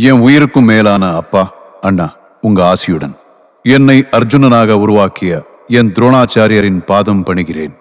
என் உயிருக்கும் மேலான அப்பா அண்ணா உங்க ஆசியுடன் என்னை அர்ஜுனனாக உருவாக்கிய என் துரோணாச்சாரியரின் பாதம் பணிகிறேன்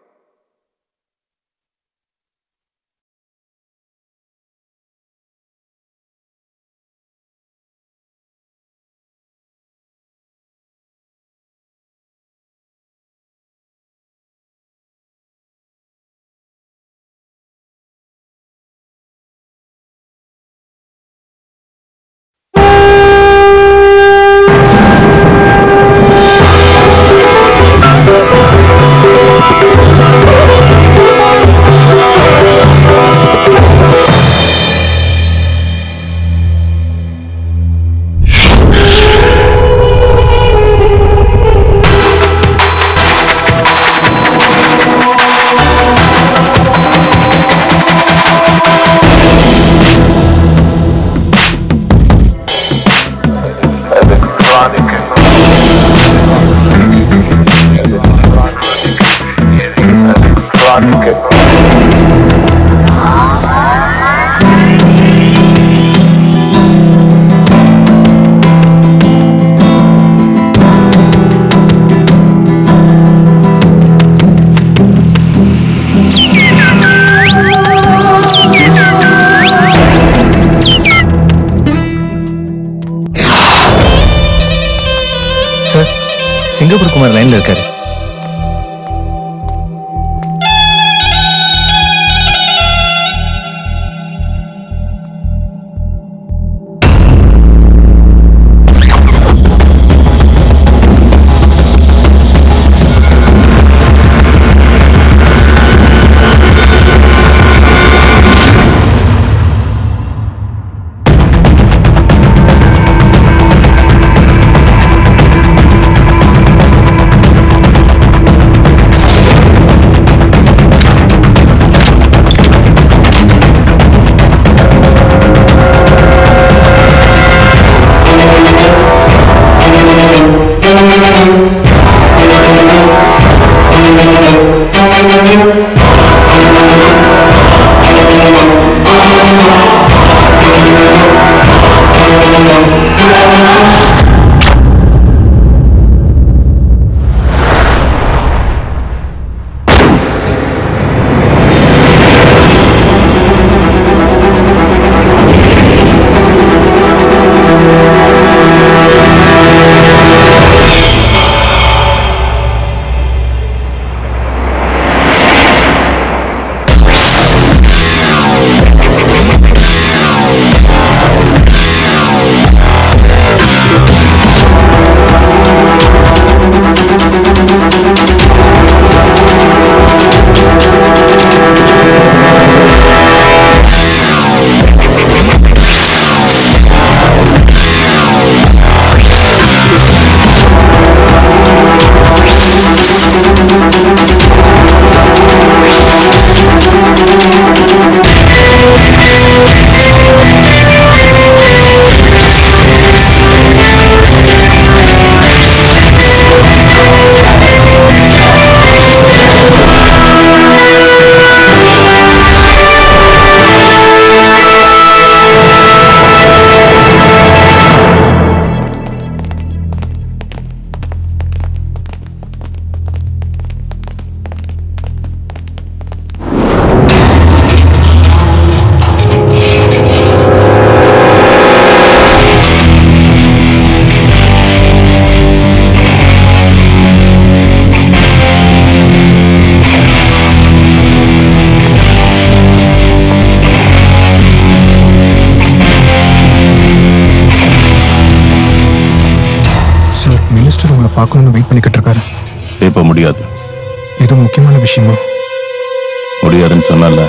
சார் சிங்கப்பூர் குமார் லைன்ல இருக்காரு சார் மினிஸ்டர் உங்களை பார்க்கணும்னு வெயிட் பண்ணிக்கிட்டு இருக்காரு இப்போ முடியாது ஏதோ முக்கியமான விஷயமா முடியாதுன்னு சொன்னல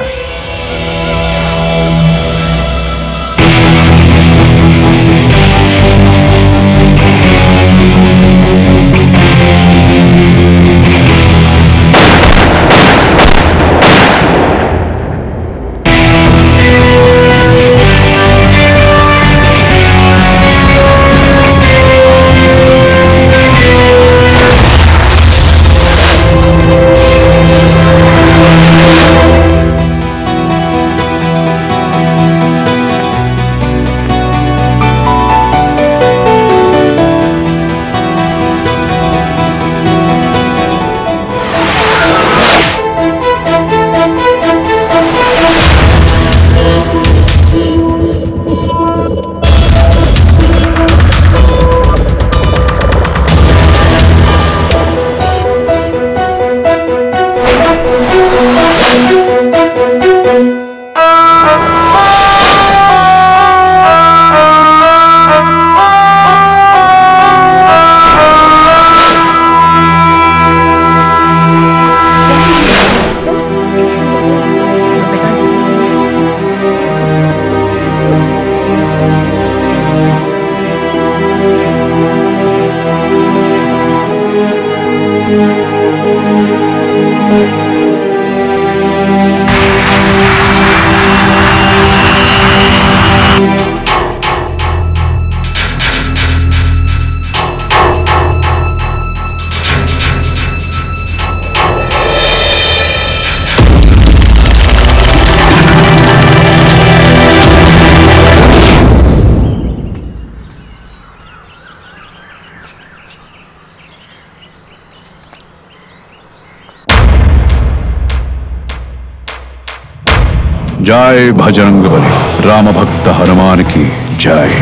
जय भजरंग बली राम भक्त हनुमान की जय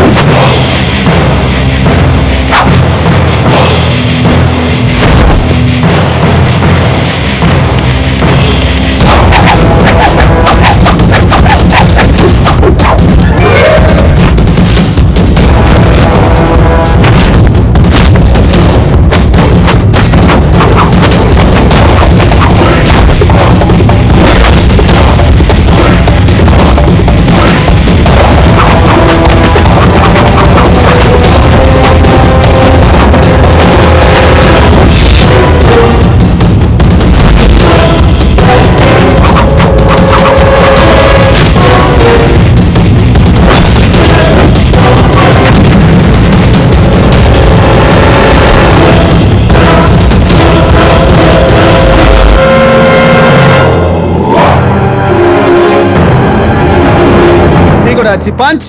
சீகோடாச்சி பஞ்ச்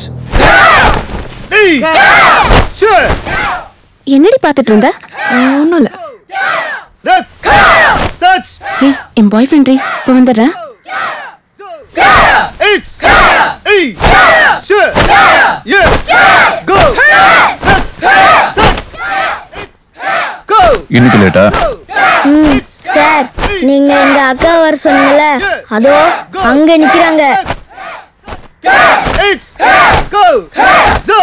என்னடி பார்த்துட்டு இருந்த ஒன்றும் இல்லை சச் ஏய் என் பாய் ஃப்ரெண்ட் இப்போ வந்துடுறேன் இட்ஸ் இ ஷு யே கோ கோ இன்னைக்கு லேட்டா சார் நீங்க எங்க அக்கா வர சொன்னீங்கல்ல அதோ அங்க நிக்கிறாங்க இட்ஸ் கோ ஜோ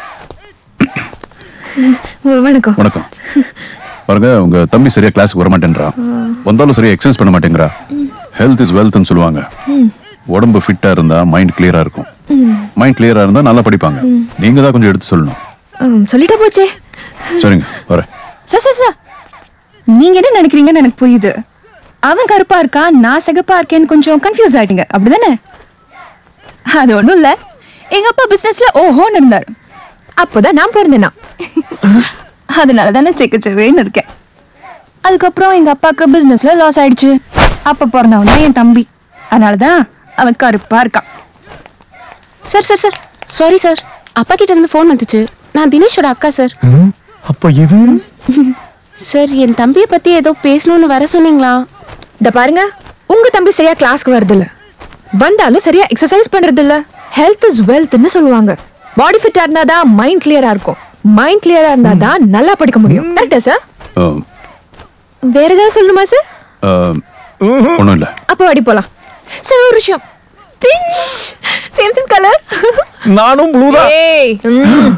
வணக்கம் வணக்கம் பாருங்க உங்க தம்பி சரியா கிளாஸ்க்கு வர மாட்டேன்றான் வந்தாலும் சரியா எக்ஸசைஸ் பண்ண மாட்டேங்கிறா ஹெல்த் இஸ் வெல்த்னு சொல்லுவாங்க உடம்பு ஃபிட்டா இருந்தா மைண்ட் கிளியரா இருக்கும் மைண்ட் கிளியரா இருந்தா நல்லா படிப்பாங்க நீங்க தான் கொஞ்சம் எடுத்து சொல்லணும் சொல்லிட்டா போச்சே சரிங்க வரேன் சார் சார் சார் நீங்க என்ன நினைக்கிறீங்கன்னு எனக்கு புரியுது அவன் கருப்பா இருக்கா நான் சிகப்பா இருக்கேன்னு கொஞ்சம் கன்ஃபியூஸ் ஆயிட்டீங்க அப்படிதானே அது ஒண்ணும் இல்ல எங்க அப்பா பிசினஸ்ல ஓஹோன்னு இருந்தாரு அப்போதான் நான் பிறந்தேனா அதனால தானே செக்கச்சவேன்னு இருக்கேன் அதுக்கப்புறம் எங்க அப்பாவுக்கு பிசினஸ்ல லாஸ் ஆயிடுச்சு அப்ப பிறந்தவன் தான் என் தம்பி அதனால தான் அவன் கருப்பா இருக்கான் sir sir sir sorry sir அப்பா கிட்ட இருந்து ஃபோன் வந்துச்சு நான் தினேஷோட அக்கா சார் அப்ப இது சார் என் தம்பியை பத்தி ஏதோ பேசணும்னு வர சொன்னீங்களா இந்த பாருங்க உங்க தம்பி சரியா கிளாஸ்க்கு வருது இல்ல வந்தாலும் சரியா எக்ஸசைஸ் பண்றது இல்ல ஹெல்த் இஸ் வெல்த்னு சொல்லுவாங்க பாடி ஃபிட்டா இருந்தா தான் மைண்ட் கிளியரா இருக்கும் மைண்ட் கிளியரா இருந்தா தான் நல்லா படிக்க முடியும் கரெக்டா சார் அஹ், வேற ஏதாவது சொல்லணுமா சார் அஹ், ஒண்ணும் இல்ல அப்போ அடி போலாம் சார் ஒரு விஷயம் பிஞ்ச் சேம் சேம் கலர் நானும் ப்ளூ தான் ஏய் ம்.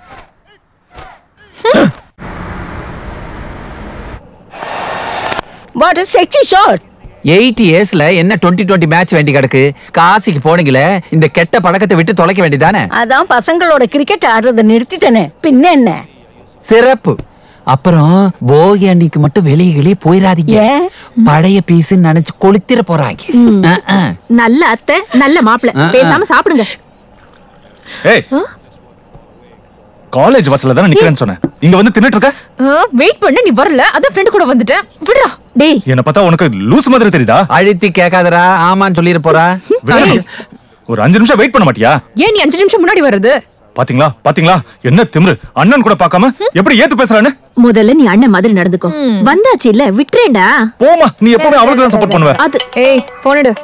What is sexy shot eight இயர்ஸ்ல என்ன டுவெண்ட்டி டுவெண்ட்டி மேட்ச் வேண்டி கிடக்கு காசிக்கு போனீங்களே இந்த கெட்ட பழக்கத்தை விட்டு தொலைக்க வேண்டியதானே அதான் பசங்களோட கிரிக்கெட் ஆடுறத நிறுத்திட்டேனே பின்ன என்ன சிறப்பு அப்புறம் போகி அன்னைக்கு மட்டும் வெளியே வெளியே போயிடாதீங்க ஏன்? பழைய பீஸ் நினைச்சு கொளுத்திர போறாங்க அஹ், அஹ். நல்ல அத்தை நல்ல மாப்பிள ஆ, ஆ. பேசாம சாப்பிடுங்க ஏய் காலேஜ் பஸ்ல தானே நிக்கிறேன்னு சொன்னேன் இங்க வந்து தின்னுட்டு இருக்க வெயிட் பண்ண நீ வரல அதான் ஃப்ரெண்ட் கூட வந்துட்டேன் விடுடா டேய் என்ன பார்த்தா உனக்கு லூஸ் மாதிரி தெரியுதா அழுத்தி கேட்காதடா ஆமான்னு சொல்லிட போறா விடு. ஒரு அஞ்சு நிமிஷம் வெயிட் பண்ண மாட்டியா ஏன் நீ அஞ்சு நிமிஷம் முன்னாடி வருது பாத்தீங்களா பாத்தீங்களா என்ன திமிரு அண்ணன் கூட பார்க்காம எப்படி ஏத்து பேசுறான்னு முதல்ல நீ அண்ணன் மாதிரி நடந்துக்கோ வந்தாச்சு இல்ல விட்டுறேன்டா போமா நீ எப்பவுமே அவளுக்கு தான் சப்போர்ட் பண்ணுவ அது ஏய் போன் எடு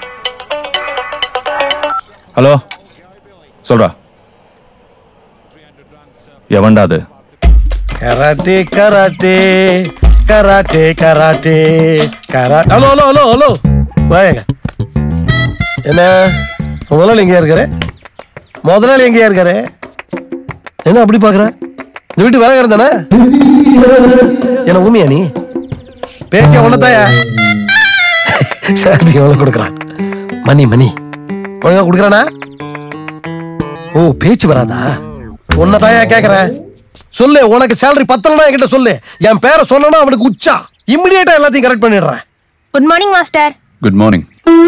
ஹலோ சொல்றா எவன்டா அது கராட்டே கராட்டே கராட்டே கராட்டே கரா ஹலோ ஹலோ ஹலோ ஹலோ வாங்க என்ன முதலாளி எங்கேயா இருக்காரு முதலாளி எங்கேயா இருக்காரு என்ன அப்படி பாக்குற இந்த வீட்டு வேலைக்காரன் தானே என்ன ஊமியா நீ பேசிய உன்னதாயா சரி எவ்வளவு கொடுக்குறான் மணி மணி ஒழுங்கா கொடுக்குறானா ஓ பேச்சு வராதா உன்னதாயா கேக்குறேன் சொல்லு உனக்கு சேலரி பத்தலனா என்கிட்ட சொல்லு என் பேரை சொன்னா அவனுக்கு உச்சா இம்மிடியேட்டா எல்லாத்தையும் கரெக்ட் பண்ணிடுறேன் good morning master good morning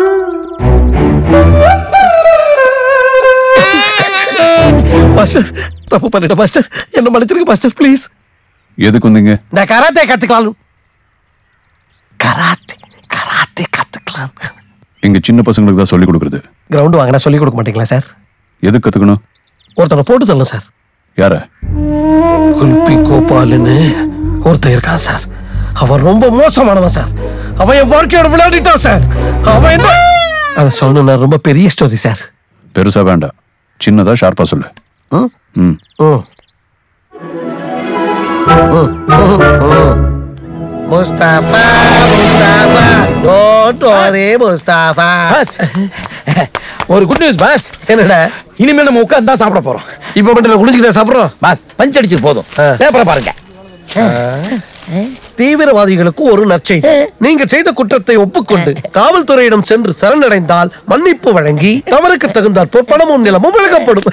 master தப்பு பண்ணிட்டேன் மாஸ்டர் என்ன மன்னிச்சிருங்க மாஸ்டர் ப்ளீஸ் எதுக்கு வந்தீங்க நான் கராத்தே கத்துக்கலாம் கராத்தே கராத்தே கத்துக்கலாம் இங்க சின்ன பசங்களுக்கு தான் சொல்லி கொடுக்குறது கிரவுண்ட் வாங்கினா சொல்லி கொடுக்க மாட்டீங்களா சார் எதுக்கு கத்துக்கணும் ஒருத்தனை போட்டு தரணும் சார் யார குல்பி கோபால்னு ஒருத்தன் இருக்கான் சார் அவன் ரொம்ப மோசமானவன் சார் அவன் என் வாழ்க்கையோட விளையாடிட்டான் சார் அவன் என்ன அதை சொல்லணும்னா ரொம்ப பெரிய ஸ்டோரி சார் பெருசா வேண்டாம் சின்னதா ஷார்ப்பா சொல்லு ம் ம் ம் ம், ம், ம். Mustafa Mustafa don't worry Mustafa boss ஒரு குட் நியூஸ் பாஸ் என்னடா இனிமேல் நம்ம உட்கார்ந்து தான் சாப்பிட போறோம் இப்ப மட்டும் நான் குடிச்சுக்கிட்டே சாப்பிடுறோம் பாஸ் பஞ்ச் அடிச்சு போதும் ஆ. பேப்பரை பாருங்க தீவிரவாதிகளுக்கு ஒரு நற்செய்தி நீங்க செய்த குற்றத்தை ஒப்புக்கொண்டு காவல்துறையிடம் சென்று சரணடைந்தால் மன்னிப்பு வழங்கி தவறுக்கு தகுந்தாற்போல் பணமும் நிலமும் வழங்கப்படும்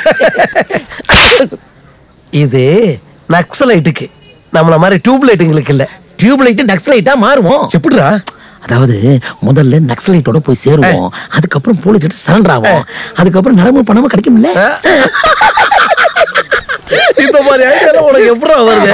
இது நக்சலைட்டுக்கு நம்மள மாதிரி டியூப்லைட்டுங்களுக்கு இல்ல டியூப்லைட் நக்ஸலைட்டா மாறுவோம் எப்படிடா அதாவது முதல்ல நக்ஸலைட்டோட போய் சேருவோம் அதுக்கப்புறம் போலீஸ் கிட்ட சரண்டர் ஆகும் அதுக்கப்புறம் நிலமும் பணமும் கிடைக்கும்ல இந்த மாதிரி ஐடியா உனக்கு எப்படா வருது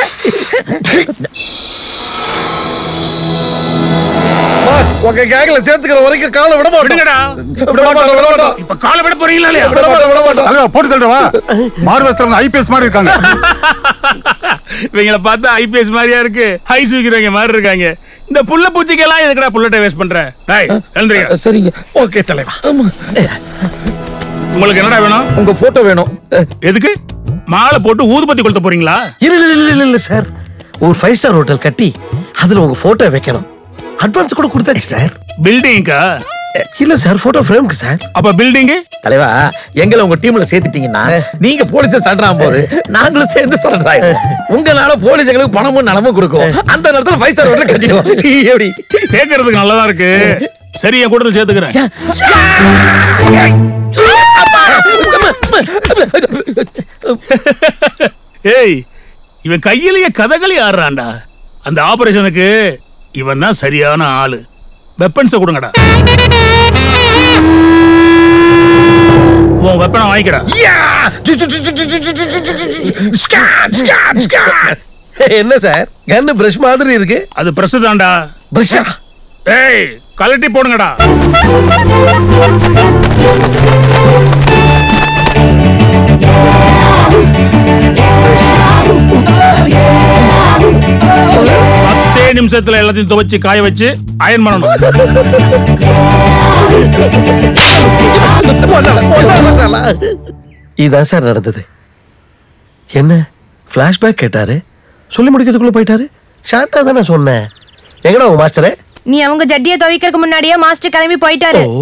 பாஸ் உங்க கேங்ல சேர்த்துக்கிற வரைக்கும் காலை விட மாட்டோம் விடுங்கடா விட மாட்டோம் விட மாட்டோம் இப்ப காலை விட போறீங்களா இல்லையா விட மாட்டோம் விட மாட்டோம் அங்க போட்டு தள்ளுவா மார்வஸ்தவங்க ஐபிஎஸ் மாதிரி இருக்காங்க இவங்கள பார்த்தா ஐபிஎஸ் மாதிரியா இருக்கு ஐஸ் விக்கிறவங்க மாதிரி இருக்காங்க இந்த புள்ள பூச்சிக்கெல்லாம் எதுக்குடா புல்லட்டை வேஸ்ட் பண்ற டேய் எழுந்துருங்க சரிங்க ஓகே தலைவா உங்களுக்கு என்னடா வேணும் உங்க போட்டோ வேணும் எதுக்கு மாலை போட்டு ஊதுபத்தி கொளுத்த போறீங்களா இல்ல இல்ல இல்ல இல்ல இல்ல சார் ஒரு ஃபைவ் ஸ்டார் ஹோட்டல் கட்டி அதுல உங்க போட்டோ வைக்கணும் அட்வான்ஸ் கூட கொடுத்தாச்சு சார் பில்டிங்கா இல்ல சார் போட்டோ ஃப்ரேம்க்கு சார் அப்ப பில்டிங் தலைவா எங்களை உங்க டீம்ல சேர்த்துட்டீங்கன்னா நீங்க போலீஸ் சரண்டர் போது நாங்களும் சேர்ந்து சரண்டர் ஆயிடுவோம் உங்களால போலீஸ் எங்களுக்கு பணமும் நலமும் கொடுக்கும் அந்த நேரத்துல ஃபைவ் ஸ்டார் ஹோட்டல் கட்டிடுவோம் எப்படி கேக்குறதுக்கு நல்லதா இருக்கு சரி என் கூட்டத்தில் சேர்த்துக்கிறேன் ஏய் இவன் கையிலேயே கதகளி ஆடுறான்டா அந்த ஆபரேஷனுக்கு இவன் தான் சரியான ஆளு வெப்பன்ஸை கொடுங்கடா உன் வெப்பனை வாங்கிக்கடா என்ன சார் கன்னு பிரஷ் மாதிரி இருக்கு அது பிரஸ் தான்டா பிரஷா ஏய் கலட்டி போடுங்கடா பத்தே நிமிஷத்துல எல்லாத்தையும் துவைச்சு காய வச்சு அயன் பண்ணணும் இதான் சார் நடந்தது என்ன ஃபிளாஷ்பேக் கேட்டாரு சொல்லி முடிக்கிறதுக்குள்ள போயிட்டாரு ஷார்ட்டா தானே சொன்னேன் எங்கடா உங்க மாஸ்டரு நீ அவங்க ஜட்டியை துவைக்கிறதுக்கு முன்னாடியே மாஸ்டர் கிளம்பி போயிட்டாரு ஓ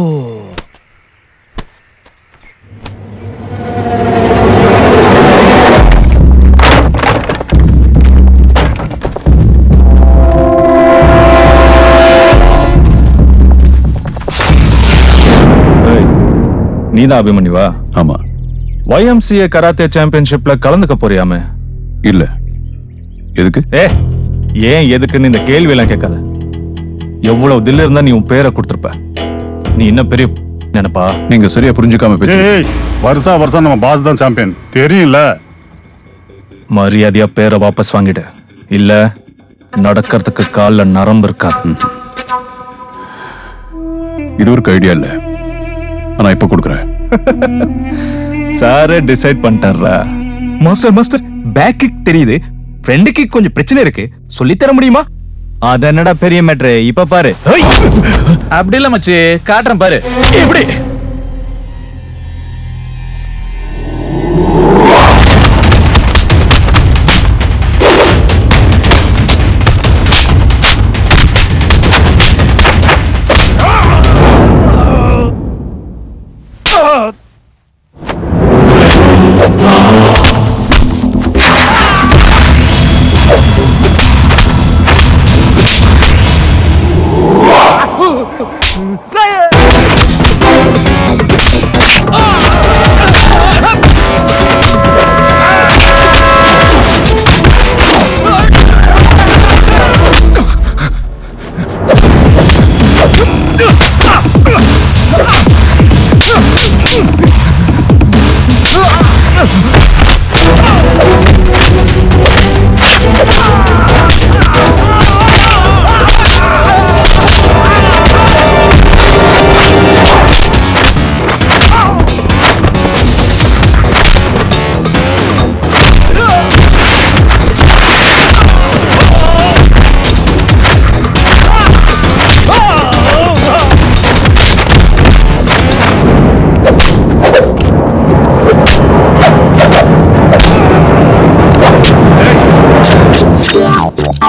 நீ தான் அபிமன்யுவா ஆமா YMCA கராத்தே சாம்பியன்ஷிப்ல கலந்துக்க போறியாமே இல்ல எதுக்கு ஏ ஏன் எதுக்குன்னு இந்த கேள்வி எல்லாம் கேட்காத எவ்வளவு தில்லு இருந்தா நீ உன் பேரை கொடுத்திருப்ப நீ இன்னும் பெரிய நினைப்பா நீங்க சரியா புரிஞ்சுக்காம பேசுறீங்க ஏய் வருஷா வருஷம் நம்ம பாஸ் தான் சாம்பியன் தெரியும்ல மரியாதையா பேரை வாபஸ் வாங்கிடு இல்ல நடக்கிறதுக்கு கால்ல நரம்பு இருக்காது இது ஒரு ஐடியா இல்ல ஆனா இப்ப கொடுக்குறேன் சாரே டிசைட் பண்ணிட்டாரா மாஸ்டர் மாஸ்டர் பேக் கிக் தெரியுது ஃப்ரெண்டு கிக் கொஞ்சம் பிரச்சனை இருக்கு சொல்லி தர முடியுமா அது என்னடா பெரிய மேட்ரு இப்ப பாரு அப்படி இல்ல மச்சி காட்டுறேன் பாரு இப்படி ஆ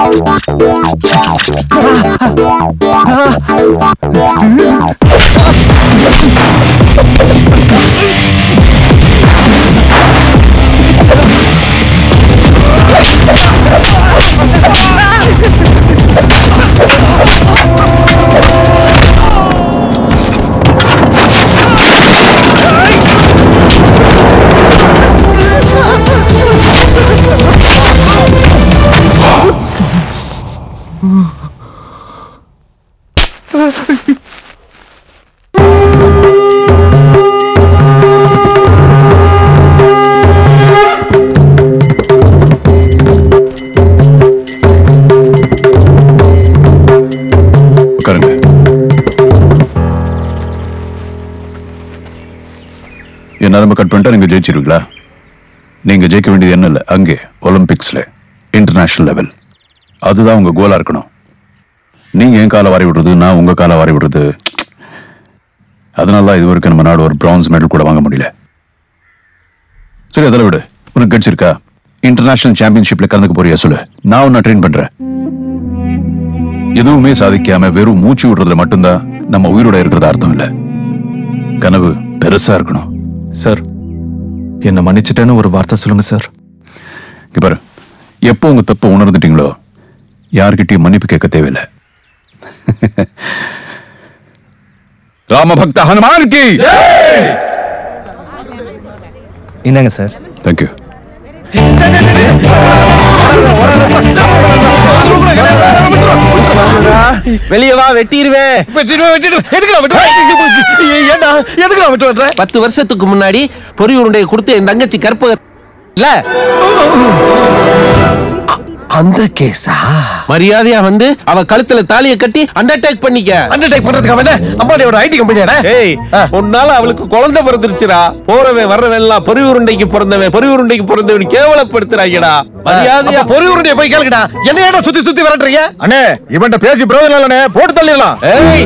உட்காருங்க என் நரம்பு கட் பண்ணிட்டா நீங்க ஜெயிச்சிருவீங்களா நீங்க ஜெயிக்க வேண்டியது என்ன இல்லை அங்கே ஒலிம்பிக்ஸ்ல இன்டர்நேஷனல் லெவல் அதுதான் உங்க கோலா இருக்கணும் நீங்க என் காலை வாரி விடுறது நான் உங்க காலை வாரி விடுறது அதனால தான் இது வரைக்கும் நம்ம நாடு ஒரு பிரான்ஸ் மெடல் கூட வாங்க முடியல சரி அதில் விடு உனக்கு கட்சி இருக்கா இன்டர்நேஷனல் சாம்பியன்ஷிப்ல கலந்துக்க போறியா சொல்லு நான் உன்னை ட்ரெயின் பண்றேன் எதுவுமே சாதிக்காம வெறும் மூச்சு விடுறதுல மட்டும்தான் நம்ம உயிரோட இருக்கிறது அர்த்தம் இல்ல கனவு பெருசா இருக்கணும் சார் என்ன மன்னிச்சிட்டேன்னு ஒரு வார்த்தை சொல்லுங்க சார் இங்க பாரு எப்போ உங்க தப்ப உணர்ந்துட்டீங்களோ யார்கிட்டயும் மன்னிப்பு கேட்க தேவையில்லை ராமபக்த ஹனுமான் கி இந்தாங்க சார் தேங்க்யூ வெளியே வா வெட்டிடுவேன் வெட்டிடுவேன் வெட்டிடுவேன் எதுக்கு வெட்டுவேன் ஏண்டா எதுக்கு வெட்டு வர்றேன் பத்து வருஷத்துக்கு முன்னாடி பொறி உருண்டையை கொடுத்து என் தங்கச்சி கற்பக இல்ல அந்த கேஸா மரியாதையா வந்து அவ கழுத்துல தாலியை கட்டி அண்டர்டேக் பண்ணிக்க அண்டர்டேக் பண்றதுக்கு அவன் அம்மாடியோட ஐடி கம்பெனியாடா ஏய் உன்னால அவளுக்கு குழந்தை பிறந்துருச்சுடா போறவன் வர்றவன் எல்லாம் பொறி உருண்டைக்கு பிறந்தவன் பொறி உருண்டைக்கு பிறந்தவன் கேவலப்படுத்துறாங்கடா மரியாதையா பொறி உருண்டைய போய் கேளுங்கடா என்ன ஏடா சுத்தி சுத்தி விரட்டுறீங்க அண்ணே இவன்ட்ட பேசி பிரயோஜனம் இல்லண்ணே போட்டு தள்ளிடலாம் ஏய்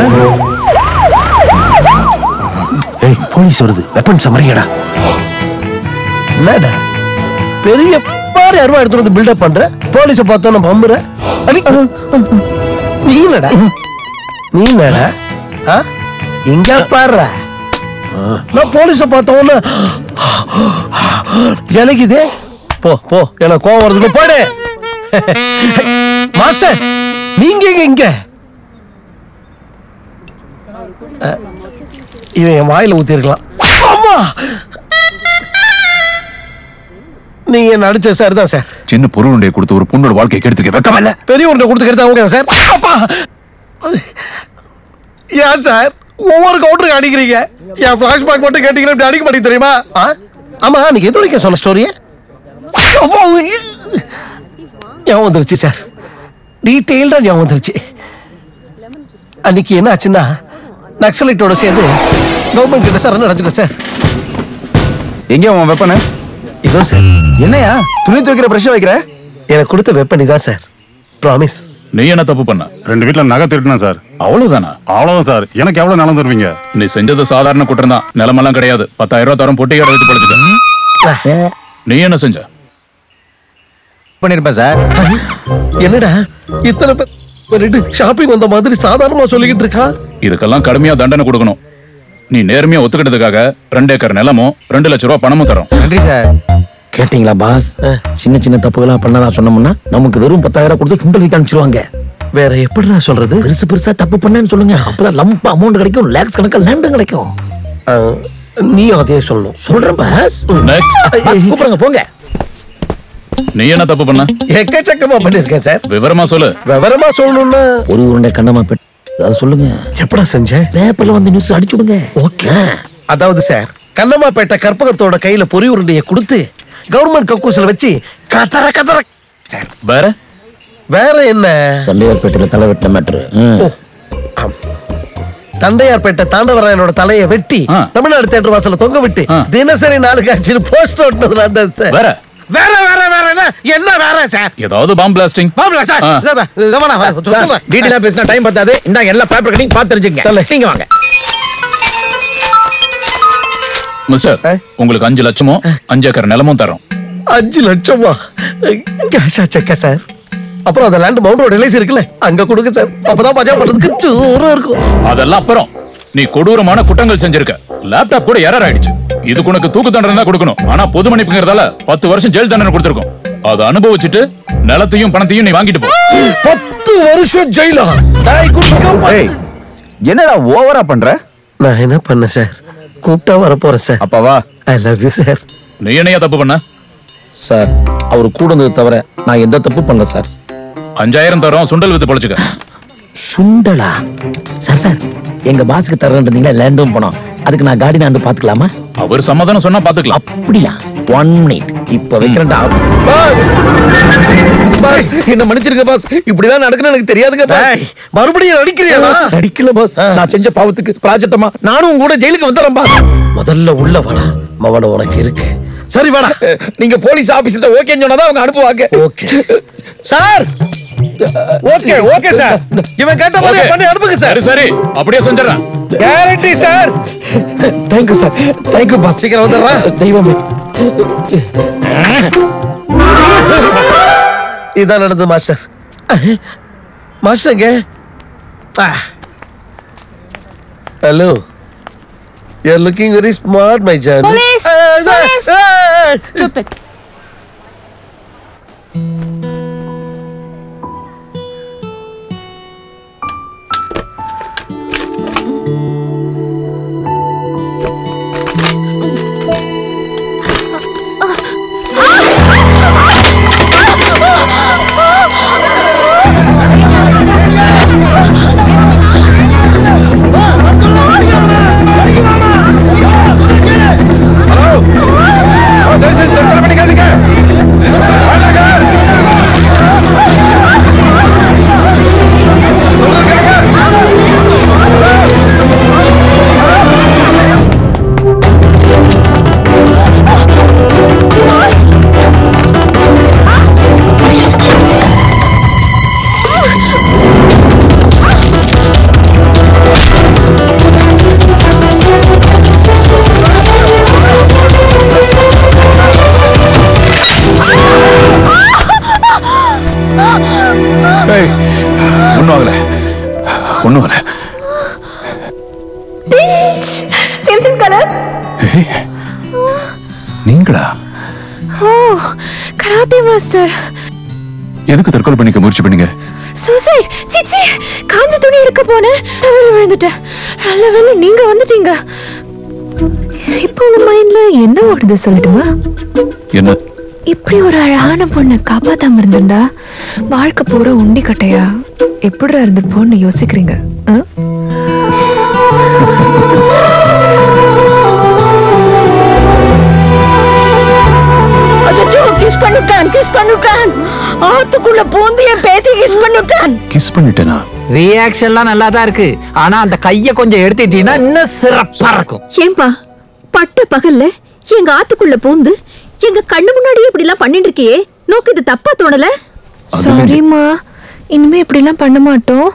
ஏய் போலீஸ் வருது வெப்பன்ஸ் மறியடா என்னடா பெரிய பாரு அருவா எடுத்து வந்து பில்டப் பண்ற போலீஸ பார்த்தோன்னு பம்புற அடி நீ என்னடா நீ என்னடா ஆ? இங்க பாரு நான் போலீஸ பார்த்தவொன்னு எனக்கு இதே போ போ எனக்கு கோவம் வருது போடு மாஸ்டர் நீங்க எங்க இங்க அஹ், இதை என் வாயில ஊத்திருக்கலாம் அம்மா நீங்க என்ன அடிச்ச சார் தான் சார் சின்ன பொருள் உண்டையை கொடுத்து ஒரு பொண்ணோட வாழ்க்கையை கெடுத்துக்க வெக்கமா இல்ல பெரிய உருண்டை கொடுத்து கெடுத்தா ஓகே சார் அப்பா ஏன் சார் ஒவ்வொரு கவுண்டருக்கு அடிக்கிறீங்க என் ஃபிளாஷ்பேக் மட்டும் கேட்டீங்கன்னா இப்படி அடிக்க மாட்டேங்க தெரியுமா ஆ? ஆமா நீங்க எது வரைக்கும் சொன்ன ஸ்டோரிய ஞாபகம் வந்துருச்சு சார் டீட்டெயில்டா ஞாபகம் வந்துருச்சு அன்னைக்கு என்ன ஆச்சுன்னா நக்சலைட்டோட சேர்ந்து கவர்மெண்ட் கிட்ட சார் நடந்துட்டேன் சார் எங்க உன் வெப்பனு இதோ சார் என்னையா துணி துவைக்கிற பிரஷ் வைக்கிற எனக்கு கொடுத்த வெப்பன் இதான் சார் ப்ராமிஸ் நீ என்ன தப்பு பண்ண ரெண்டு வீட்ல நகை திருடினா சார் அவ்வளவுதானா அவ்வளவுதான் சார் எனக்கு எவ்வளவு நிலம் தருவீங்க நீ செஞ்சது சாதாரண குற்றம் தான் நிலமெல்லாம் கிடையாது பத்தாயிரம் ரூபாய் தரம் பொட்டி கடை வச்சு படுத்துக்க நீ என்ன செஞ்ச பண்ணிருப்பேன் சார் என்னடா இத்தனை பேர் பண்ணிட்டு ஷாப்பிங் வந்த மாதிரி சாதாரணமா சொல்லிக்கிட்டு இருக்கா இதுக்கெல்லாம் கடுமையா தண்டனை கொடுக்கணும் நீ நேர்மையா ஒத்துக்கிட்டதுக்காக ரெண்டு ஏக்கர் நிலமும் ரெண்டு லட்சம் ரூபாய் பணமும் தரும் நன்றி சார் கேட்டீங்களா பாஸ் சின்ன சின்ன தப்புகளா பண்ணலாம் சொன்னோம்னா நமக்கு வெறும் பத்தாயிரம் கொடுத்து சுண்டல் வீட்டு அனுப்பிச்சிருவாங்க வேற எப்படி நான் சொல்றது பெருசு பெருசா தப்பு பண்ணேன்னு சொல்லுங்க அப்பதான் லம்ப் அமௌண்ட் கிடைக்கும் லேக்ஸ் கணக்கில் லேண்டும் கிடைக்கும் நீயும் அதே சொல்லணும் சொல்றேன் பாஸ் நெக்ஸ்ட் பாஸ், கூப்பிடுங்க போங்க நீ என்ன தப்பு பண்ண எக்கச்சக்கமா பண்ணிருக்கேன் சார் விவரமா சொல்லு விவரமா சொல்லணும்னா ஒரு உருண்டை கண்டமா பெட் அதை சொல்லுங்க எப்படா செஞ்சேன் பேப்பர்ல வந்து நியூஸ் அடிச்சு விடுங்க ஓகே அதாவது சார் கண்ணம்மாப்பேட்டை கற்பகத்தோட கையில பொறி உருண்டையை கொடுத்து கவர்மெண்ட் கக்கூசில் வச்சு கதற கதற சார் வேற வேற என்ன தண்டையார்பேட்டையில தலை வெட்டின மேட்ரு தண்டையார்பேட்டை தாண்டவராயனோட தலையை வெட்டி தமிழ்நாடு தேட்டர் வாசல்ல தொங்க விட்டு தினசரி நாலு காட்சியில் போஸ்டர் ஒட்டினது நான் தான் சார் வேற வேற வேற வேற என்ன என்ன வேற சார் ஏதாவது பாம் பிளாஸ்டிங் பாபுலா சார் ஆ. இதோ பா, இதோ வா, நான் சொல்றேன். டீட்டெயிலா பேசினா டைம் பத்தாது இந்தாங்க எல்லா பேப்பர் கட்டிங் பார்த்து தெரிஞ்சுங்க நீங்க வாங்க மிஸ்டர் உங்களுக்கு அஞ்சு லட்சமும் அஞ்சு ஏக்கர் நிலமும் தரோம் அஞ்சு லட்சமா கேஷா செக்கா சார் அப்புறம் அந்த லேண்ட் மவுண்ட் ரோடு எல்ஐசி இருக்குல்ல அங்க கொடுங்க சார் அப்பதான் மஜா பண்றதுக்கு சூரம் இருக்கும் அதெல்லாம் அப்புறம் நீ கொடூரமான குற்றங்கள் செஞ்சிருக்க லேப்டாப் கூட எரர் ஆயிடுச்சு இதுக்கு உனக்கு தூக்கு தண்டனை தான் கொடுக்கணும் ஆனா பொது மன்னிப்புங்கிறதால பத்து வருஷம் ஜெயில் தண்டனை கொடுத்திருக்கோம் அதை அனுபவிச்சுட்டு நிலத்தையும் பணத்தையும் நீ வாங்கிட்டு போ பத்து வருஷம் ஜெயிலா டேய், குடிக்க பா- என்னடா ஓவரா பண்ற நான் என்ன பண்ணேன் சார் கூப்பிட்டா வர போறேன் சார் அப்பா ஐ லவ் யூ சார் நீ என்னையா தப்பு பண்ண சார் அவர் கூட இருந்தது தவிர நான் எந்த தப்பு பண்ணல சார் அஞ்சாயிரம் தரோம் சுண்டல் வித்து பொழைச்சுக்க சுண்டலா சார் சார் எங்க பாஸுக்கு தரேன்றீங்களா லேண்டும் போனோம் அதுக்கு நான் காடி நான் வந்து பாத்துக்கலாமா அவர் சமாதானம் சொன்னா பாத்துக்கலாம் அப்படியா ஒன் மினிட் இப்ப வைக்கிறேன்டா பாஸ் பாஸ் என்ன மன்னிச்சிருங்க பாஸ் இப்படிதான் நடக்குன்னு எனக்கு தெரியாதுங்க பாஸ் மறுபடியும் நடிக்கிறியா நடிக்கல பாஸ் நான் செஞ்ச பாவத்துக்கு பிராஜத்தமா நானும் உங்க கூட ஜெயிலுக்கு வந்துடுறேன் பாஸ் முதல்ல உள்ள வாடா மவன உனக்கு இருக்கு சரி வாடா நீங்க போலீஸ் ஆபீஸ்ல ஓகேன்னு சொன்னாதான் அவங்க அனுப்புவாங்க okay sir okay okay sir இவன் கேட்ட மாதிரி Okay. பண்ணி அனுப்புங்க சார் சரி சரி அப்படியே செஞ்சிடறேன் guarantee sir thank you sir thank you boss சீக்கிரம் வந்துடுறேன் தெய்வமே இதான் நடந்தது மாஸ்டர் மாஸ்டருங்க hello you are looking very smart my John Police! Police! Stupid. ஏய், ஒண்ணும் ஆகல ஒண்ணும் ஆகல சேம் சேம் கலர் ஏய், நீங்களா ஓ கராத்தே மாஸ்டர் எதுக்கு தற்கொலை பண்ணிக்க முயற்சி பண்ணீங்க சூசைட் சிச்சி காஞ்ச துணி எடுக்க போனேன் தவறி விழுந்துட்டேன் நல்ல வேளை நீங்க வந்துட்டீங்க இப்போ உங்க மைண்ட்ல என்ன ஓடுது சொல்லட்டுமா என்ன இப்படி ஒரு அழகான பொண்ணை காப்பாத்தாம இருந்திருந்தா வாழ்க்கை பூரா உண்டி கட்டையா எப்படிடா இருந்திருப்போம்னு யோசிக்கிறீங்க ஆ? அச்சோ கிஸ் பண்ணிட்டான் கிஸ் பண்ணிட்டான் ஆத்துக்குள்ள பூந்து என் பேத்தி கிஸ் பண்ணிட்டான் கிஸ் பண்ணிட்டேனா ரியாக்ஷன்லாம் நல்லா தான் இருக்கு ஆனா அந்த கைய கொஞ்சம் எடுத்துட்டீங்கன்னா இன்னும் சிறப்பா இருக்கும் ஏன்பா பட்ட பகல்ல எங்க ஆத்துக்குள்ள பூந்து எங்க கண்ணு முன்னாடியே இப்படி எல்லாம் பண்ணிட்டு இருக்கியே நோக்கு இது தப்பா தோணல சாரிம்மா இனிமே இப்படிலாம் பண்ண மாட்டோம்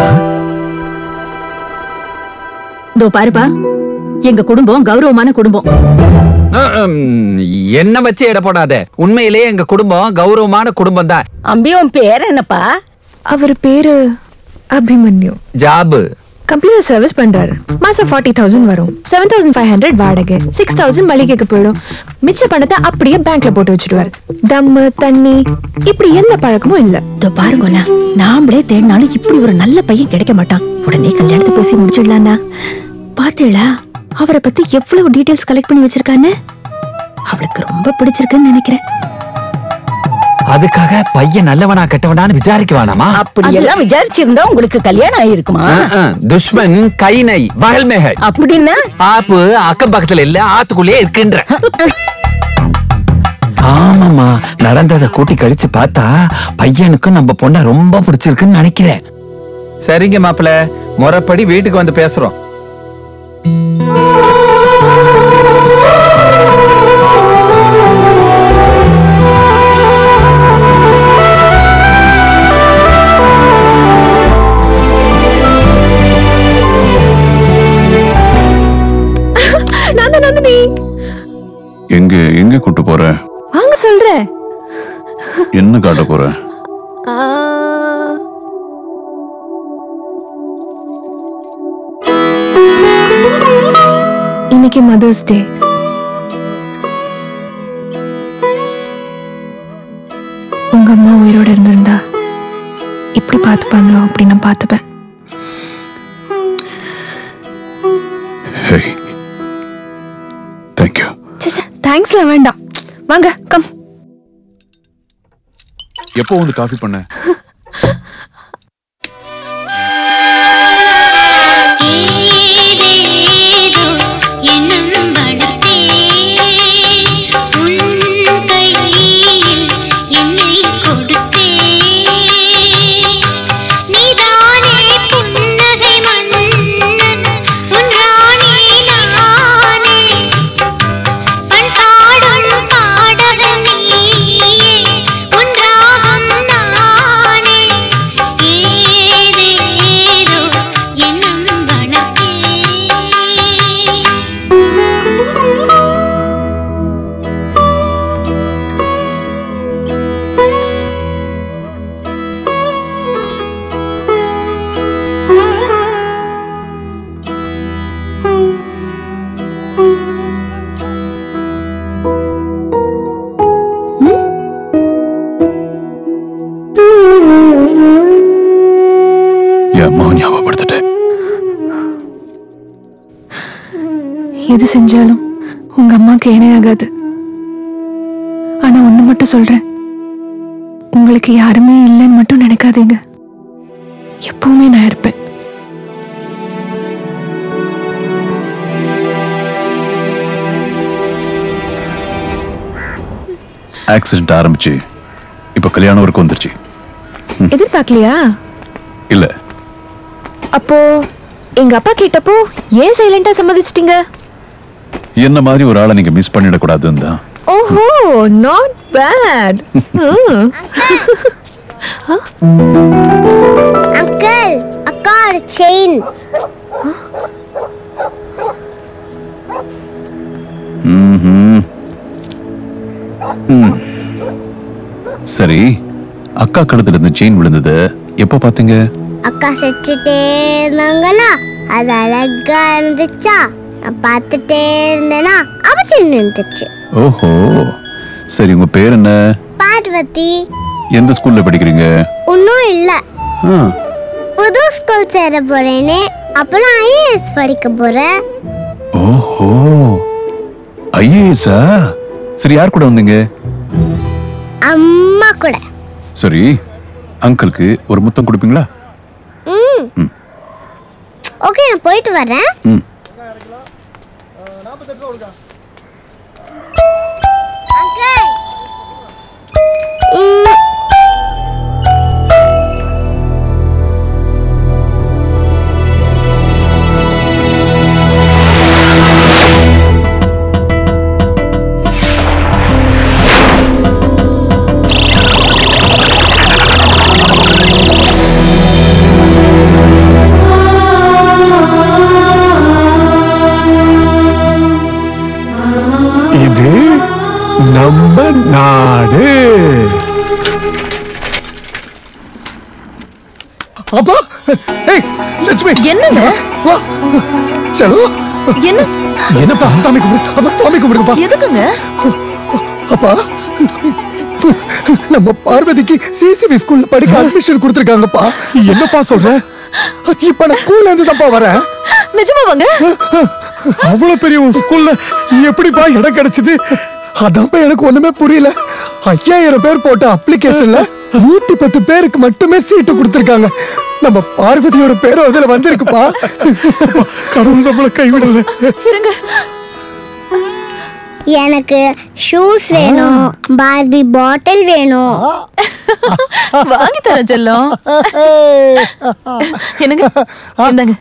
இதோ பாருப்பா எங்க குடும்பம் கௌரவமான குடும்பம் அஹ், உம், என்ன வச்சு எடை போடாத உண்மையிலேயே எங்க குடும்பம் கௌரவமான குடும்பம் தான் அம்பி உன் பேர் என்னப்பா அவர் பேரு அபிமன்யு ஜாபு கம்ப்யூட்டர் சர்வீஸ் பண்றாரு மாசம் ஃபார்ட்டி தௌசண்ட் வரும் செவன் தௌசண்ட் ஃபைவ் ஹண்ட்ரட் வாடகை சிக்ஸ் தௌசண்ட் மளிகைக்கு போயிடும் மிச்ச பணத்தை அப்படியே பேங்க்ல போட்டு வச்சுடுவாரு தம்மு தண்ணி இப்படி எந்த பழக்கமும் இல்ல இதோ பாருங்கண்ணா நாமளே தேடினாலும் இப்படி ஒரு நல்ல பையன் கிடைக்க மாட்டான் உடனே கல்யாணத்தை பேசி முடிச்சிடலாம்னா பாத்தீங்களா அவரை பத்தி எவ்வளவு டீடைல்ஸ் கலெக்ட் பண்ணி வச்சிருக்கான்னு அவளுக்கு ரொம்ப பிடிச்சிருக்குன்னு நினைக்கிறேன் அதுக்காக பையன் நல்லவனா கெட்டவனான்னு விசாரிக்க வேணாமா அப்படி எல்லாம் விசாரிச்சிருந்தா உங்களுக்கு கல்யாணம் ஆயிருக்குமா அஹ், அஹ், துஷ்மன் கை நை பகல் மேக அப்படின்னா ஆப்பு அக்கம் பக்கத்துல இல்ல ஆத்துக்குள்ளேயே இருக்குன்ற ஆமாமா நடந்ததை கூட்டி கழிச்சு பார்த்தா பையனுக்கு நம்ம பொண்ண ரொம்ப பிடிச்சிருக்குன்னு நினைக்கிறேன் சரிங்க மாப்பிள்ள முறைப்படி வீட்டுக்கு வந்து பேசுறோம் நான் தான் நந்தினி எங்க எங்க கூட்டு போற வாங்க சொல்றேன் என்ன காட்ட போற ஆ, இன்னைக்கு மதர்ஸ் டே உங்க அம்மா உயிரோட இருந்திருந்தா இப்படி பார்த்துப்பாங்களோ அப்படி நான் பார்த்துப்பேன் ஹே தேங்க்யூ தேங்க்ஸ்ல வேண்டாம் வாங்க கம் எப்போ வந்து காஃபி பண்ண என் அம்மாவை ஞாபகப்படுத்திட்டேன் எது செஞ்சாலும் உங்க அம்மாக்கு இணையாகாது ஆனா ஒண்ணு மட்டும் சொல்றேன் உங்களுக்கு யாருமே இல்லைன்னு மட்டும் நினைக்காதீங்க எப்பவுமே நான் இருப்பேன் ஆக்சிடென்ட் ஆரம்பிச்சு இப்ப கல்யாணம் வரைக்கும் வந்துருச்சு எதிர்பார்க்கலையா இல்ல அப்போ எங்க அப்பா கேட்டப்போ ஏன் சைலண்டா சம்மதிச்சிட்டீங்க என்ன மாதிரி ஒரு ஆளை நீங்க மிஸ் பண்ணிடக்கூடாதுன்னு தான் ஓஹோ நாட் பேட் அங்கிள் அக்கா ஒரு செயின் ம்ஹும். ம். சரி அக்கா கழுத்துல இருந்து செயின் விழுந்தது எப்ப பாத்தீங்க அக்கா செட்டுட்டே இருந்தாங்களா அது அழகா இருந்துச்சா நான் பார்த்துட்டே இருந்தேனா அவ செயின் இருந்துச்சு ஓஹோ சரி உங்க பேர் என்ன பார்வதி எந்த ஸ்கூல்ல படிக்கிறீங்க ஒன்றும் இல்லை ஆ, புது ஸ்கூல் சேர போறேனே அப்புறம் ஐஏஎஸ் படிக்க போறேன் ஓஹோ ஐஏஎஸ்ஆ சரி யார் கூட வந்தீங்க அம்மா கூட சரி அங்கிளுக்கு ஒரு முத்தம் கொடுப்பீங்களா ம் ஓகே நான் போயிட்டு வரேன் ம் அங்கிள் ம். இது நம்ம நாடு அப்பா ஏய் லட்சுமி என்னங்க வா செலோ என்ன என்னப்பா சாமி கும்பிடு அப்பா சாமி கும்பிடுப்பா எதுக்குங்க அப்பா நம்ம பார்வதிக்கு சிசிவி ஸ்கூல்ல படிக்க அட்மிஷன் கொடுத்துருக்காங்கப்பா என்னப்பா சொல்ற இப்ப நான் ஸ்கூல்ல இருந்து தான்ப்பா வரேன் நிஜமா வாங்க அவ்வளவு பெரிய ஒரு ஸ்கூல்ல எப்படிப்பா இடம் கிடைச்சது அதான்ப்பா எனக்கு ஒண்ணுமே புரியல ஐயாயிரம் பேர் போட்ட அப்ளிகேஷன்ல நூத்தி பத்து பேருக்கு மட்டுமே சீட்டு கொடுத்துருக்காங்க நம்ம பார்வதியோட பேரும் அதுல வந்திருக்குப்பா கடவுள் நம்மள கைவிடல இருங்க எனக்கு ஷூஸ் வேணும் பார்பி பாட்டில் வேணும் வாங்கி தரேன் செல்லம் என்னங்க இந்தாங்க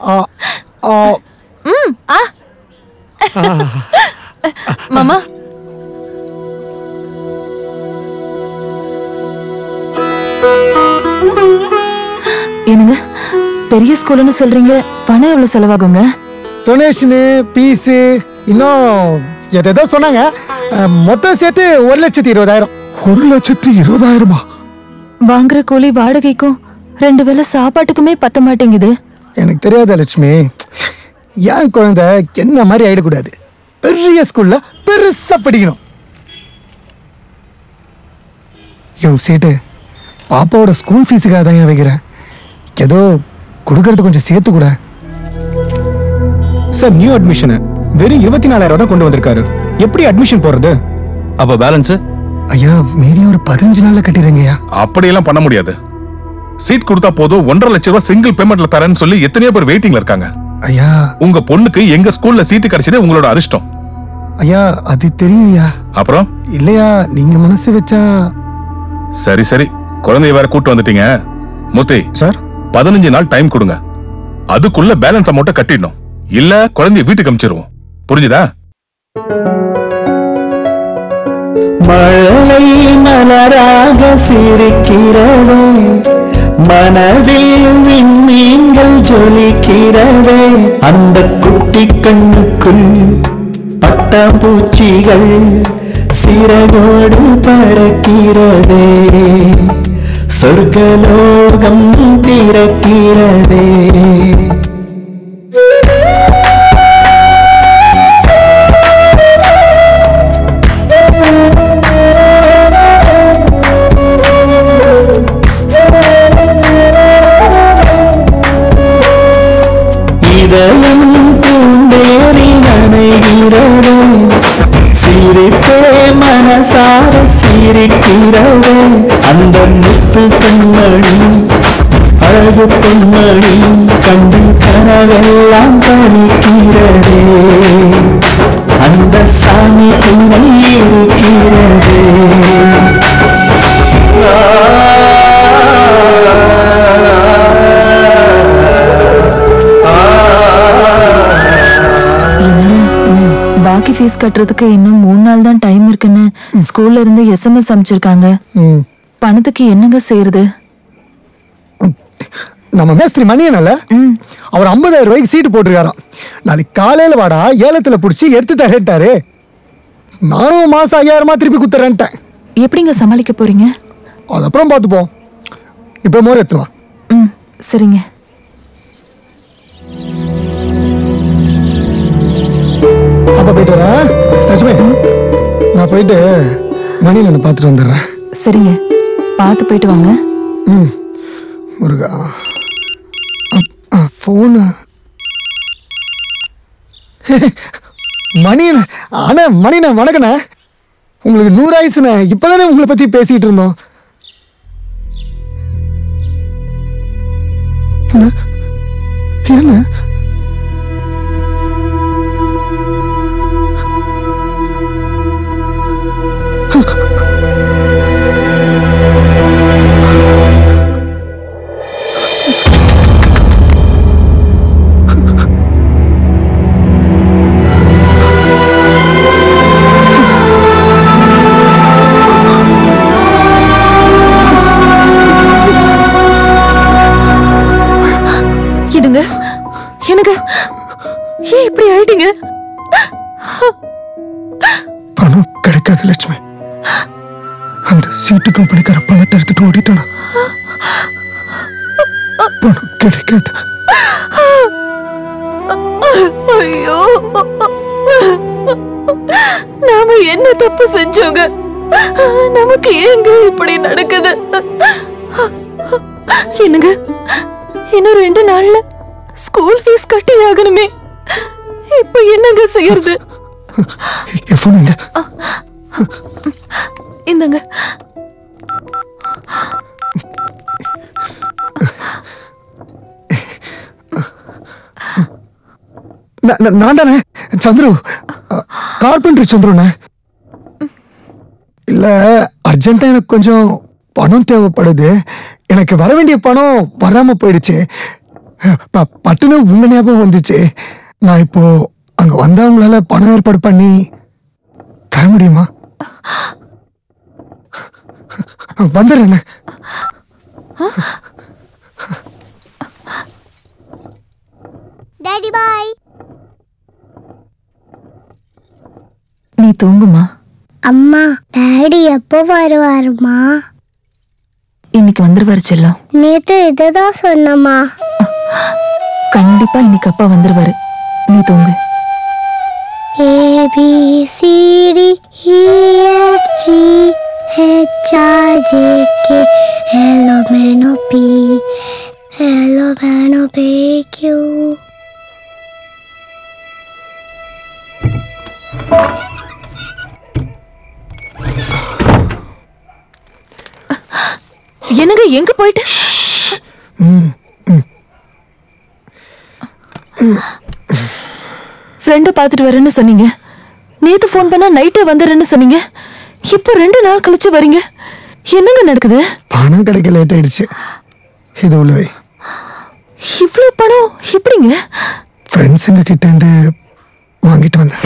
ம் ஆ மாமா என்னங்க பெரிய ஸ்கூல்னு சொல்றீங்க பணம் எவ்வளவு செலவாகுங்க டொனேஷனு பீஸு இன்னும் எதோ சொன்னாங்க அஹ், மொத்தம் சேர்த்து ஒரு லட்சத்தி இருபதாயிரம் ஒரு லட்சத்தி இருபதாயிரமா வாங்குற கூலி வாடகைக்கும் ரெண்டு வேளை சாப்பாட்டுக்குமே பத்த மாட்டேங்குது எனக்கு தெரியாத லட்சுமி என் குழந்தை என்ன மாதிரி ஆயிடக்கூடாது பெரிய ஸ்கூல்ல பெருசா படிக்கணும் யோ சேட்டு பாப்பாவோட ஸ்கூல் ஃபீஸுக்காக தான் ஏன் வைக்கிறேன் ஏதோ கொடுக்கறது கொஞ்சம் சேர்த்து கூட சார் நியூ அட்மிஷன் வெறும் இருபத்தி நாலாயிரம் தான் கொண்டு வந்திருக்காரு எப்படி அட்மிஷன் போறது அப்ப பேலன்ஸ் ஐயா மீதி ஒரு பதினஞ்சு நாள்ல கட்டிடுறீங்கய்யா அப்படியெல்லாம் பண்ண முடியாது சீட் கொடுத்தா போதும் ஒன்றரை லட்சம் ரூபாய் சிங்கிள் பேமெண்ட்ல தரேன்னு சொல்லி எத்தனையோ பேர் வெயிட்டிங்ல இருக்காங்க ஐயா உங்க பொண்ணுக்கு எங்க ஸ்கூல்ல சீட்டு கிடைச்சதே உங்களோட அதிர்ஷ்டம் ஐயா அது தெரியும்யா அப்புறம் இல்லையா நீங்க மனசு வச்சா சரி சரி குழந்தைய வேற கூட்டு வந்துட்டீங்க முத்தி சார் பதினஞ்சு நாள் டைம் கொடுங்க அதுக்குள்ள பேலன்ஸ் அமௌண்ட்டை கட்டிடணும் இல்ல குழந்தைய வீட்டுக்கு அமிச்சிருவோம் புரிஞ்சுதா மழலை மலராக சிரிக்கிறதே மனதில் விண்மீன்கள் ஜொலிக்கிறதே அந்த குட்டி கண்ணுக்குள் பட்டாம்பூச்சிகள் சிறகோடு பறக்கிறதே சொர்க்கலோகம் திறக்கிறதே இதயம் பூண்டேறி நனைகிறது சிரிப்பே மனசார சிரிக்கிறது அந்த முத்து பெண்மணி அழகு பெண்மணி கண்டு கனவெல்லாம் பறிக்கிறதே அந்த சாமி துணை இருக்கிறதே பாக்கி ஃபீஸ் கட்டுறதுக்கு இன்னும் மூணு நாள் தான் டைம் இருக்குன்னு ஸ்கூல்ல இருந்து எஸ்எம்எஸ் அனுப்பிச்சிருக்காங்க பணத்துக்கு என்னங்க செய்யறது நம்ம மேஸ்திரி மணியனல்ல அவர் 50000 ரூபாய்க்கு சீட்டு போட்டிருக்காராம் நாளைக்கு காலையில வாடா ஏலத்துல புடிச்சு எடுத்து தரட்டாரு நானும் மாசம் ஐயாயிரமா திருப்பி குத்துறேன்ட்டேன் எப்படிங்க சமாளிக்க போறீங்க அது அப்புறம் பார்த்துப்போம் இப்போ மோர் எத்தனை ம் சரிங்க அப்பா போயிட்டு வரேன் லட்சுமி நான் போயிட்டு மணியனை பார்த்துட்டு வந்துடுறேன் சரிங்க பார்த்து போயிட்டு வாங்க ம் முருகா ஃபோனு மணியண்ண அண்ணா மணிண்ணா வணக்கண்ணே உங்களுக்கு நூறு ஆயுசுண்ணே இப்போதானே உங்களை பற்றி பேசிகிட்டு இருந்தோம் என்ன என்ன என்னங்க எனக்கு ஏன் இப்படி ஆயிட்டீங்க பணம் கிடைக்காது லட்சுமி அந்த சீட்டு கம்பெனிக்கார பணத்தை எடுத்துட்டு ஓடிட்டானா பணம் கிடைக்காது ஐயோ நாம என்ன தப்பு செஞ்சோங்க நமக்கு ஏங்க இப்படி நடக்குது என்னங்க இன்னும் ரெண்டு நாள்ல ஸ்கூல் ஃபீஸ் கட்டி ஆகணுமே இப்ப என்னங்க செய்யறது என் ஃபோன் எங்க இந்தங்க நா- நா- நான் தானே சந்துரு கார்பெண்டர் சந்துருண்ணே இல்ல அர்ஜென்ட்டா எனக்கு கொஞ்சம் பணம் தேவைப்படுது எனக்கு வர வேண்டிய பணம் வராம போயிடுச்சு ப- பட்டுன்னு உங்க ஞாபகம் வந்துச்சு நான் இப்போ அங்க வந்தவங்களால பணம் ஏற்பாடு பண்ணி தர முடியுமா வந்துடுறேண்ணே டாடி பாய் நீ தூங்குமா அம்மா டாடி எப்போ வருவாருமா இன்னைக்கு வந்துருவாரு செல்லம் நேத்து இதுதான் சொன்னம்மா கண்டிப்பா இன்னைக்கு அப்பா வந்துருவாரு நீ தூங்கு ஏ B C D E F G H I J K L M N O P L M N O P Q என்னங்க எங்க போயிட்டு ஃப்ரெண்டை பார்த்துட்டு வரேன்னு சொன்னீங்க நேத்து ஃபோன் பண்ணா நைட்டே வந்துடுறேன்னு சொன்னீங்க இப்போ ரெண்டு நாள் கழிச்சு வரீங்க என்னங்க நடக்குது பணம் கிடைக்க லேட் ஆயிடுச்சு இது உள்ளவை இவ்வளோ பணம் எப்படிங்க ஃப்ரெண்ட்ஸுங்க கிட்ட இருந்து வாங்கிட்டு வந்தேன்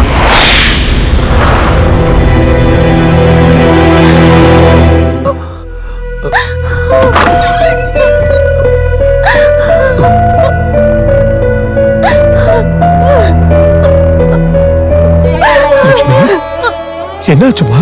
லட்சுமி என்னாச்சுமா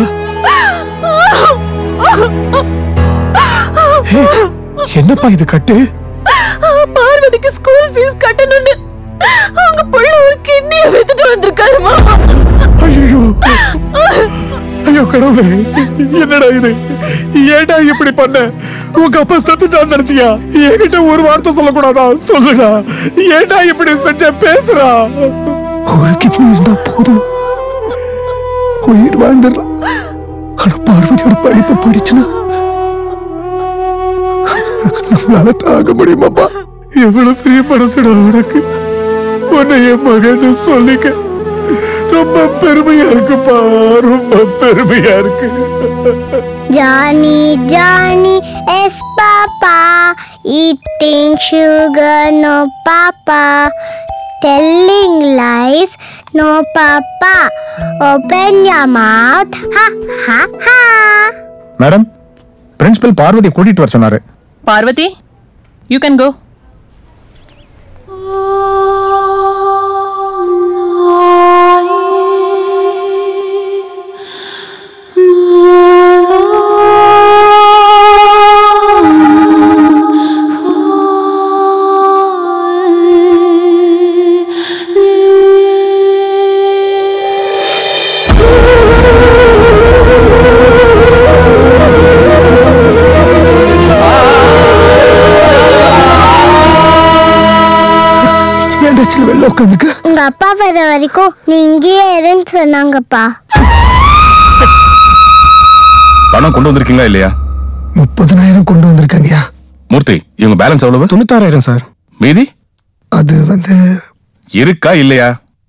ஏய், என்னப்பா இது கட்டு பார்வதிக்கு ஸ்கூல் ஃபீஸ் கட்டணும்னு அவங்க புள்ள ஒரு கிட்னியை வித்துட்டு வந்திருக்காருமா ஐயோ ஐயோ கடவுளே என்னடா இது ஏன்டா இப்படி பண்ண உங்க அப்பா செத்துட்டான்னு நினைச்சியா என்கிட்ட ஒரு வார்த்தை சொல்லக்கூடாதா சொல்லுடா ஏன்டா இப்படி செஞ்ச பேசுறா ஒரு கிட்னி இருந்தா போதும் உயிர் வாழ்ந்துடலாம் ஆனா பார்வதியோட படிப்பு போயிடுச்சுன்னா நம்மளால தாங்க முடியுமாப்பா எவ்வளவு பெரிய மனசுடா உனக்கு உன்னை என் மகன்னு சொல்லிக்க ரொம்ப பெருமையா இருக்குப்பா ரொம்ப பெருமையா இருக்கு Johnny, Johnny is Papa. Eating sugar, no Papa. Telling lies, no Papa. Open your mouth, ha ha ha. Madam principal Parvathi கூட்டிட்டு வர சொன்னாரு பார்வதி யூ கேன் கோ ஏன்டா சின்ன வெளில உட்காந்துக்க உங்க அப்பா வர வரைக்கும் நீ இங்கேயே இருன்னு சொன்னாங்கப்பா பணம் கொண்டு வந்திருக்கீங்களா இல்லையா முப்பதனாயிரம் கொண்டு வந்திருக்காங்கயா மூர்த்தி இவங்க பேலன்ஸ் எவ்வளவு தொண்ணூத்தாறாயிரம் சார் மீதி அது வந்து இருக்கா இல்லையா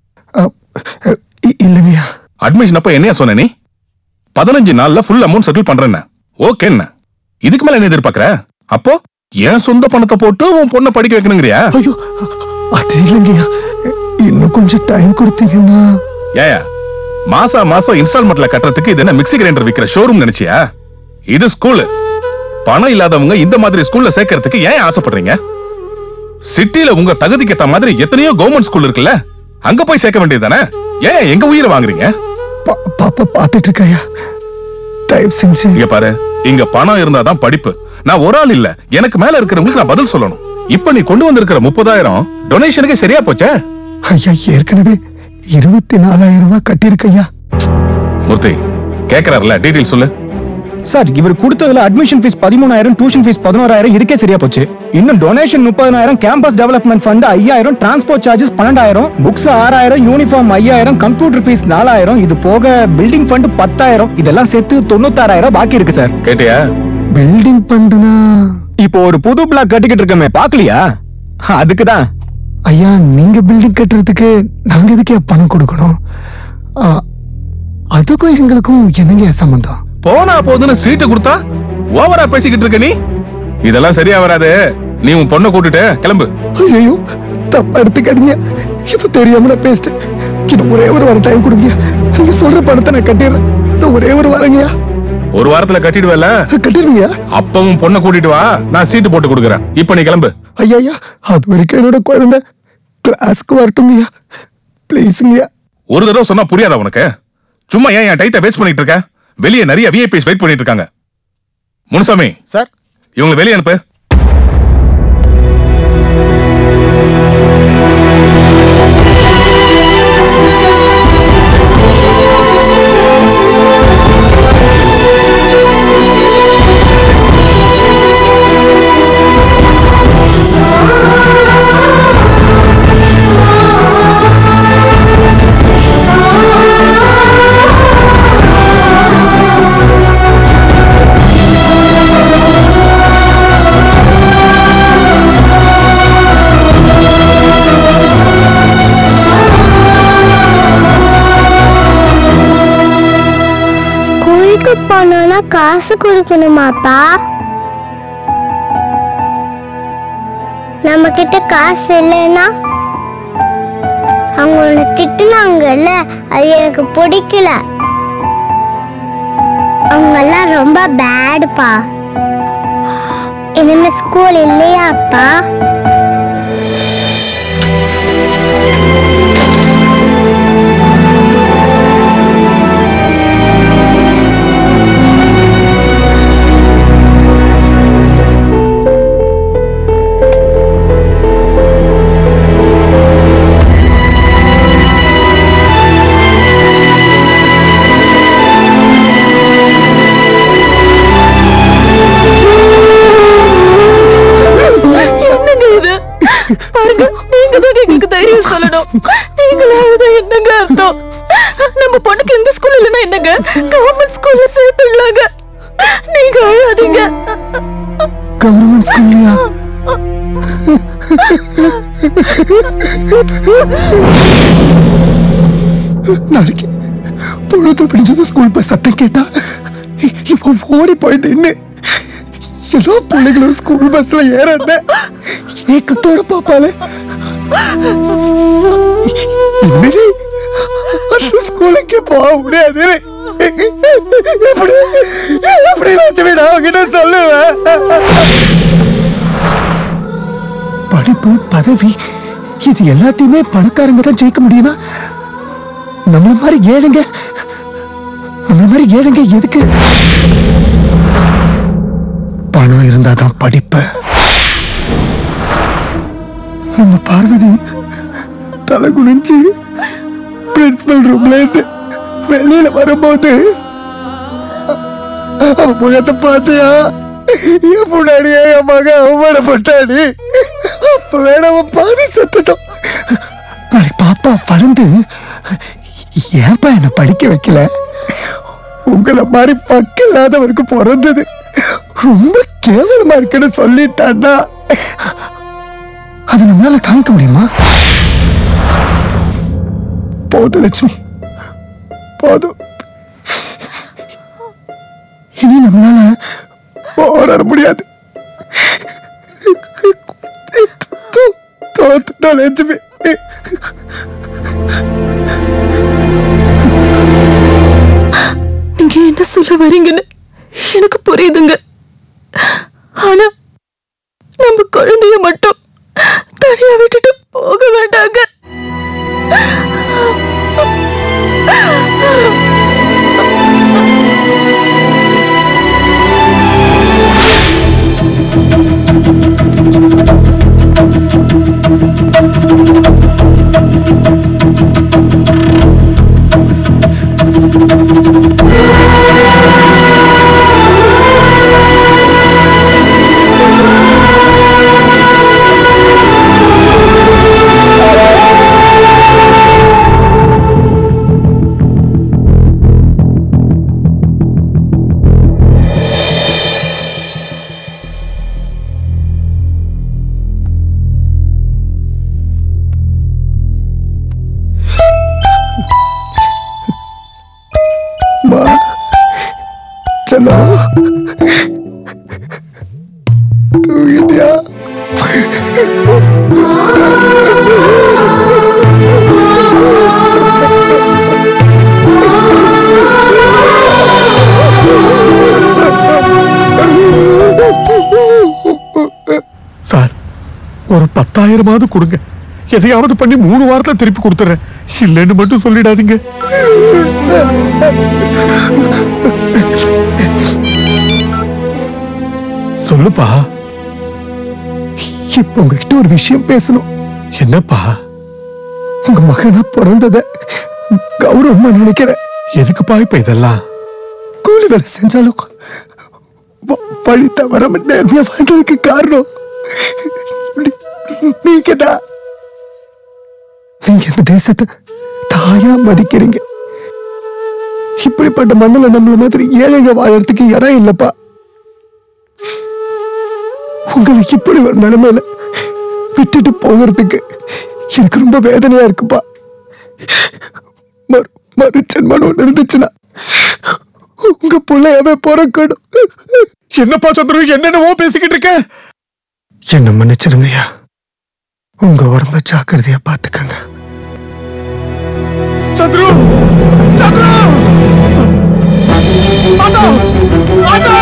இ- இல்லைங்கய்யா அட்மிஷன் அப்ப என்னையா சொன்ன நீ பதினஞ்சு நாள்ல ஃபுல் அமௌண்ட் செட்டில் பண்றேன்னு ஓகே என்ன இதுக்கு மேல என்ன எதிர்பார்க்கற அப்போ என் சொந்த பணத்தை போட்டு உன் பொண்ணை படிக்க வைக்கணுங்கிறியா ஐயோ அது இல்லைங்கய்யா இன்னும் கொஞ்சம் டைம் கொடுத்தீங்கன்னா ஏயா மாசா மாசம் இன்ஸ்டால்மெண்ட்ல கட்டுறதுக்கு இது என்ன மிக்ஸி கிரைண்டர் விக்கிற ஷோரூம் நினைச்சியா இது ஸ்கூல் பணம் இல்லாதவங்க இந்த மாதிரி ஸ்கூல்ல சேர்க்கறதுக்கு ஏன் ஆசைப்படுறீங்க சிட்டில உங்க தகுதிக்கு ஏத்த மாதிரி எத்தனையோ கவர்மெண்ட் ஸ்கூல் இருக்குல்ல அங்க போய் சேர்க்க வேண்டியதுதானே ஏன் எங்க உயிரை வாங்குறீங்க பாப்பா பாத்துட்டு இருக்காயா தயவு செஞ்சு இங்க பாரு இங்க பணம் இருந்தாதான் படிப்பு நான் ஒரு ஆள் இல்ல எனக்கு மேல இருக்கிறவங்களுக்கு நான் பதில் சொல்லணும் இப்ப நீ கொண்டு வந்திருக்கிற முப்பதாயிரம் டொனேஷனுக்கு சரியா போச்சே ஐயா ஏற்கனவே இருபத்தி நாலாயிரம் ரூபாய் கட்டியிருக்கையா மூர்த்தி கேக்குறாருல டீடைல் சொல்லு சார் இவர் கொடுத்ததுல அட்மிஷன் ஃபீஸ் பதிமூணாயிரம் டியூஷன் ஃபீஸ் பதினோராயிரம் இதுக்கே சரியா போச்சு இன்னும் டொனேஷன் முப்பதாயிரம் கேம்பஸ் டெவலப்மெண்ட் ஃபண்ட் ஐயாயிரம் டிரான்ஸ்போர்ட் சார்ஜஸ் பன்னெண்டாயிரம் புக்ஸ் ஆறாயிரம் யூனிஃபார்ம் ஐயாயிரம் கம்ப்யூட்டர் ஃபீஸ் நாலாயிரம் இது போக பில்டிங் ஃபண்ட் பத்தாயிரம் இதெல்லாம் சேர்த்து தொண்ணூத்தாறாயிரம் பாக்கி இருக்கு சார் கேட்டியா பில்டிங் பண்றனா இப்போ ஒரு புது பிளாக் கட்டிக்கிட்டு இருக்கமே பாக்கலையா அதுக்கு தான் ஐயா நீங்க பில்டிங் கட்டுறதுக்கு நாங்க எதுக்கே பணம் கொடுக்கணும் ஆ, அதுக்கும் எங்களுக்கும் என்னங்க சம்பந்தம் போனா போதுன்னு சீட்டு கொடுத்தா ஓவரா பேசிக்கிட்டு இருக்க நீ இதெல்லாம் சரியா வராது நீ உன் பொண்ணை கூட்டிட்டு கிளம்பு ஐயோ தப்பா எடுத்துக்காதீங்க இது தெரியாம நான் பேசிட்டேன் இன்னும் ஒரே ஒரு வாரம் டைம் கொடுங்க நீங்க சொல்ற பணத்தை நான் கட்டிடுறேன் நான் ஒரே ஒரு வாரங்கய்யா ஒரு வாரத்துல கட்டிடுவேல கட்டிடுவீங்க அப்பவும் பொண்ணை கூட்டிட்டு வா நான் சீட்டு போட்டு கொடுக்குறேன் இப்ப நீ கிளம்பு ஐயா ஐயா அது வரைக்கும் என்னோட குழந்தை கிளாஸ்க்கு வரட்டுங்கய்யா ப்ளீஸுங்கய்யா ஒரு தடவை சொன்னா புரியாதா உனக்கு சும்மா ஏன் என் டைத்தை வேஸ்ட் பண்ணிட்டு இருக்க வெளியே நிறைய விஐபிஸ் வெயிட் பண்ணிட்டு இருக்காங்க முனுசாமி சார் இவங்களை வெளியே அனுப்பு போனா காசு கொடுக்கணுமாப்பா நம்ம கிட்ட காசு இல்லைன்னா அவங்க உன்னை திட்டுனாங்கல்ல அது எனக்கு பிடிக்கல அவங்கெல்லாம் ரொம்ப பேடுப்பா இனிமே ஸ்கூல் இல்லையாப்பா என்னங்க இது பாருங்க நீங்க தான் எங்களுக்கு தைரியம் சொல்லணும் நீங்களே அழுத என்னங்க அர்த்தம் நம்ம பொண்ணுக்கு இந்த ஸ்கூல் இல்லைன்னா என்னங்க கவர்மெண்ட் ஸ்கூல்ல சேர்த்துள்ளாங்க நீங்க அழாதீங்க கவர்மெண்ட் ஸ்கூல்லையா நாளைக்கு பொழுது பிடிச்சது ஸ்கூல் பஸ் சத்தம் கேட்டா இ- இப்போ ஓடி போயிட்டு நின்னு எல்லா பிள்ளைகளும் ஸ்கூல் பஸ்ல ஏறாத ஏக்கத்தோட பாப்பாளே என்னடி அந்த ஸ்கூலுக்கு போக முடியாது எப்படி எப்படி லட்சுமி நான் அவகிட்ட சொல்லுவேன் படிப்பு பதவி இது எல்லாத்தையுமே பணக்காரங்க தான் ஜெயிக்க முடியும்னா நம்மள மாதிரி ஏழுங்க நம்மள மாதிரி ஏழுங்க எதுக்கு பணம் இருந்தாதான் படிப்பு நம்ம பார்வதி தலை குனிஞ்சு பிரின்சிபல் ரூம்ல இருந்து வெளியில வரும்போது அவ முகத்தை பார்த்தியா என் முன்னாடியே என் மகன் அவமானப்பட்டாடி அப்ப வேணாம பாதி செத்துட்டோம் நாளைக்கு பாப்பா வளர்ந்து ஏன்பா என்ன படிக்க வைக்கல உங்களை மாதிரி பக்கம் இல்லாதவருக்கு பிறந்தது ரொம்ப கேவலமா இருக்குன்னு சொல்லிட்டான்னா அது நம்மளால தாங்கிக்க முடியுமா போதும் லட்சுமி போதும் இனி நம்மளால போராட முடியாது தோ- தோத்துட்டோம் லட்சுமி நீங்க என்ன சொல்ல வரீங்கன்னு எனக்கு புரியுதுங்க ஆனா நம்ம குழந்தைய மட்டும் தனியா விட்டுட்டு போக வேண்டாங்க மா செல்லம் தூங்கிட்டியா சார் ஒரு பத்தாயிரமாவது கொடுங்க எதையாவது பண்ணி மூணு வாரத்துல திருப்பி கொடுத்துறேன் இல்லைன்னு மட்டும் சொல்லிடாதீங்க சொல்லுப்பா இப்ப உங்ககிட்ட ஒரு விஷயம் பேசணும் என்னப்பா உங்க மகனா பிறந்தத கௌரவமா நினைக்கிறேன் எதுக்குப்பா இப்ப இதெல்லாம் கூலி வேலை செஞ்சாலும் வ- வழி தவறாம நேர்மையா வாழ்ந்ததுக்கு காரணம் நீ- நீங்கதான் நீங்க இந்த தேசத்தை தாயா மதிக்கிறீங்க இப்படிப்பட்ட மண்ணுல நம்மள மாதிரி ஏழைங்க வாழறதுக்கு இடம் இல்லப்பா உங்களை இப்படி ஒரு நிலைமையில விட்டுட்டு போகிறதுக்கு எனக்கு ரொம்ப வேதனையா இருக்குப்பா மறு மறுச்சன்மன் ஒன்று இருந்துச்சுன்னா உங்க பிள்ளையாவே பிறக்கணும் என்னப்பா சந்துரு என்னென்னவோ பேசிக்கிட்டு இருக்க என்ன மன்னிச்சிருங்கய்யா உங்க உடம்ப ஜாக்கிரதையா பாத்துக்கங்க Chandru Chandru auto auto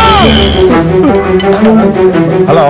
hello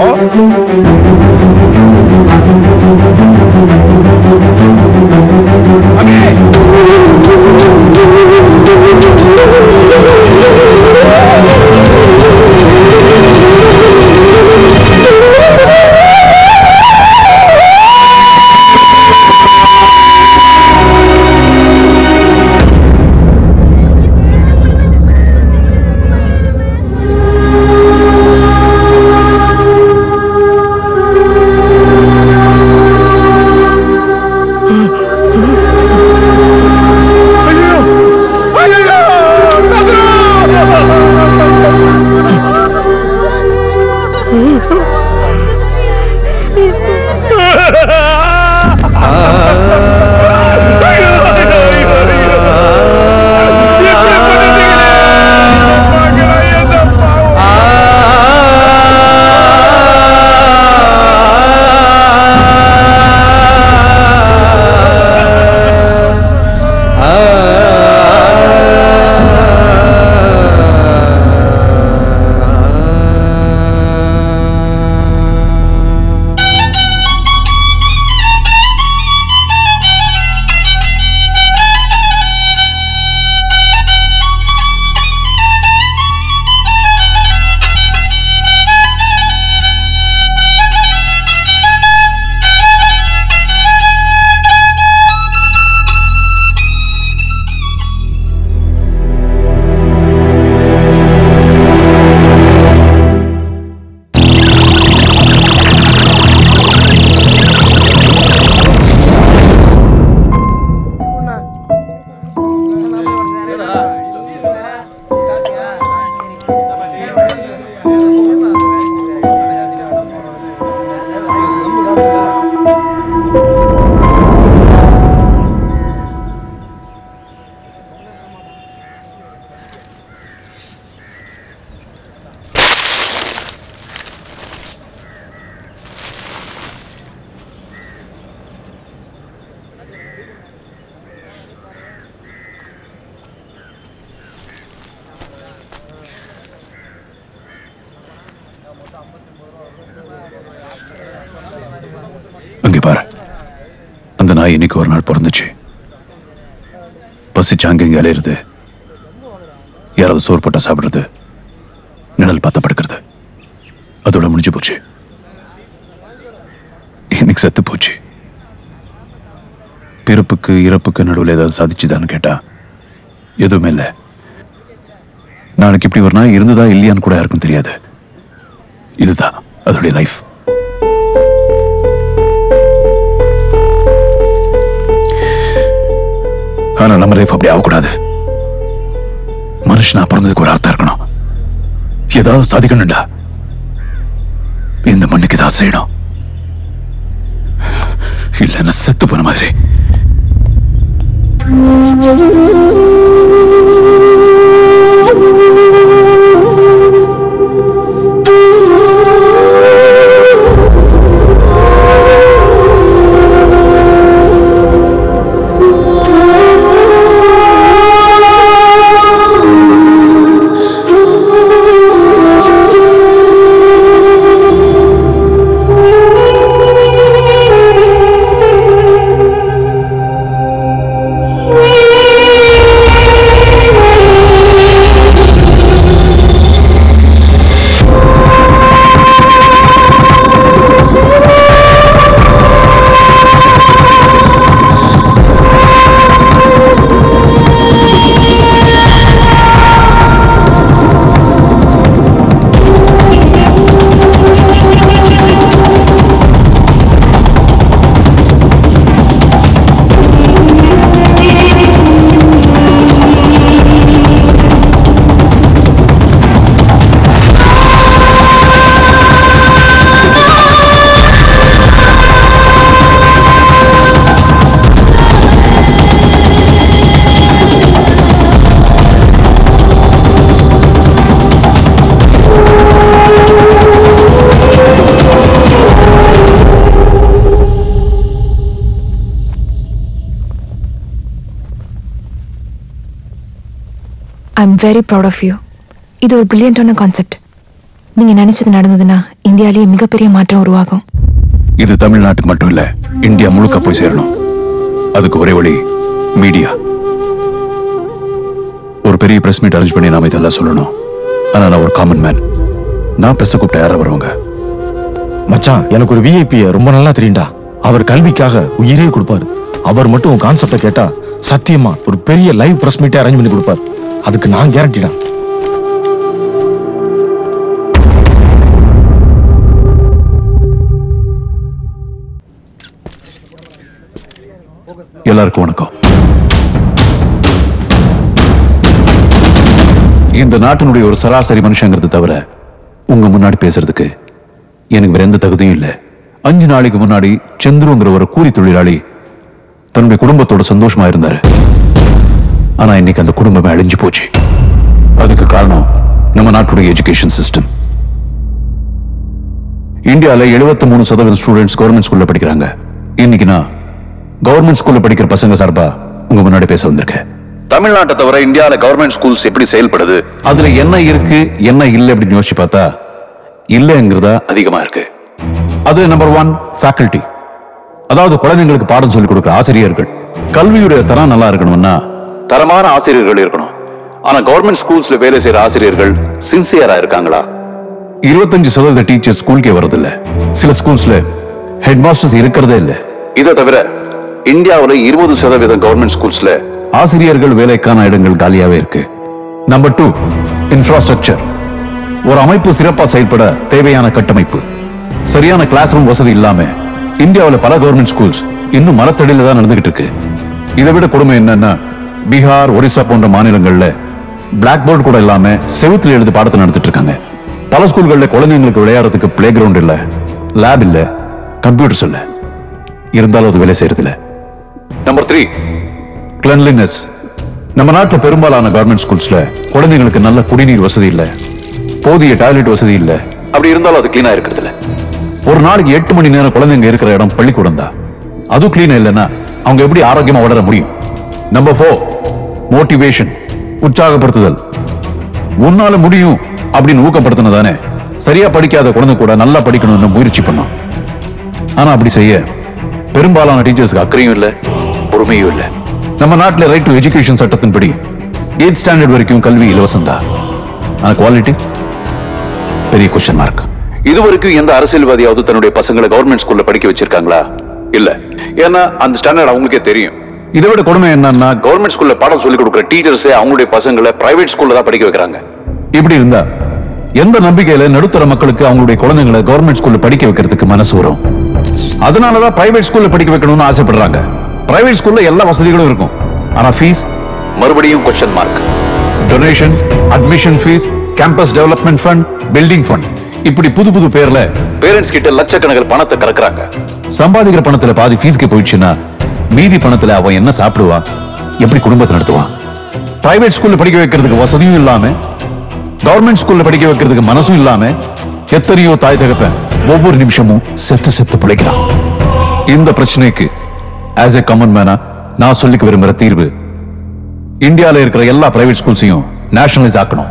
அங்கே பாரு அந்த நாய் இன்னைக்கு ஒரு நாள் பிறந்துச்சு பசிச்சு அங்கங்க அலையிறது யாராவது சோறு போட்டா சாப்பிடுறது நிழல் பார்த்து படுக்கிறது அதோட முடிஞ்சு போச்சு இன்னைக்கு செத்து போச்சு பிறப்புக்கு இறப்புக்கு நடுவில் ஏதாவது சாதிச்சுதான்னு கேட்டா எதுவுமே இல்லை நாளைக்கு இப்படி ஒரு நாய் இருந்ததா இல்லையான்னு கூட யாருக்கும் தெரியாது இதுதான் அதோடைய லைஃப் ஆனா நம்ம லைஃப் அப்படி ஆகக்கூடாது மனுஷனா பிறந்ததுக்கு ஒரு அர்த்தம் இருக்கணும் ஏதாவது சாதிக்கணும்டா இந்த மண்ணுக்கு ஏதாவது செய்யணும் இல்லைன்னா செத்து போன மாதிரி Thank you. I am very proud of you இது ஒரு பிரில்லியண்டான கான்செப்ட் நீங்க நினைச்சது நடந்ததுன்னா இந்தியாலேயே மிகப்பெரிய மாற்றம் உருவாகும் இது தமிழ்நாட்டுக்கு மட்டும் இல்ல இந்தியா முழுக்க போய் சேரணும் அதுக்கு ஒரே வழி மீடியா ஒரு பெரிய பிரஸ் மீட் அரேஞ்ச் பண்ணி நாம இதெல்லாம் சொல்லணும் ஆனா நான் ஒரு காமன் மேன் நான் பிரஸ் கூப்பிட்ட யாரா வருவாங்க மச்சான் எனக்கு ஒரு விஐபி ரொம்ப நல்லா தெரியும்டா அவர் கல்விக்காக உயிரே கொடுப்பாரு அவர் மட்டும் உன் கான்செப்டை கேட்டா சத்தியமா ஒரு பெரிய லைவ் பிரஸ் மீட்டே அரேஞ்ச் பண்ணி கொடுப்பார் அதுக்கு நான் கேரண்டிடா எல்லாருக்கும் வணக்கம் இந்த நாட்டினுடைய ஒரு சராசரி மனுஷங்கிறது தவிர உங்க முன்னாடி பேசுறதுக்கு எனக்கு வேற எந்த தகுதியும் இல்லை அஞ்சு நாளைக்கு முன்னாடி சந்துருங்கிற ஒரு கூலி தொழிலாளி தன்னுடைய குடும்பத்தோட சந்தோஷமா இருந்தாரு ஆனா இன்னைக்கு அந்த குடும்பமே அழிஞ்சு போச்சு அதுக்கு காரணம் நம்ம நாட்டுடைய எஜுகேஷன் சிஸ்டம் இந்தியால 73% மூணு சதவீதம் ஸ்டூடெண்ட்ஸ் கவர்மெண்ட் ஸ்கூல்ல படிக்கிறாங்க இன்னைக்கு நான் கவர்மெண்ட் ஸ்கூல்ல படிக்கிற பசங்க சார்பா உங்க முன்னாடி பேச வந்திருக்கேன் தமிழ்நாட்டை தவிர இந்தியால கவர்மெண்ட் ஸ்கூல்ஸ் எப்படி செயல்படுது அதுல என்ன இருக்கு என்ன இல்லை அப்படின்னு யோசிச்சு பார்த்தா இல்லைங்கிறதா அதிகமா இருக்கு அதுல நம்பர் ஒன் ஃபேக்கல்டி அதாவது குழந்தைங்களுக்கு பாடம் சொல்லிக் கொடுக்கிற ஆசிரியர்கள் கல்வியுடைய தரம் நல்லா இருக்கணும்னா தரமான ஆசிரியர்கள் இருக்கணும் ஆனா கவர்மெண்ட் ஸ்கூல்ஸ்ல வேலை செய்யற ஆசிரியர்கள் சின்சியரா இருக்காங்களா இருபத்தஞ்சு சதவீத டீச்சர் ஸ்கூலுக்கே வரதில்ல சில ஸ்கூல்ஸ்ல ஹெட் மாஸ்டர்ஸ் இருக்கிறதே இல்ல இதை தவிர இந்தியாவுல இருபது சதவீதம் கவர்மெண்ட் ஸ்கூல்ஸ்ல ஆசிரியர்கள் வேலைக்கான இடங்கள் காலியாவே இருக்கு நம்பர் டூ இன்ஃப்ராஸ்ட்ரக்சர் ஒரு அமைப்பு சிறப்பா செயல்பட தேவையான கட்டமைப்பு சரியான கிளாஸ் ரூம் வசதி இல்லாம இந்தியாவுல பல கவர்மெண்ட் ஸ்கூல்ஸ் இன்னும் மரத்தடியில தான் நடந்துகிட்டு இருக்கு இதை விட கொடுமை என்னன்னா பீகார் ஒரிசா போன்ற மாநிலங்கள்ல பிளாக் போர்டு கூட இல்லாம செவுத்துல எழுதி பாடத்தை நடத்திட்டு இருக்காங்க பல ஸ்கூல்கள்ல குழந்தைங்களுக்கு விளையாடுறதுக்கு பிளே கிரவுண்ட் இல்ல லேப் இல்ல கம்ப்யூட்டர்ஸ் இல்ல இருந்தாலும் அது வேலை செய்யறது இல்ல நம்பர் த்ரீ கிளன்லினஸ் நம்ம நாட்டுல பெரும்பாலான கவர்மெண்ட் ஸ்கூல்ஸ்ல குழந்தைங்களுக்கு நல்ல குடிநீர் வசதி இல்ல போதிய டாய்லெட் வசதி இல்ல அப்படி இருந்தாலும் அது கிளீனா இருக்கிறது இல்ல ஒரு நாளைக்கு எட்டு மணி நேரம் குழந்தைங்க இருக்கிற இடம் பள்ளிக்கூடம் தான் அதுவும் கிளீனா இல்லைன்னா அவங்க எப்படி ஆரோக்கியமா வளர முடியும் நம்பர் ஃபோர் மோட்டிவேஷன் உற்சாகப்படுத்துதல் உன்னால முடியும் அப்படின்னு ஊக்கப்படுத்தினதானே சரியா படிக்காத குழந்தை கூட நல்லா படிக்கணும்னு முயற்சி பண்ணும் ஆனா அப்படி செய்ய பெரும்பாலான டீச்சர்ஸ்க்கு அக்கறையும் இல்ல பொறுமையும் இல்ல நம்ம நாட்டுல ரைட் டு எஜுகேஷன் சட்டத்தின்படி எயிட் ஸ்டாண்டர்ட் வரைக்கும் கல்வி இலவசம் தான் ஆனா குவாலிட்டி பெரிய கொஸ்டின் மார்க் இது வரைக்கும் எந்த அரசியல்வாதியாவது தன்னுடைய பசங்களை கவர்மெண்ட் ஸ்கூல்ல படிக்க வச்சிருக்காங்களா இல்ல ஏன்னா அந்த ஸ்டாண்டர்ட் அவங்களுக்கே தெரியும் இதை விட கொடுமை என்னன்னா கவர்மெண்ட் ஸ்கூல்ல பாடம் சொல்லி கொடுக்குற டீச்சர்ஸே அவங்களுடைய பசங்களை பிரைவேட் ஸ்கூல்ல தான் படிக்க வைக்கிறாங்க இப்படி இருந்தா எந்த நம்பிக்கையில நடுத்தர மக்களுக்கு அவங்களுடைய குழந்தைங்களை கவர்மெண்ட் ஸ்கூல்ல படிக்க வைக்கிறதுக்கு மனசு வரும் அதனாலதான் பிரைவேட் ஸ்கூல்ல படிக்க வைக்கணும்னு ஆசைப்படுறாங்க பிரைவேட் ஸ்கூல்ல எல்லா வசதிகளும் இருக்கும் ஆனா ஃபீஸ் மறுபடியும் question mark donation admission fees campus development fund building fund இப்படி புது புது பேர்ல பேரண்ட்ஸ் கிட்ட லட்சக்கணக்கில் பணத்தை கறக்குறாங்க சம்பாதிக்கிற பணத்துல பாதி ஃபீஸ்க்கு போயிடுச்சுன்னா மீதி பணத்துல அவன் என்ன சாப்பிடுவான் எப்படி குடும்பத்தை நடத்துவான் பிரைவேட் ஸ்கூல்ல படிக்க வைக்கிறதுக்கு வசதியும் இல்லாம கவர்மெண்ட் ஸ்கூல்ல படிக்க வைக்கிறதுக்கு மனசும் இல்லாம எத்தனையோ தாய் தகப்பன் ஒவ்வொரு நிமிஷமும் செத்து செத்து பிழைக்கிறான் இந்த பிரச்சனைக்கு ஆஸ் எ காமன் மேனா நான் சொல்லிக்க விரும்புற தீர்வு இந்தியால இருக்கிற எல்லா பிரைவேட் ஸ்கூல்ஸையும் நேஷனலைஸ் ஆக்கணும்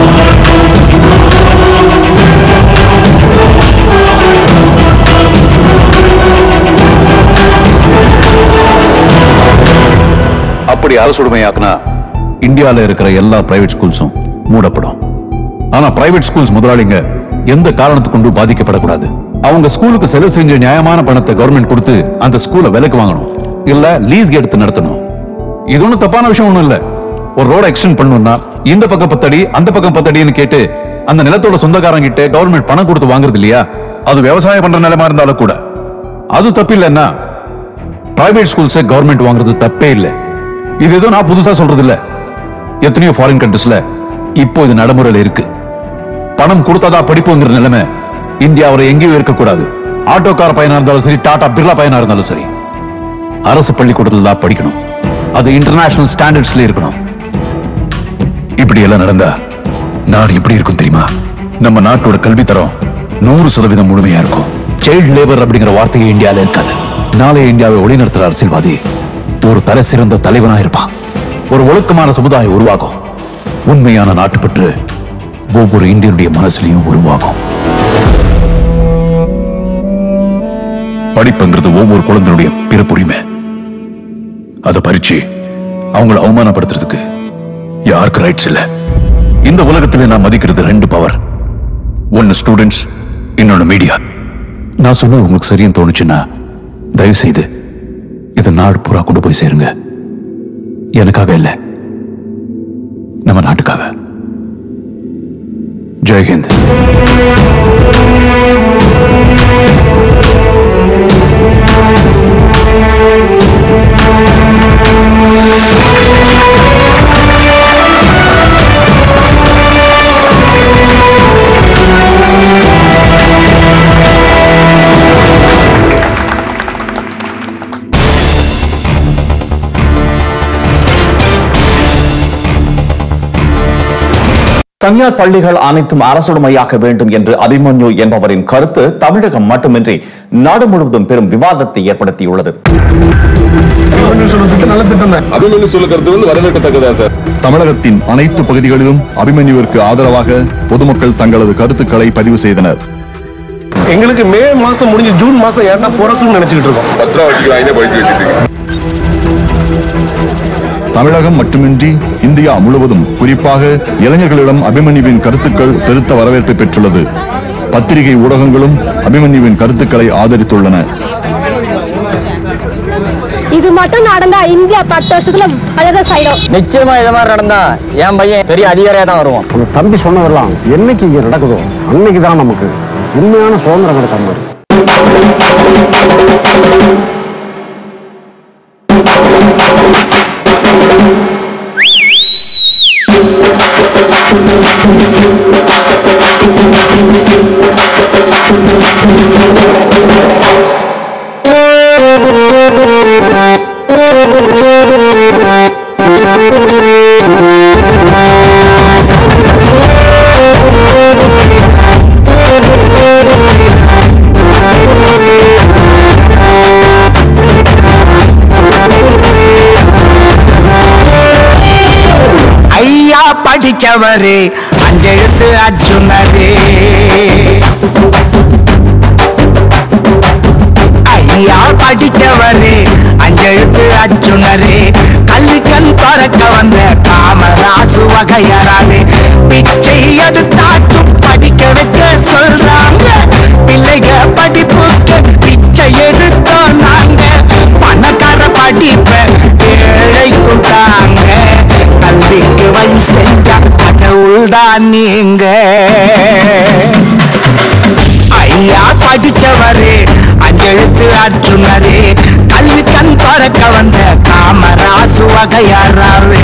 அப்படி அரசுடைமையாக்குனா இந்தியால இருக்கிற எல்லா பிரைவேட் ஸ்கூல்ஸும் மூடப்படும் ஆனா பிரைவேட் ஸ்கூல்ஸ் முதலாளிங்க எந்த காரணத்துக்கு கொண்டு பாதிக்கப்படக்கூடாது அவங்க ஸ்கூலுக்கு செலவு செஞ்ச நியாயமான பணத்தை கவர்மெண்ட் கொடுத்து அந்த ஸ்கூலை விலைக்கு வாங்கணும் இல்ல லீஸ் எடுத்து நடத்தணும் இது ஒண்ணும் தப்பான விஷயம் ஒண்ணும் இல்ல ஒரு ரோட எக்ஸ்டெண்ட் பண்ணணும்னா இந்த பக்கம் பத்தடி அந்த பக்கம் பத்தடின்னு கேட்டு அந்த நிலத்தோட சொந்தக்காரங்க கிட்ட கவர்மெண்ட் பணம் கொடுத்து வாங்குறது இல்லையா அது விவசாயம் பண்ற நிலமா இருந்தாலும் கூட அது தப்பு இல்லைன்னா பிரைவேட் ஸ்கூல்ஸை கவர்மெண்ட் வாங்குறது தப்பே இல்லை இது ஏதோ நான் புதுசா சொல்றது இல்ல எத்தனையோ ஃபாரின் கண்ட்ரிஸ்ல இப்போ இது நடைமுறையில இருக்கு பணம் கொடுத்தாதான் படிப்புங்கிற நிலைமை இந்தியாவில் எங்கேயும் இருக்கக்கூடாது ஆட்டோக்கார பையனா இருந்தாலும் சரி டாடா பிர்லா பையனா இருந்தாலும் சரி அரசு பள்ளிக்கூடத்தில் தான் படிக்கணும் அது இன்டர்நேஷனல் ஸ்டாண்டர்ட்ஸ்ல இருக்கணும் இப்படி எல்லாம் நடந்தா நாடு எப்படி இருக்கும் தெரியுமா நம்ம நாட்டோட கல்வி தரம் நூறு சதவீதம் முழுமையா இருக்கும் சைல்ட் லேபர் அப்படிங்கிற வார்த்தையே இந்தியால இருக்காது நாளைய இந்தியாவை ஒளிநடத்துற அரசியல்வாதி ஒரு தலை சிறந்த தலைவனா இருப்பான் ஒரு ஒழுக்கமான சமுதாயம் உருவாகும் உண்மையான நாட்டுப்பற்று ஒவ்வொரு இந்தியனுடைய மனசுலயும் உருவாகும் படிப்புங்கிறது ஒவ்வொரு குழந்தையுடைய பிறப்புரிமை அதை பறிச்சு அவங்கள அவமானப்படுத்துறதுக்கு யாருக்கு ரைட்ஸ் இல்ல இந்த உலகத்துல நான் மதிக்கிறது ரெண்டு பவர் ஒன்னு ஸ்டூடெண்ட்ஸ் இன்னொன்னு மீடியா நான் சொன்னது உங்களுக்கு சரின்னு தோணுச்சுன்னா தயவு செய்து இதை நாடு பூரா கொண்டு போய் சேருங்க எனக்காக இல்ல நம்ம நாட்டுக்காக ஜெய்ஹிந்த் தனியார் பள்ளிகள் அனைத்தும் அரசுடைமையாக்க வேண்டும் என்று அபிமன்யு என்பவரின் கருத்து தமிழகம் மட்டுமின்றி நாடு முழுவதும் பெரும் விவாதத்தை ஏற்படுத்தியுள்ளது நல்ல திட்டம் அபிமன்யு சொல்ல கருத்து வந்து வரவேற்கத்தக்கதா சார் தமிழகத்தின் அனைத்து பகுதிகளிலும் அபிமன்யுவிற்கு ஆதரவாக பொதுமக்கள் தங்களது கருத்துக்களை பதிவு செய்தனர் எங்களுக்கு மே மாசம் முடிஞ்சு ஜூன் மாசம் ஏன்டா பிறக்குன்னு நினைச்சுக்கிட்டு இருக்கோம் பத்திராவட்டிக்கு வாங்கி படிக்க வச்சுட்டு தமிழகம் மட்டுமின்றி இந்தியா முழுவதும் குறிப்பாக இளைஞர்களிடம் அபிமன்யுவின் கருத்துக்கள் பெருத்த வரவேற்பை பெற்றுள்ளது பத்திரிகை ஊடகங்களும் அபிமன்யுவின் கருத்துக்களை ஆதரித்துள்ளன இது மட்டும் நடந்தா இந்தியா பத்து வருஷத்துல பலதஸ் ஆயிடும் நிச்சயமா இது மாதிரி நடந்தா என் பையன் பெரிய அதிகாரியா தான் வருவான் உங்க தம்பி சொன்னதெல்லாம் என்னைக்கு இங்க நடக்குதோ அன்னைக்கு தான் நமக்கு உண்மையான சுதந்திரம் கிடைச்ச மாதிரி ஐயா படிச்சவரு அஞ்செழுத்து அர்ஜுனரு ஐயா படிச்சவரு அஞ்செழுத்து அர்ஜுனரு கல்வி கண் திறக்க வந்த காமராசு வகையறாரு பிச்சை எடுத்தாச்சும் படிக்க வைக்க சொல்றாங்க பிள்ளைக படிப்புக்கு பிச்சை எடுத்தோம் நாங்க பணக்கார படிப்ப ஏழைக்கும் தாங்க கல்விக்கு வழி செஞ்சா கடவுள்தான் நீங்க ஐயா படிச்சவரு அஞ்செழுத்து அர்ஜுனரு கல்வி கண் திறக்க வந்த காமராசு வகையாராவே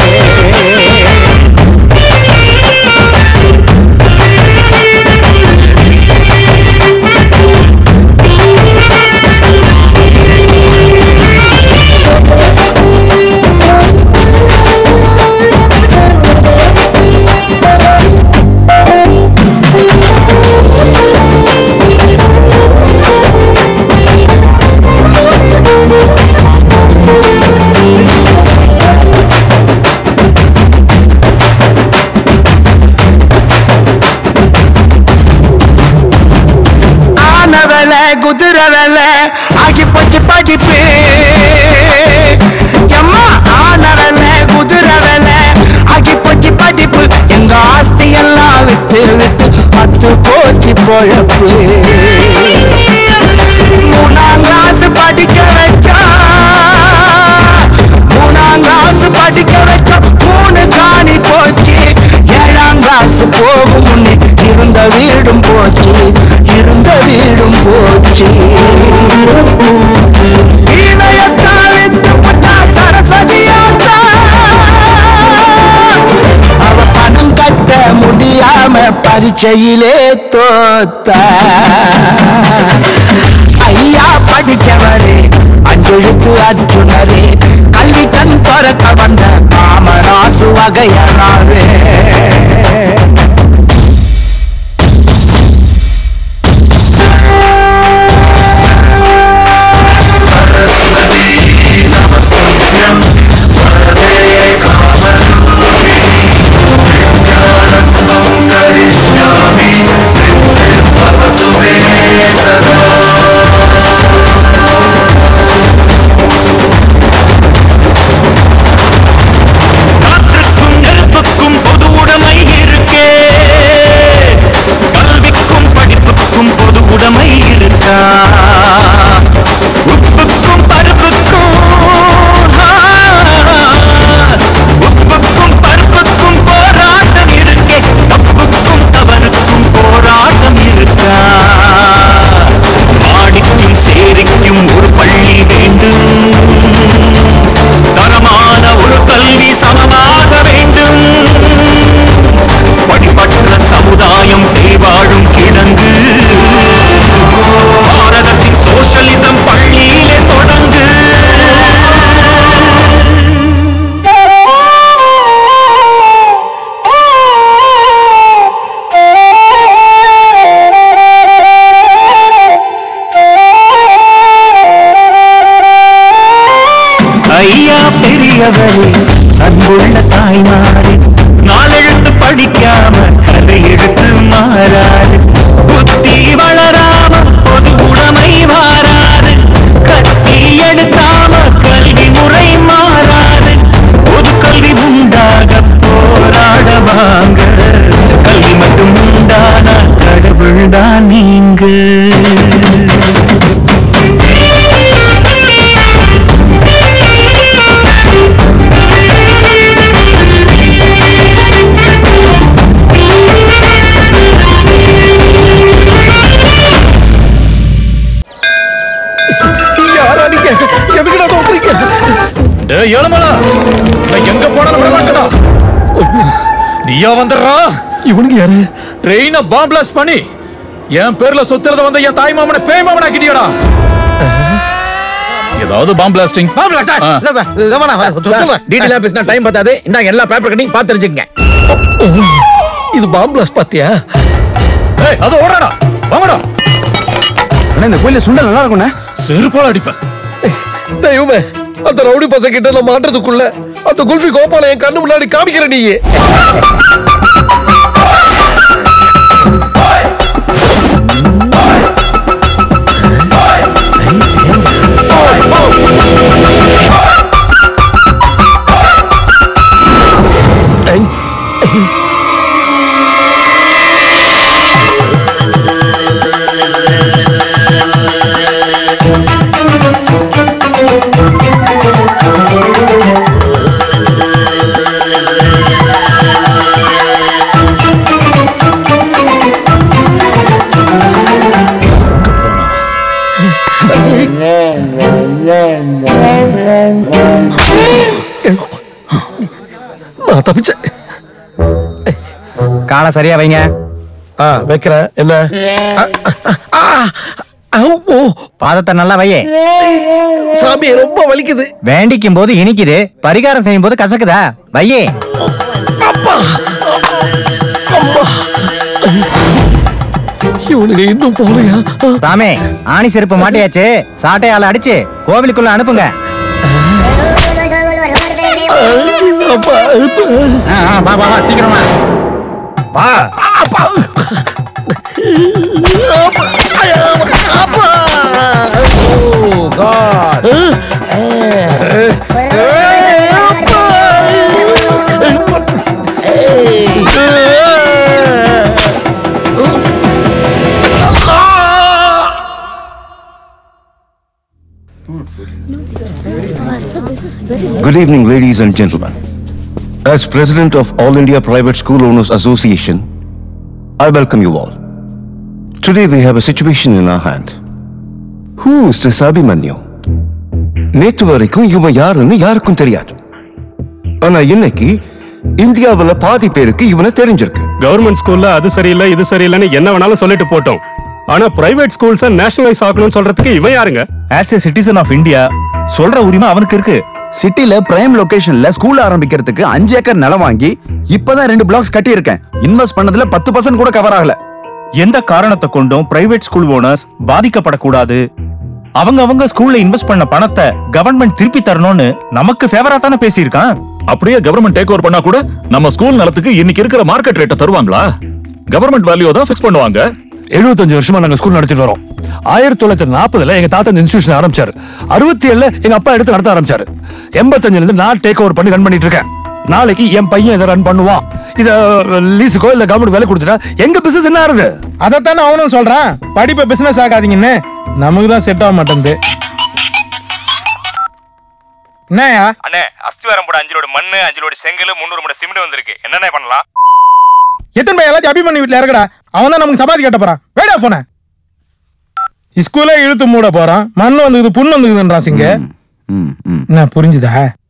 ஆன வேலை குதிரை வேலை ஆகி போச்சு படிப்பு எம்மா ஆன வேலை குதிரை வேலை ஆகி போச்சு படிப்பு எங்க ஆஸ்தி எல்லாம் வித்து வித்து பத்து போச்சு பொழப்பு மூணாம் கிளாஸ் படிக்க வச்சா மூணாம் கிளாஸ் படிக்க வச்சா மூணு காணி போச்சு ஏழாம் கிளாஸ் போகும் முன்னே இருந்த வீடும் போச்சு இருந்த வீடும் போச்சு வீணையத்தா வித்து பட்டா சரஸ்வதியாத்தா அவ பணம் கட்ட முடியாம பரீட்சையிலே தோத்தா ஐயா படிச்சவரு அஞ்செழுத்து அர்ஜுனரு கல்வி கண் திறக்க வந்த காமராசு வகையறாவே ஐயா பெரியவரே அன்புள்ள தாய்மாரே நாளெழுத்து படிக்காம கதை எடுத்து மாறாது புத்தி வளராம பொது உடைமை மாறாது கத்தி எடுக்காம கல்வி முறை மாறாது பொது கல்வி உண்டாக போராட வாங்க கல்வி மட்டும் உண்டானா கடவுள் தான் நீங்க யாரா நீங்க எதுக்குடா தோக்குறீங்க டேய் ஏழுமலா நான் எங்க போனாலும் விட மாட்டேடா நீயா வந்துடுறா இவனுக்கு யாரு ட்ரெயினை பாம் பிளாஸ்ட் பண்ணி என் பேர்ல சொத்துறத வந்த என் தாய் மாமனை பேய் மாமனா கிட்டியடா ஏதாவது பாம் பிளாஸ்டிங் பாம் டீட்டெயிலா பேசினா டைம் பத்தாது இந்தாங்க எல்லா பேப்பர் கட்டிங் பார்த்து தெரிஞ்சுக்கங்க இது பாம் பிளாஸ்ட் பாத்தியா ஏய் அது ஓடடா வாங்கடா அண்ணா இந்த கோயில சுண்டல் நல்லா இருக்கும்ண்ணே செருப்பால அடிப்பேன் தெய்வமே அந்த ரவுடி பசங்க கிட்ட நான் மாட்டுறதுக்குள்ள அந்த குல்ஃபி கோபால என் கண்ணு முன்னாடி காமிக்கிற நீ நான் தப்பிச்சேன் காலை சரியா வைங்க ஆ வைக்கிறேன் என்ன ஆ, ஆ, ஓ பாதத்தை நல்லா வையே சாமி ரொம்ப வலிக்குது வேண்டிக்கும் போது இனிக்குது பரிகாரம் செய்யும் போது கசக்குதா வையே அப்பா அம்மா இவனுங்க இன்னும் போலையா சாமி ஆணி செருப்பு மாட்டியாச்சு சாட்டையால அடிச்சு கோவிலுக்குள்ள அனுப்புங்க அப்பா ஆ, ஆ, வா வா வா சீக்கிரமா வா அப்பா அப்பா oh God Good evening, ladies and gentlemen. As president of All India Private School Owners Association, I welcome you all. Today we have a situation in our hand. Who is this Abhimanyu? நேற்று வரைக்கும் இவன் யாருன்னு யாருக்கும் தெரியாது ஆனா இன்னைக்கு இந்தியாவுல பாதி பேருக்கு இவனை தெரிஞ்சிருக்கு கவர்மெண்ட் ஸ்கூல்ல அது சரியில்லை இது சரியில்லைன்னு என்ன வேணாலும் சொல்லிட்டு போட்டோம் ஆனா பிரைவேட் ஸ்கூல்ஸ நேஷனலைஸ் ஆகணும்னு சொல்றதுக்கு இவன் யாருங்க as a citizen of India சொல்ற உரிமை அவனுக்கு இருக்கு சிட்டில பிரைம் லொகேஷன்ல ஸ்கூல் ஆரம்பிக்கிறதுக்கு அஞ்சு ஏக்கர் நிலம் வாங்கி இப்பதான் ரெண்டு பிளாக்ஸ் கட்டி இருக்கேன் இன்வெஸ்ட் பண்ணதுல பத்து பர்சன்ட் கூட கவர் ஆகல எந்த காரணத்தை கொண்டும் பிரைவேட் ஸ்கூல் ஓனர்ஸ் பாதிக்கப்படக்கூடாது அவங்க அவங்க ஸ்கூல்ல இன்வெஸ்ட் பண்ண பணத்தை கவர்மெண்ட் திருப்பி தரணும்னு நமக்கு ஃபேவரா தானே பேசியிருக்கான் அப்படியே கவர்மெண்ட் டேக் ஓவர் பண்ணா கூட நம்ம ஸ்கூல் நிலத்துக்கு இன்னைக்கு இருக்கிற மார்க்கெட் ரேட்டை தருவாங்களா கவர்மெண்ட் வேல்யூ தான் ஃபிக்ஸ் பண்ணுவாங்க எழுபத்தஞ்சு வருஷமா நாங்க ஸ்கூல் நடத்திட்டு வரோம் ஆயிரத்தி தொள்ளாயிரத்தி நாற்பதுல எங்க தாத்தா இந்த இன்ஸ்டியூஷன் ஆரம்பிச்சாரு அறுபத்தி ஏழுல எங்க அப்பா எடுத்து நடத்த ஆரம்பிச்சாரு எண்பத்தஞ்சுல இருந்து நான் டேக் ஓவர் பண்ணி ரன் பண்ணிட்டு இருக்கேன் நாளைக்கு என் பையன் இதை ரன் பண்ணுவான் இத லீஸுக்கோ இல்ல கவர்மெண்ட் வேலை கொடுத்துட்டா எங்க பிசினஸ் என்ன ஆகுது அதைத்தானே அவனும் சொல்றான் படிப்பை பிசினஸ் ஆகாதீங்கன்னு நமக்கு தான் செட் ஆக மாட்டேங்குது என்னயா அண்ணே அஸ்திவாரம் போட அஞ்சு லோடு மண்ணு அஞ்சு லோடு செங்கல் முந்நூறு மூட சிமெண்ட் வந்திருக்கு என்னென்ன பண்ணலாம் எத்தனை பையன் எல்லாத்தையும் அபிமன்யு வீட்டுல இறக்கடா அவன் தான் நமக்கு சமாதி கட்ட போறான் வேடா போன ஸ்கூலே இழுத்து மூட போறான் மண் வந்துக்குது புண்ணு வந்துக்குதுன்றான் சிங்க என்ன புரிஞ்சுதா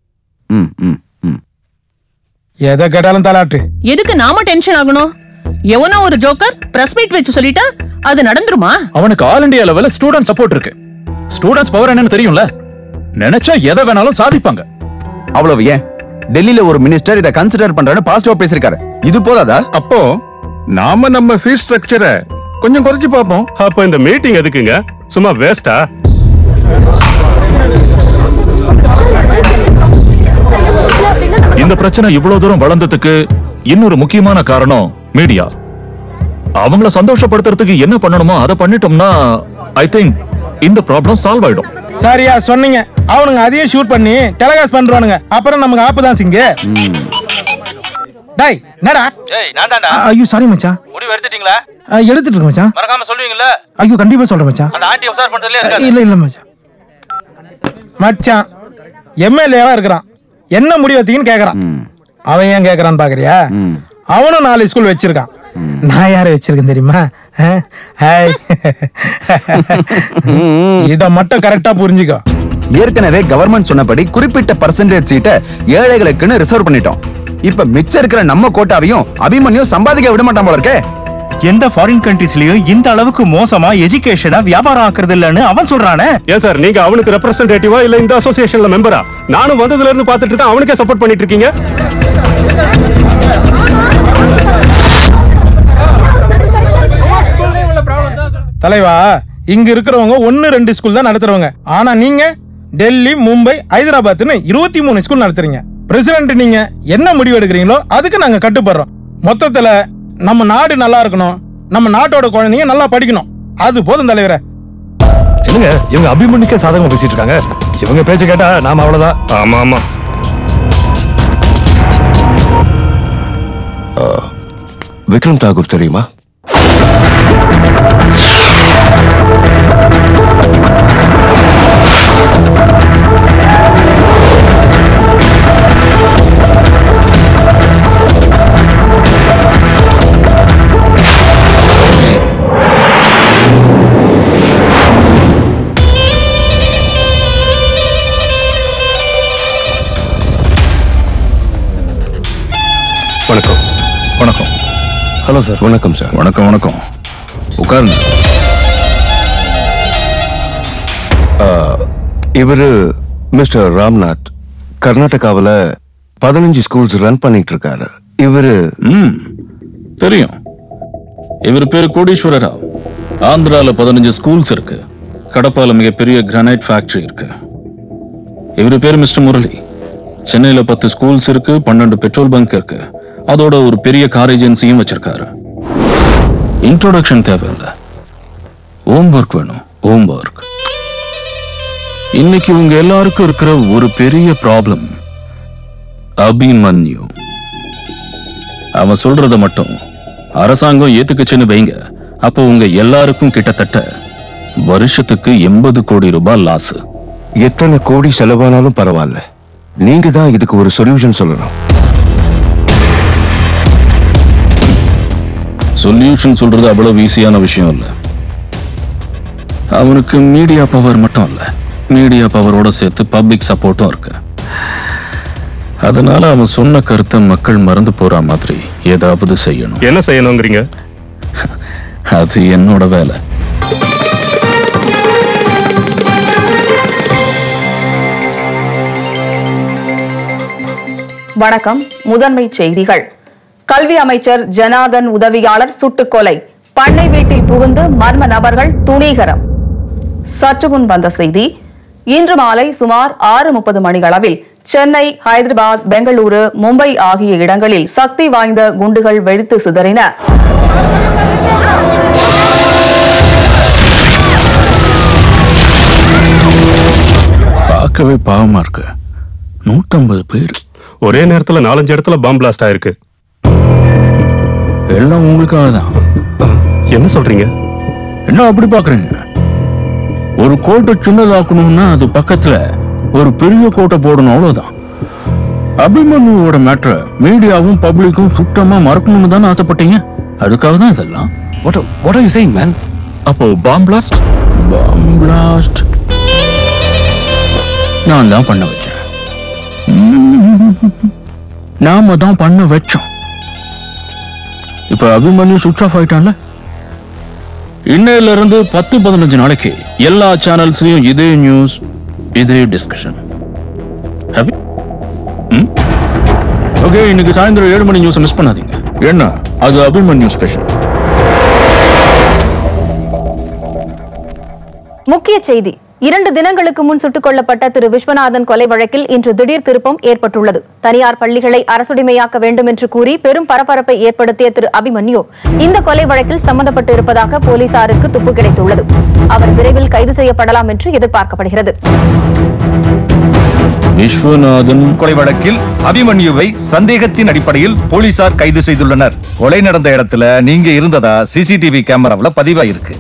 எதை கேட்டாலும் தலாட்டு எதுக்கு நாம டென்ஷன் ஆகணும் எவனோ ஒரு ஜோக்கர் பிரஸ் மீட் வச்சு சொல்லிட்டா அது நடந்துருமா அவனுக்கு ஆல் இந்தியா லெவல்ல ஸ்டூடெண்ட் சப்போர்ட் இருக்கு ஸ்டூடெண்ட்ஸ் பவர் என்னன்னு தெரியும்ல நினைச்சா எதை வேணாலும் சாதிப்பாங்க அவ்வளவு ஏன் டெல்லியில ஒரு மினிஸ்டர் இத கன்சிடர் பண்றான்னு பாசிட்டிவா பேசிருக்காரு இது போதாதா அப்போ நாம நம்ம ஃபீஸ் ஸ்ட்ரக்சரை கொஞ்சம் குறைச்சு பார்ப்போம் அப்ப இந்த மீட்டிங் எதுக்குங்க சும்மா வேஸ்டா இந்த பிரச்சனை இவ்வளவு தூரம் வளர்ந்ததுக்கு இன்னொரு முக்கியமான காரணம் மீடியா அவங்கள சந்தோஷப்படுத்துறதுக்கு என்ன பண்ணணுமோ அதை பண்ணிட்டோம்னா ஐ திங்க் இந்த ப்ராப்ளம் சால்வ் ஆயிடும் சரியா சொன்னீங்க அவனுங்க அதையும் ஷூட் பண்ணி டெலகாஸ்ட் பண்றானுங்க அப்புறம் நமக்கு ஆப்பு தான் சிங்கு டேய் என்னடா ஏய் நான் தான்டா அ- ஐயோ சாரி மச்சான் முடிவு எடுத்துட்டீங்களா அ, எடுத்துட்டு இருக்கு மச்சான் மறக்காம சொல்லுவீங்கல்ல ஐயோ கண்டிப்பா சொல்றேன் மச்சான் அந்த ஆண்டி உசார் பண்றதுல அ, இருக்காது இல்ல இல்ல மச்சான் மச்சான் எம்எல்ஏவா இருக்கிறான் என்ன முடிவு எடுத்தீங்கன்னு கேக்குறான் அவன் ஏன் கேக்குறான்னு பாக்குறியா அவனும் நாலு ஸ்கூல் வச்சிருக்கான் நான் யாரை வச்சிருக்கேன் தெரியுமா ஆ? ஹாய் இத மட்டும் கரெக்டா புரிஞ்சுக்கோ ஏற்கனவே கவர்மெண்ட் சொன்னபடி குறிப்பிட்ட பர்சன்டேஜ் சீட்டை ஏழைகளுக்குன்னு ரிசர்வ் பண்ணிட்டோம் இப்ப மிச்சம் இருக்கிற நம்ம கோட்டாவையும் அபிமன்யும் சம்பாதிக்க விட மாட்டான் போல இருக்கே எந்த ஃபாரின் கண்ட்ரீஸ்லயும் இந்த அளவுக்கு மோசமா எஜுகேஷனை வியாபாரம் ஆக்குறது இல்லன்னு அவன் சொல்றானே ஏன் சார் நீங்க அவனுக்கு ரெப்ரசன்டேட்டிவா இல்ல இந்த அசோசியேஷன்ல மெம்பரா நானும் வந்ததுல இருந்து பாத்துட்டு இருக்கேன் அவனுக்கே சப்போர்ட் பண்ணிட்டு இருக்கீங்க தலைவா இங்க இருக்கிறவங்க ஒன்னு ரெண்டு ஸ்கூல் தான் நடத்துறவங்க ஆனா நீங்க டெல்லி மும்பை ஹைதராபாத்னு இருபத்தி மூணு ஸ்கூல் நடத்துறீங்க பிரசிடென்ட் நீங்க என்ன முடிவு எடுக்கிறீங்களோ அதுக்கு நாங்க கட்டுப்படுறோம் மொத்தத்துல நம்ம நாடு நல்லா இருக்கணும் நம்ம நாட்டோட குழந்தைங்க நல்லா படிக்கணும் அது போதும் தலைவரே என்னங்க இவங்க அபிமன்யுக்கே சாதகமா பேசிட்டு இருக்காங்க இவங்க பேச்ச கேட்டா நாம அவ்வளவுதான் ஆமா ஆமா விக்ரம் தாகூர் தெரியுமா வணக்கம் வணக்கம் ஹலோ சார் வணக்கம் சார் வணக்கம் வணக்கம் உட்காருங்க இவரு மிஸ்டர் ராம்நாத் கர்நாடகாவுல பதினஞ்சு ஸ்கூல்ஸ் ரன் பண்ணிட்டு இருக்காரு இவரு ம் தெரியும் இவர் பேரு கோடீஸ்வர ராவ் ஆந்திரால பதினஞ்சு ஸ்கூல்ஸ் இருக்கு கடப்பால மிகப்பெரிய கிரானைட் ஃபேக்டரி இருக்கு இவர் பேரு மிஸ்டர் முரளி சென்னையில பத்து ஸ்கூல்ஸ் இருக்கு பன்னெண்டு பெட்ரோல் பங்க் இருக்கு அதோட ஒரு பெரிய கார் ஏஜென்சியும் வச்சிருக்காரு இன்ட்ரோடக்ஷன் தேவையில்லை ஹோம் ஒர்க் வேணும் ஹோம் ஒர்க் இன்னைக்கு உங்க எல்லாருக்கும் இருக்கிற ஒரு பெரிய ப்ராப்ளம் அபிமன்யு அவன் சொல்றத மட்டும் அரசாங்கம் ஏத்துக்குச்சுன்னு வைங்க அப்போ உங்க எல்லாருக்கும் கிட்டத்தட்ட வருஷத்துக்கு எண்பது கோடி ரூபாய் லாஸ் எத்தனை கோடி செலவானாலும் பரவாயில்ல நீங்க தான் இதுக்கு ஒரு சொல்யூஷன் சொல்லணும் சொல்யூஷன் சொல்றது அவ்வளவு ஈஸியான விஷயம் இல்ல அவனுக்கு மீடியா பவர் மட்டும் இல்ல மீடியா பவரோட சேர்த்து பப்ளிக் சப்போர்ட்டும் இருக்கு அதனால அவன் சொன்ன கருத்தை மக்கள் மறந்து போற மாதிரி ஏதாவது செய்யணும் என்ன செய்யணுங்கிறீங்க அது என்னோட வேலை வணக்கம் முதன்மை செய்திகள் கல்வி அமைச்சர் ஜனார்தன் உதவியாளர் சுட்டுக் கொலை பண்ணை வீட்டில் புகுந்து மர்ம நபர்கள் துணிகரம் சற்று முன் வந்த செய்தி இன்று மாலை சுமார் ஆறு முப்பது மணியளவில் சென்னை ஹைதராபாத் பெங்களூரு மும்பை ஆகிய இடங்களில் சக்தி வாய்ந்த குண்டுகள் வெடித்து சிதறின பார்க்கவே பாவமா இருக்கு நூத்தம்பது பேர் ஒரே நேரத்துல நாலஞ்சு இடத்துல பாம் பிளாஸ்ட் ஆயிருக்கு எல்லாம் உங்களுக்காக தான் என்ன சொல்றீங்க என்ன அப்படி பாக்குறீங்க ஒரு கோட்டை சின்னதாக்கணும்னா அது பக்கத்துல ஒரு பெரிய கோட்டை போடணும் அவ்வளவுதான் அபிமன்யுவோட மேட்ரை மீடியாவும் பப்ளிக்கும் சுத்தமா மறக்கணும்னு தானே ஆசைப்பட்டீங்க அதுக்காக தான் இதெல்லாம் what what are you saying man அப்போ பாம் பிளாஸ்ட் பாம் பிளாஸ்ட் நான் தான் பண்ண வச்சேன் ம்ம். நாம தான் பண்ண வச்சோம் இப்ப அபிமன்யு சுவிட்ச் ஆஃப் ஆயிட்டான்ல இன்னையில இருந்து பத்து பதினஞ்சு நாளைக்கு எல்லா சேனல்ஸ்லயும் இதே நியூஸ் இதே டிஸ்கஷன் ஹாப்பி ஓகே இன்னைக்கு சாயந்தரம் ஏழு மணி நியூஸ் மிஸ் பண்ணாதீங்க என்ன அது அபிமன்யு ஸ்பெஷல் முக்கிய செய்தி இரண்டு தினங்களுக்கு முன் சுட்டுக் கொல்லப்பட்ட திரு விஸ்வநாதன் கொலை வழக்கில் இன்று திடீர் திருப்பம் ஏற்பட்டுள்ளது தனியார் பள்ளிகளை அரசுடைமையாக்க வேண்டும் என்று கூறி பெரும் பரபரப்பை ஏற்படுத்திய திரு அபிமன்யு இந்த கொலை வழக்கில் சம்பந்தப்பட்டு இருப்பதாக போலீசாருக்கு துப்பு கிடைத்துள்ளது அவர் விரைவில் கைது செய்யப்படலாம் என்று எதிர்பார்க்கப்படுகிறது விஸ்வநாதன் கொலை வழக்கில் அபிமன்யுவை சந்தேகத்தின் அடிப்படையில் போலீசார் கைது செய்துள்ளனர் கொலை நடந்த இடத்துல நீங்க இருந்ததா சிசிடிவி கேமராவுல பதிவாயிருக்கு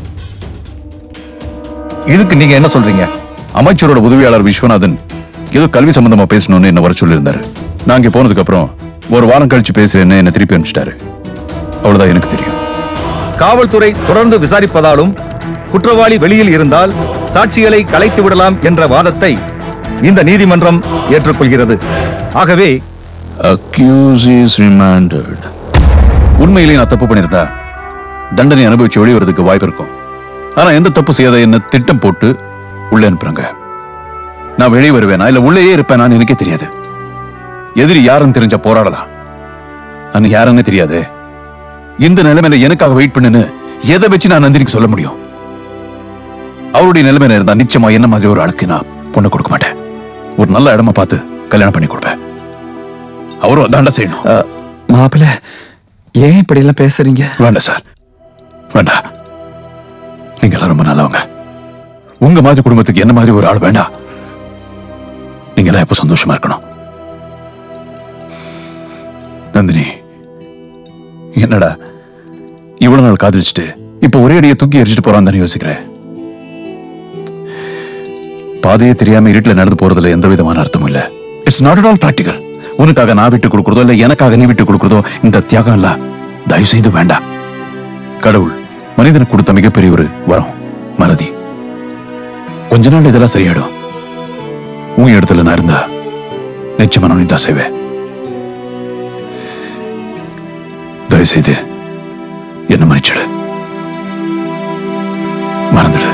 இதுக்கு நீங்க என்ன சொல்றீங்க அமைச்சரோட உதவியாளர் விஸ்வநாதன் ஏதோ கல்வி சம்பந்தமா பேசணும்னு என்ன வர சொல்லியிருந்தாரு நான் அங்கே போனதுக்கு அப்புறம் ஒரு வாரம் கழிச்சு பேசுறேன்னு என்ன திருப்பி அனுப்பிச்சிட்டாரு அவ்வளவுதான் எனக்கு தெரியும் காவல்துறை தொடர்ந்து விசாரிப்பதாலும் குற்றவாளி வெளியில் இருந்தால் சாட்சிகளை கலைத்து விடலாம் என்ற வாதத்தை இந்த நீதிமன்றம் ஏற்றுக்கொள்கிறது ஆகவே அக்யூஸ் இஸ் ரிமாண்டட் உண்மையிலேயே நான் தப்பு பண்ணிருந்தா தண்டனை அனுபவிச்சு வெளியே வரதுக்கு வாய்ப்பு இருக்கும் ஆனா எந்த தப்பு செய்யாத என்ன திட்டம் போட்டு உள்ளே அனுப்புறாங்க நான் வெளியே வருவேனா இல்ல உள்ளேயே இருப்பேனான்னு எனக்கே தெரியாது எதிரி யாருன்னு தெரிஞ்சா போராடலாம் ஆனா யாருன்னு தெரியாது இந்த நிலைமையில எனக்காக வெயிட் பண்ணுன்னு எதை வச்சு நான் நந்தினிக்கு சொல்ல முடியும் அவருடைய நிலைமையில இருந்தா நிச்சயமா என்ன மாதிரி ஒரு ஆளுக்கு நான் பொண்ணு கொடுக்க மாட்டேன் ஒரு நல்ல இடமா பார்த்து கல்யாணம் பண்ணி கொடுப்பேன் அவரும் அதாண்டா செய்யணும் மாப்பிள்ள ஏன் இப்படி எல்லாம் பேசுறீங்க வேண்டாம் சார் வேண்டாம் நீங்க எல்லாம் ரொம்ப நல்லவங்க உங்க மாதிரி குடும்பத்துக்கு என்ன மாதிரி ஒரு ஆள் வேண்டாம் நீங்க எல்லாம் எப்ப சந்தோஷமா இருக்கணும் நந்தினி என்னடா இவ்வளவு நாள் காதலிச்சுட்டு இப்ப ஒரே அடியை தூக்கி எரிச்சிட்டு போறான்னு தானே யோசிக்கிறேன் பாதையே தெரியாம இருட்டுல நடந்து போறதுல எந்த விதமான அர்த்தமும் இல்ல it's not at all practical உனக்காக நான் விட்டு கொடுக்கறதோ இல்ல எனக்காக நீ விட்டு கொடுக்கறதோ இந்த தியாகம் இல்ல தயவு செய்து வேண்டாம் கடவுள் மனிதனுக்கு கொடுத்த மிகப்பெரிய ஒரு வரம் மறதி கொஞ்ச நாள் இதெல்லாம் சரியாயிடும் உன் இடத்துல நான் இருந்தா நிச்சயமா நான் தான் செய்வேன் தயவு செய்து என்ன மன்னிச்சிடு மறந்துடு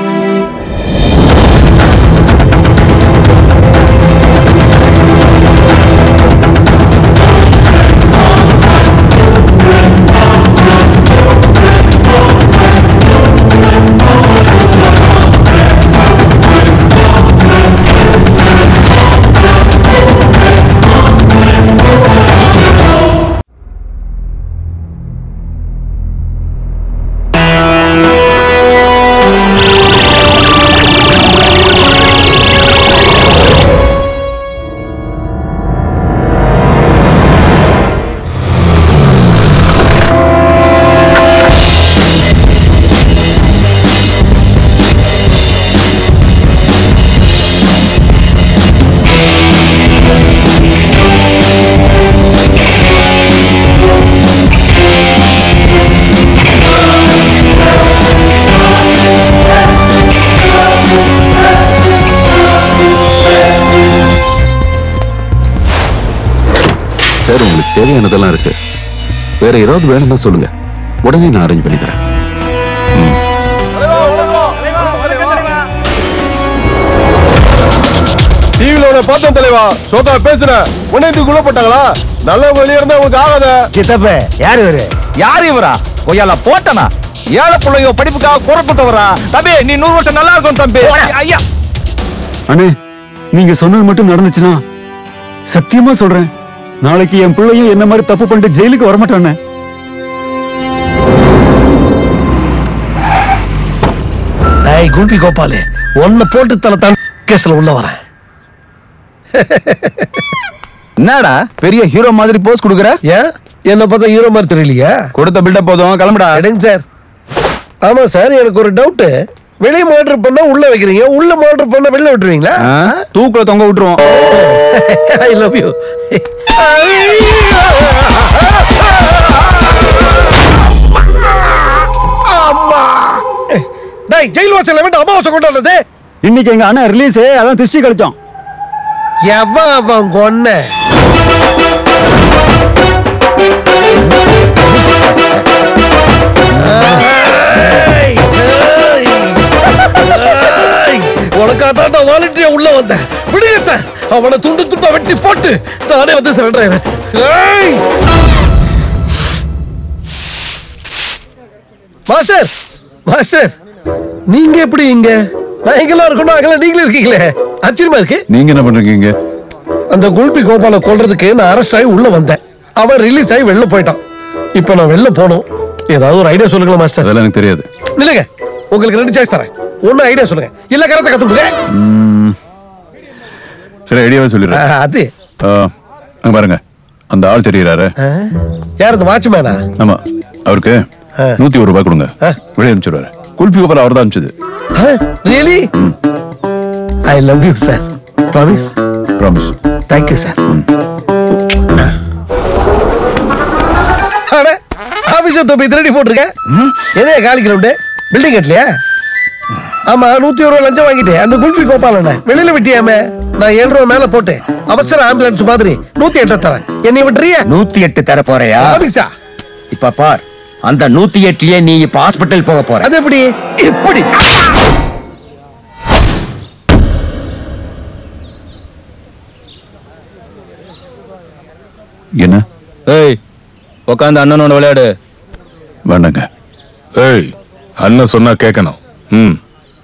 சார் உங்களுக்கு தேவையானதெல்லாம் இருக்கு வேற ஏதாவது வேணும்னா சொல்லுங்க உடனே நான் அரேஞ்ச் பண்ணி தரேன் டிவில உன்னை பார்த்தோம் தலைவா சோதா பேசுறேன் உன்னை இதுக்குள்ள போட்டாங்களா நல்லவங்க வெளியே இருந்தா உங்களுக்கு ஆகாத சித்தப்ப யார் இவரு யார் இவரா கொய்யால போட்டனா ஏழை பிள்ளைங்க படிப்புக்காக புறப்பட்டவரா தம்பி நீ நூறு வருஷம் நல்லா இருக்கும் தம்பி ஐயா அண்ணே நீங்க சொன்னது மட்டும் நடந்துச்சுன்னா சத்தியமா சொல்றேன் நாளைக்கு என் பிள்ளையும் என்ன மாதிரி தப்பு பண்ணிட்டு ஜெயிலுக்கு வரமாட்டானே டேய் குல்பி கோபாலு உன்னை போட்டு தலை தான் கேஸ்ல உள்ள வரேன் என்னடா பெரிய ஹீரோ மாதிரி போஸ் கொடுக்குற ஏன் என்ன பார்த்தா ஹீரோ மாதிரி தெரியலையா கொடுத்த பில்டப் போதும் கிளம்புடா எடுங்க சார் ஆமா சார் எனக்கு ஒரு டவுட் வெளியே மோட்டர் பண்ணா உள்ள வைக்கிறீங்க உள்ள மோட்டர் பண்ணா வெளில விட்டுருவீங்களா தூக்குல தொங்க விட்டுருவோம் ஐ லவ் யூ அம்மா டேய் ஜெயில் வாசல்ல விட்டு அமாவாசை கொண்டாடுறது இன்னைக்கு எங்க அண்ணன் ரிலீஸ் அதான் திருஷ்டி கழிச்சோம் எவன் அவன் கொன்ன உனக்காக தான் வாலண்டியா உள்ள வந்தேன் விடுங்க சார் அவனை துண்டு துண்டா வெட்டி போட்டு நானே வந்து சரண்டர் ஆயிடுறேன் ஏய்! மாஸ்டர் மாஸ்டர் நீங்க எப்படி இங்க நான் எங்கெல்லாம் இருக்கணும் அங்கெல்லாம் நீங்களும் இருக்கீங்களே ஆச்சரியமா இருக்கு நீங்க என்ன பண்றீங்க இங்க அந்த குல்பி கோபால கொல்றதுக்கு நான் அரெஸ்ட் ஆகி உள்ள வந்தேன் அவன் ரிலீஸ் ஆகி வெளில போயிட்டான் இப்போ நான் வெளில போகணும் ஏதாவது ஒரு ஐடியா சொல்லுங்களா மாஸ்டர் அதெல்லாம் எனக்கு தெரியாது இல்லைங்க உங்களுக்கு ரெண்டு சாய்ஸ் தரேன் ஒன்னு ஐடியா சொல்லுங்க இல்ல கரத்தை கத்துடுங்க ம். சரி ஐடியாவே சொல்லிடுறேன் அது ஆ, அங்க பாருங்க அந்த ஆள் தெரியறாரு யார் இந்த வாட்ச்மேனா ஆமா அவருக்கு நூத்தி ஒரு ரூபாய் கொடுங்க வெளியே அனுப்பிச்சிடுவாரு குல்பி கோபால் அவர் தான் அனுப்பிச்சது really I love you sir promise promise thank you sir அட ஆபீஸ் தொப்பி திருடி போட்டிருக்க எதையா காலி கிரவுண்டு பில்டிங் கட்டலையா ஆமா நூத்தி ஒரு ரூபாய் லஞ்சம் வாங்கிட்டு அந்த குல்ஃபி கோபாலண்ண வெளியில விட்டியாமே நான் ஏழு ரூபாய் மேல போட்டு அவசர ஆம்புலன்ஸ் மாதிரி நூத்தி எட்டு தரேன் என்னை விட்டுறியா நூத்தி எட்டு தர போறியா ஆபீஸா இப்ப பார் அந்த நூத்தி எட்டுலயே நீ இப்ப ஹாஸ்பிட்டல் போக போற அது எப்படி எப்படி என்ன ஏய் உட்காந்து அண்ணனோட விளையாடு வேண்டாங்க ஏய் அண்ணன் சொன்னா கேட்கணும் ம்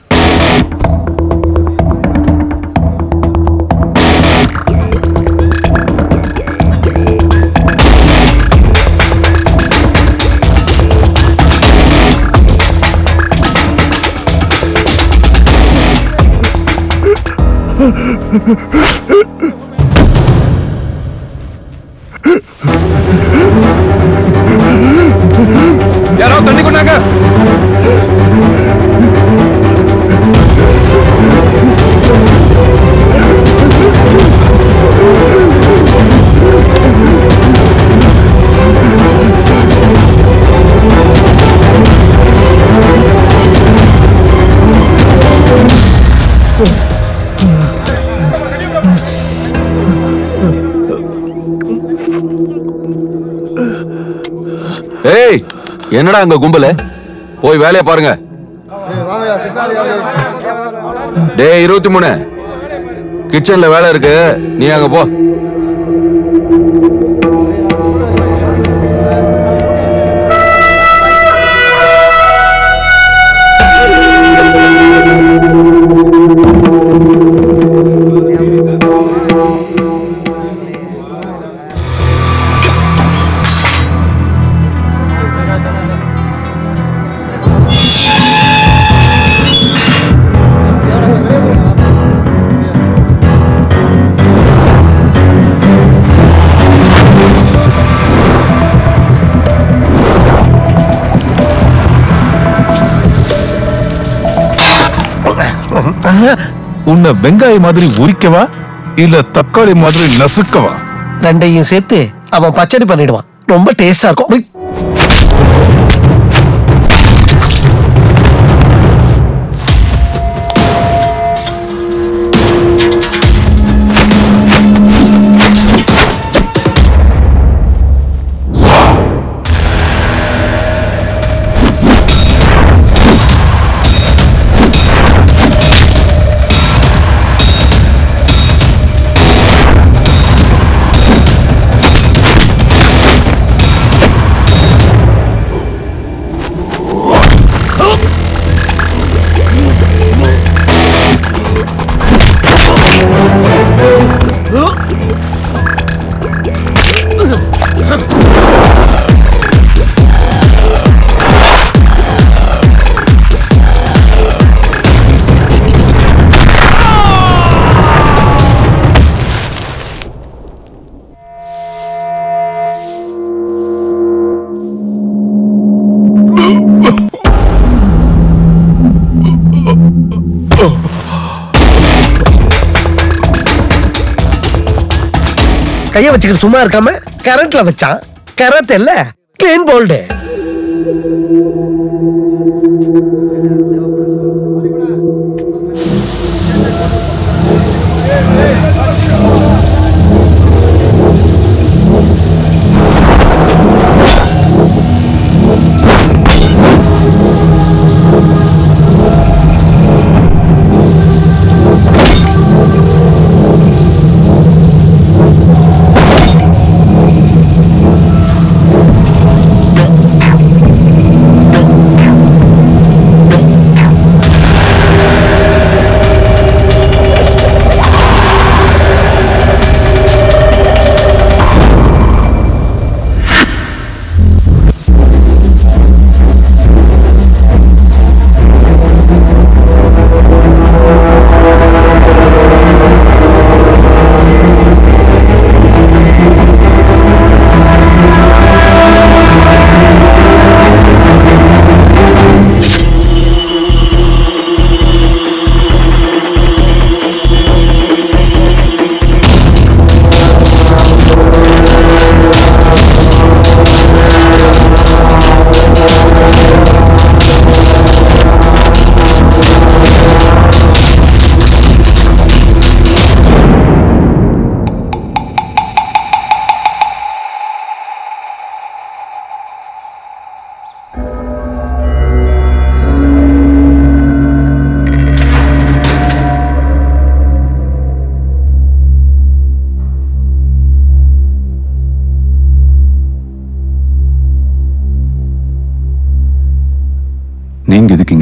யாரோ தண்ணி கொண்டாங்க ஏய் என்னடா அங்க கும்பல போய் வேலைய பாருங்க டேய் இருபத்தி மூணு கிச்சன்ல வேலை இருக்கு நீ அங்க போ உன்னை வெங்காயம் மாதிரி உரிக்கவா இல்ல தக்காளி மாதிரி நசுக்கவா ரெண்டையும் சேர்த்து அவன் பச்சடி பண்ணிடுவான் ரொம்ப டேஸ்டா இருக்கும் உய். கைய வச்சுக்கிட்டு சும்மா இருக்காம கரண்ட்ல வச்சான் கரண்ட் இல்ல கிளீன் போல்டு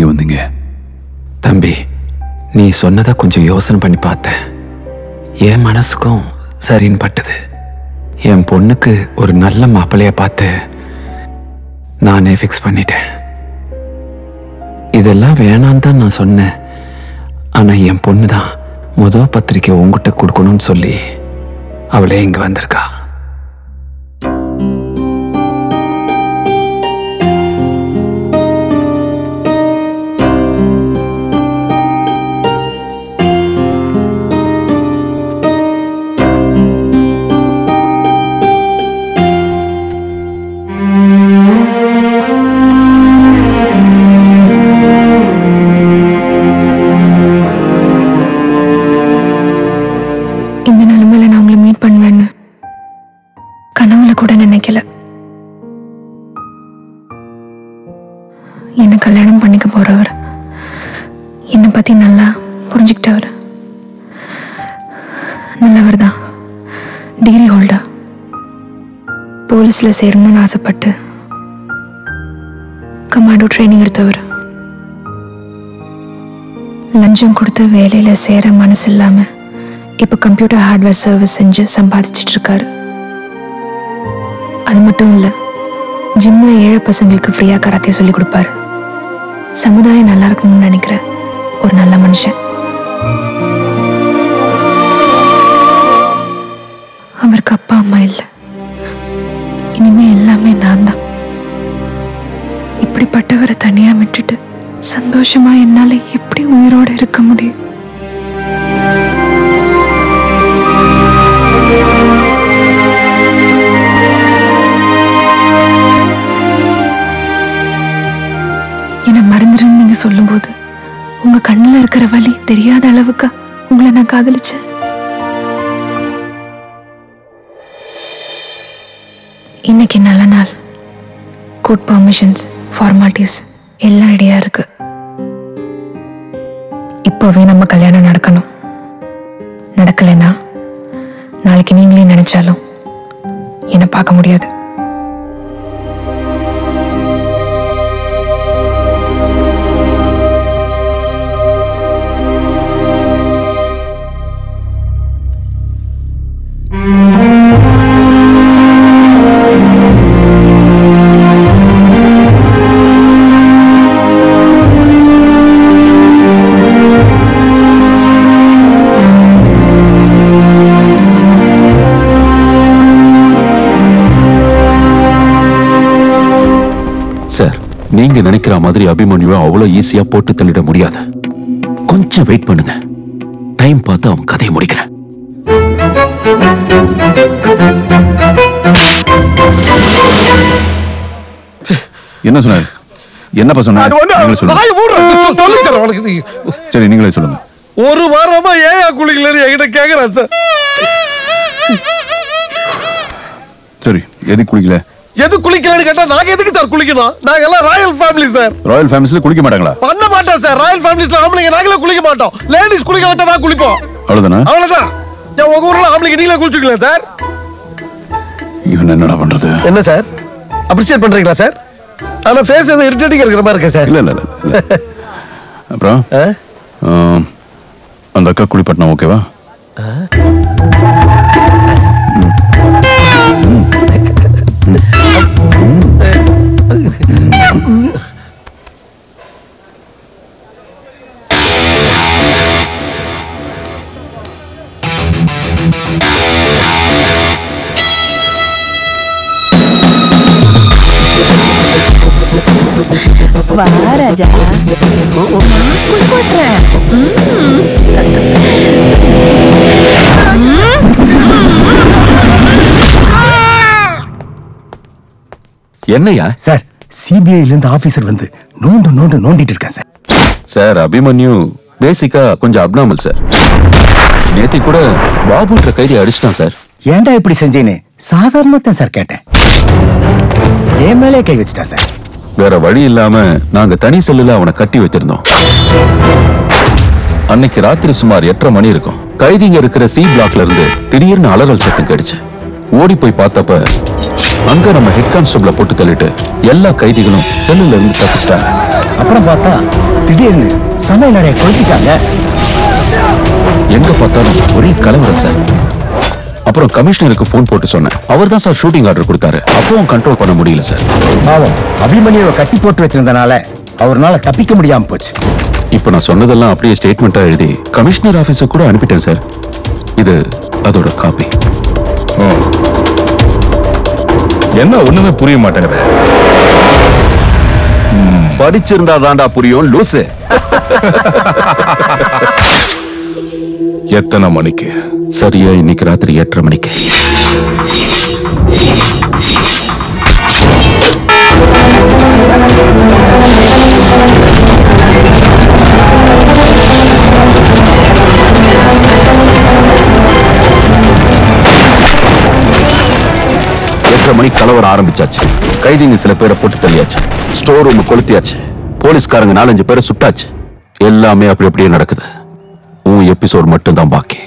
வந்தீங்க தம்பி நீ சொன்னதை கொஞ்சம் யோசனை பண்ணி பார்த்தேன் என் மனசுக்கும் சரின்னு பட்டது என் பொண்ணுக்கு ஒரு நல்ல மாப்பிள்ளைய பார்த்து நானே ஃபிக்ஸ் பண்ணிட்டேன் இதெல்லாம் வேணான்னு தான் நான் சொன்னேன் ஆனா என் பொண்ணு தான் முத பத்திரிக்கை உங்ககிட்ட கொடுக்கணும்னு சொல்லி அவளே இங்க வந்திருக்கா இந்த நிலைமையில நான் உங்களை மீட் பண்ணுவேன்னு கனவுல கூட நினைக்கல என்ன கல்யாணம் பண்ணிக்க போறவர் என்னை பத்தி நல்லா புரிஞ்சுக்கிட்டவர் நல்லவர் தான் டிகிரி ஹோல்டர் போலீஸ்ல சேரணும்னு ஆசைப்பட்டு கமாண்டோ ட்ரைனிங் எடுத்தவர் லஞ்சம் கொடுத்து வேலையில சேர மனசு இல்லாம இப்போ கம்ப்யூட்டர் ஹார்ட்வேர் சர்வீஸ் செஞ்சு சம்பாதிச்சிட்டு இருக்காரு அது மட்டும் இல்ல ஜிம்ல ஏழை பசங்களுக்கு ஃப்ரீயா கராத்தே சொல்லி கொடுப்பாரு சமுதாயம் நல்லா இருக்கணும்னு நினைக்கிற ஒரு நல்ல மனுஷன் அவருக்கு அப்பா அம்மா இல்லை இனிமே எல்லாமே நான் தான் இப்படிப்பட்டவரை தனியா விட்டுட்டு சந்தோஷமா என்னால எப்படி உயிரோட இருக்க முடியும் என்னை மறந்துடுன்னு நீங்க சொல்லும்போது உங்க கண்ணுல இருக்கிற வலி தெரியாத அளவுக்கு உங்களை நான் காதலிச்சேன் இன்னைக்கு நல்ல நாள் கோர்ட் பர்மிஷன்ஸ் ஃபார்மாலிட்டிஸ் எல்லாம் ரெடியா இருக்கு இப்போவே நம்ம கல்யாணம் நடக்கணும் நடக்கலைன்னா நாளைக்கு நீங்களே நினைச்சாலும் என்னை பார்க்க முடியாது சார் நீங்க நினைக்கிற மாதிரி அபிமன்யுவை அவ்வளவு ஈஸியா போட்டு தள்ளிட முடியாது கொஞ்சம் வெயிட் பண்ணுங்க டைம் பார்த்து அவன் கதையை முடிக்கிறேன் என்ன சொன்னாரு என்னப்பா சொன்னாரு அது வந்து நீங்களே சொல்லுங்க வாயை மூடுறா. சொ- சொல்லித் தரேன் உனக்கு நீ. சரி நீங்களே சொல்லுங்க ஒரு வாரமா ஏன் குளிக்கலன்னு என்கிட்ட கேக்குறான் சார் சரி எதுக்கு குளிக்கல எது குளிக்கலன்னு கேட்டா நாங்க எதுக்கு சார் குளிக்கணும் நாங்க எல்லாம் ராயல் ஃபேமிலி சார் ராயல் ஃபேமிலிஸ்ல குளிக்க மாட்டாங்களா பண்ண மாட்டோம் சார் ராயல் ஃபேமிலிஸ்ல ஆம்பளைங்க நாங்களே குளிக்க மாட்டோம் லேடிஸ் குளிக்க வச்சா தான் குளிப்போம் அவ்வளவுதானா அவ்வளவுதான் ஏன் உங்க ஊர்ல ஆம்பளைங்க நீங்களே குளிச்சுக்கலாம் சார் இவன் என்னடா பண்றது என்ன சார் அப்ரிஷியேட் பண்றீங்களா சார் ஆனா ஃபேஸ் எதுவும் இரிட்டேட்டிங் இருக்கிற மாதிரி இருக்கு சார் இல்ல இல்ல இல்ல அப்புறம் ஆ, அந்த அக்கா குளிப்பட்டினம் ஓகேவா வா ராஜா நான் குளிப்போட்டுறேன் என்னையா சார் சிபிஐல இருந்து ஆபீசர் வந்து நோண்டு நோண்டு நோண்டிட்டு இருக்கேன் சார் சார் அபிமன்யு பேசிக்கா கொஞ்சம் அப்நார்மல் சார் நேத்தி கூட பாபுன்ற கைதி அடிச்சிட்டான் சார் ஏன்டா இப்படி செஞ்சேன்னு சாதாரணமா தான் சார் கேட்டேன் என் மேலே கை வச்சிட்டா சார் வேற வழி இல்லாம நாங்க தனி செல்லுல அவனை கட்டி வச்சிருந்தோம் அன்னைக்கு ராத்திரி சுமார் எட்டரை மணி இருக்கும் கைதிங்க இருக்கிற சி பிளாக்ல இருந்து திடீர்னு அலறல் சத்தம் கேடுச்சு ஓடி போய் பார்த்தப்ப அங்க நம்ம ஹெட் கான்ஸ்டபிள போட்டு தள்ளிட்டு எல்லா கைதிகளும் செல்லுல இருந்து தப்பிச்சிட்டாங்க அப்புறம் பார்த்தா திடீர்னு சமையல் அறையை கொளுத்திட்டாங்க எங்க பார்த்தாலும் ஒரே கலவரம் சார் அப்புறம் கமிஷனருக்கு ஃபோன் போட்டு சொன்னேன் அவர் தான் சார் ஷூட்டிங் ஆர்டர் கொடுத்தாரு அப்பவும் கண்ட்ரோல் பண்ண முடியல சார் பாவம் அபிமன்யுவை கட்டி போட்டு வச்சிருந்தனால அவர்னால தப்பிக்க முடியாம போச்சு இப்போ நான் சொன்னதெல்லாம் அப்படியே ஸ்டேட்மெண்ட்டா எழுதி கமிஷனர் ஆபீஸுக்கு கூட அனுப்பிட்டேன் சார் இது அதோட காப்பி என்ன ஒண்ணுமே புரிய மாட்டேங்குது படிச்சிருந்தா தாண்டா புரியும் லூசு எத்தனை மணிக்கு சரியா இன்னைக்கு ராத்திரி எட்டரை மணிக்கு எட்டரை மணிக்கு கலவரம் ஆரம்பிச்சாச்சு கைதிங்க சில பேரை போட்டு தள்ளியாச்சு ஸ்டோர் ரூம் கொளுத்தியாச்சு போலீஸ்காரங்க நாலஞ்சு பேரை சுட்டாச்சு எல்லாமே அப்படி அப்படியே நடக்குது உன் எபிசோட் மட்டும் தான் பாக்கி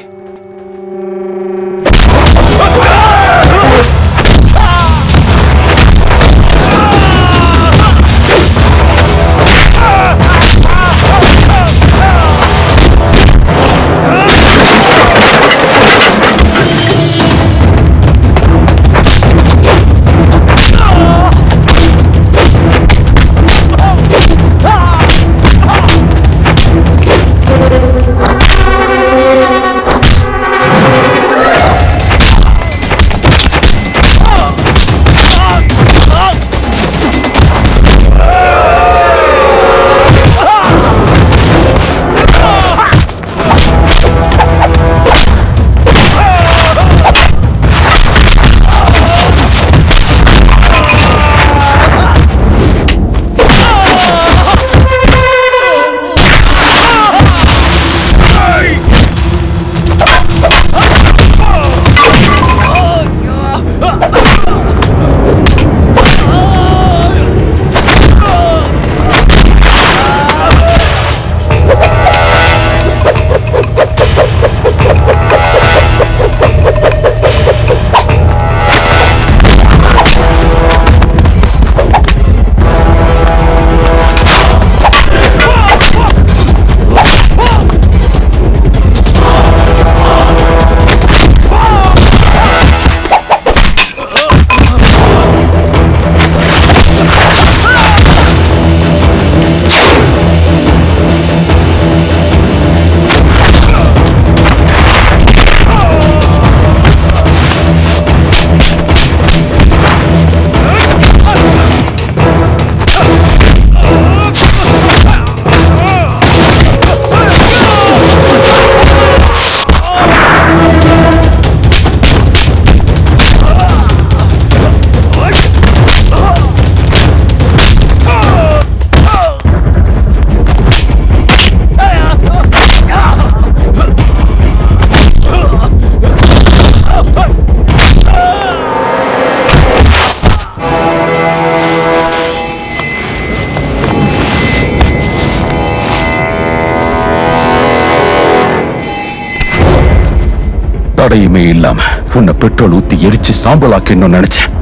தடையுமே இல்லாம உன்னை பெட்ரோல் ஊத்தி எரிச்சு சாம்பலாக்கணும்னு நினைச்சேன்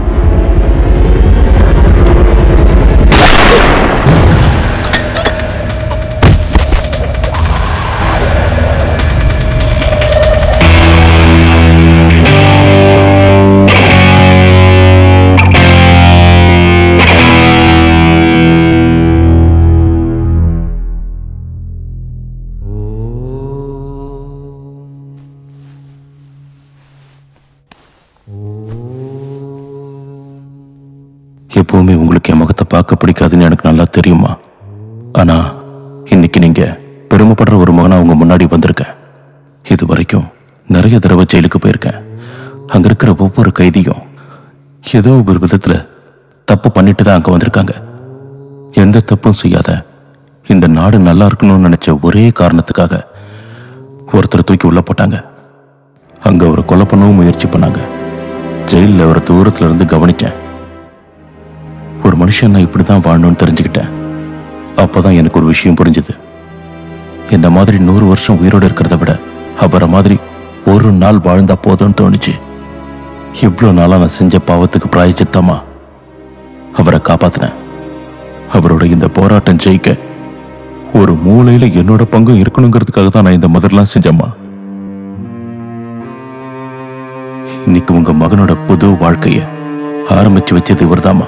எப்பவுமே உங்களுக்கு என் முகத்தை பார்க்க பிடிக்காதுன்னு எனக்கு நல்லா தெரியுமா ஆனா இன்னைக்கு நீங்க பெருமைப்படுற ஒரு மகனா உங்க முன்னாடி வந்திருக்கேன் இது வரைக்கும் நிறைய தடவை ஜெயிலுக்கு போயிருக்கேன் அங்க இருக்கிற ஒவ்வொரு கைதியும் ஏதோ ஒரு விதத்துல தப்பு பண்ணிட்டு தான் அங்க வந்திருக்காங்க எந்த தப்பும் செய்யாத இந்த நாடு நல்லா இருக்கணும்னு நினைச்ச ஒரே காரணத்துக்காக ஒருத்தரை தூக்கி உள்ள போட்டாங்க அங்க அவரை கொலை பண்ணவும் முயற்சி பண்ணாங்க ஜெயிலில் அவரை தூரத்துல இருந்து கவனிச்சேன் ஒரு மனுஷன் நான் இப்படிதான் வாழணும்னு தெரிஞ்சுக்கிட்டேன் அப்பதான் எனக்கு ஒரு விஷயம் புரிஞ்சுது என்ன மாதிரி நூறு வருஷம் உயிரோட இருக்கிறத விட அவரை மாதிரி ஒரு நாள் வாழ்ந்தா போதும்னு தோணுச்சு இவ்வளோ நாளா நான் செஞ்ச பாவத்துக்கு பிராயச்சித்தமா அவரை காப்பாத்தினேன் அவரோட இந்த போராட்டம் ஜெயிக்க ஒரு மூலையில என்னோட பங்கும் இருக்கணுங்கிறதுக்காக தான் நான் இந்த மதர்லாம் செஞ்சம்மா இன்னைக்கு உங்க மகனோட புது வாழ்க்கைய ஆரம்பிச்சு வச்சது இவர்தாம்மா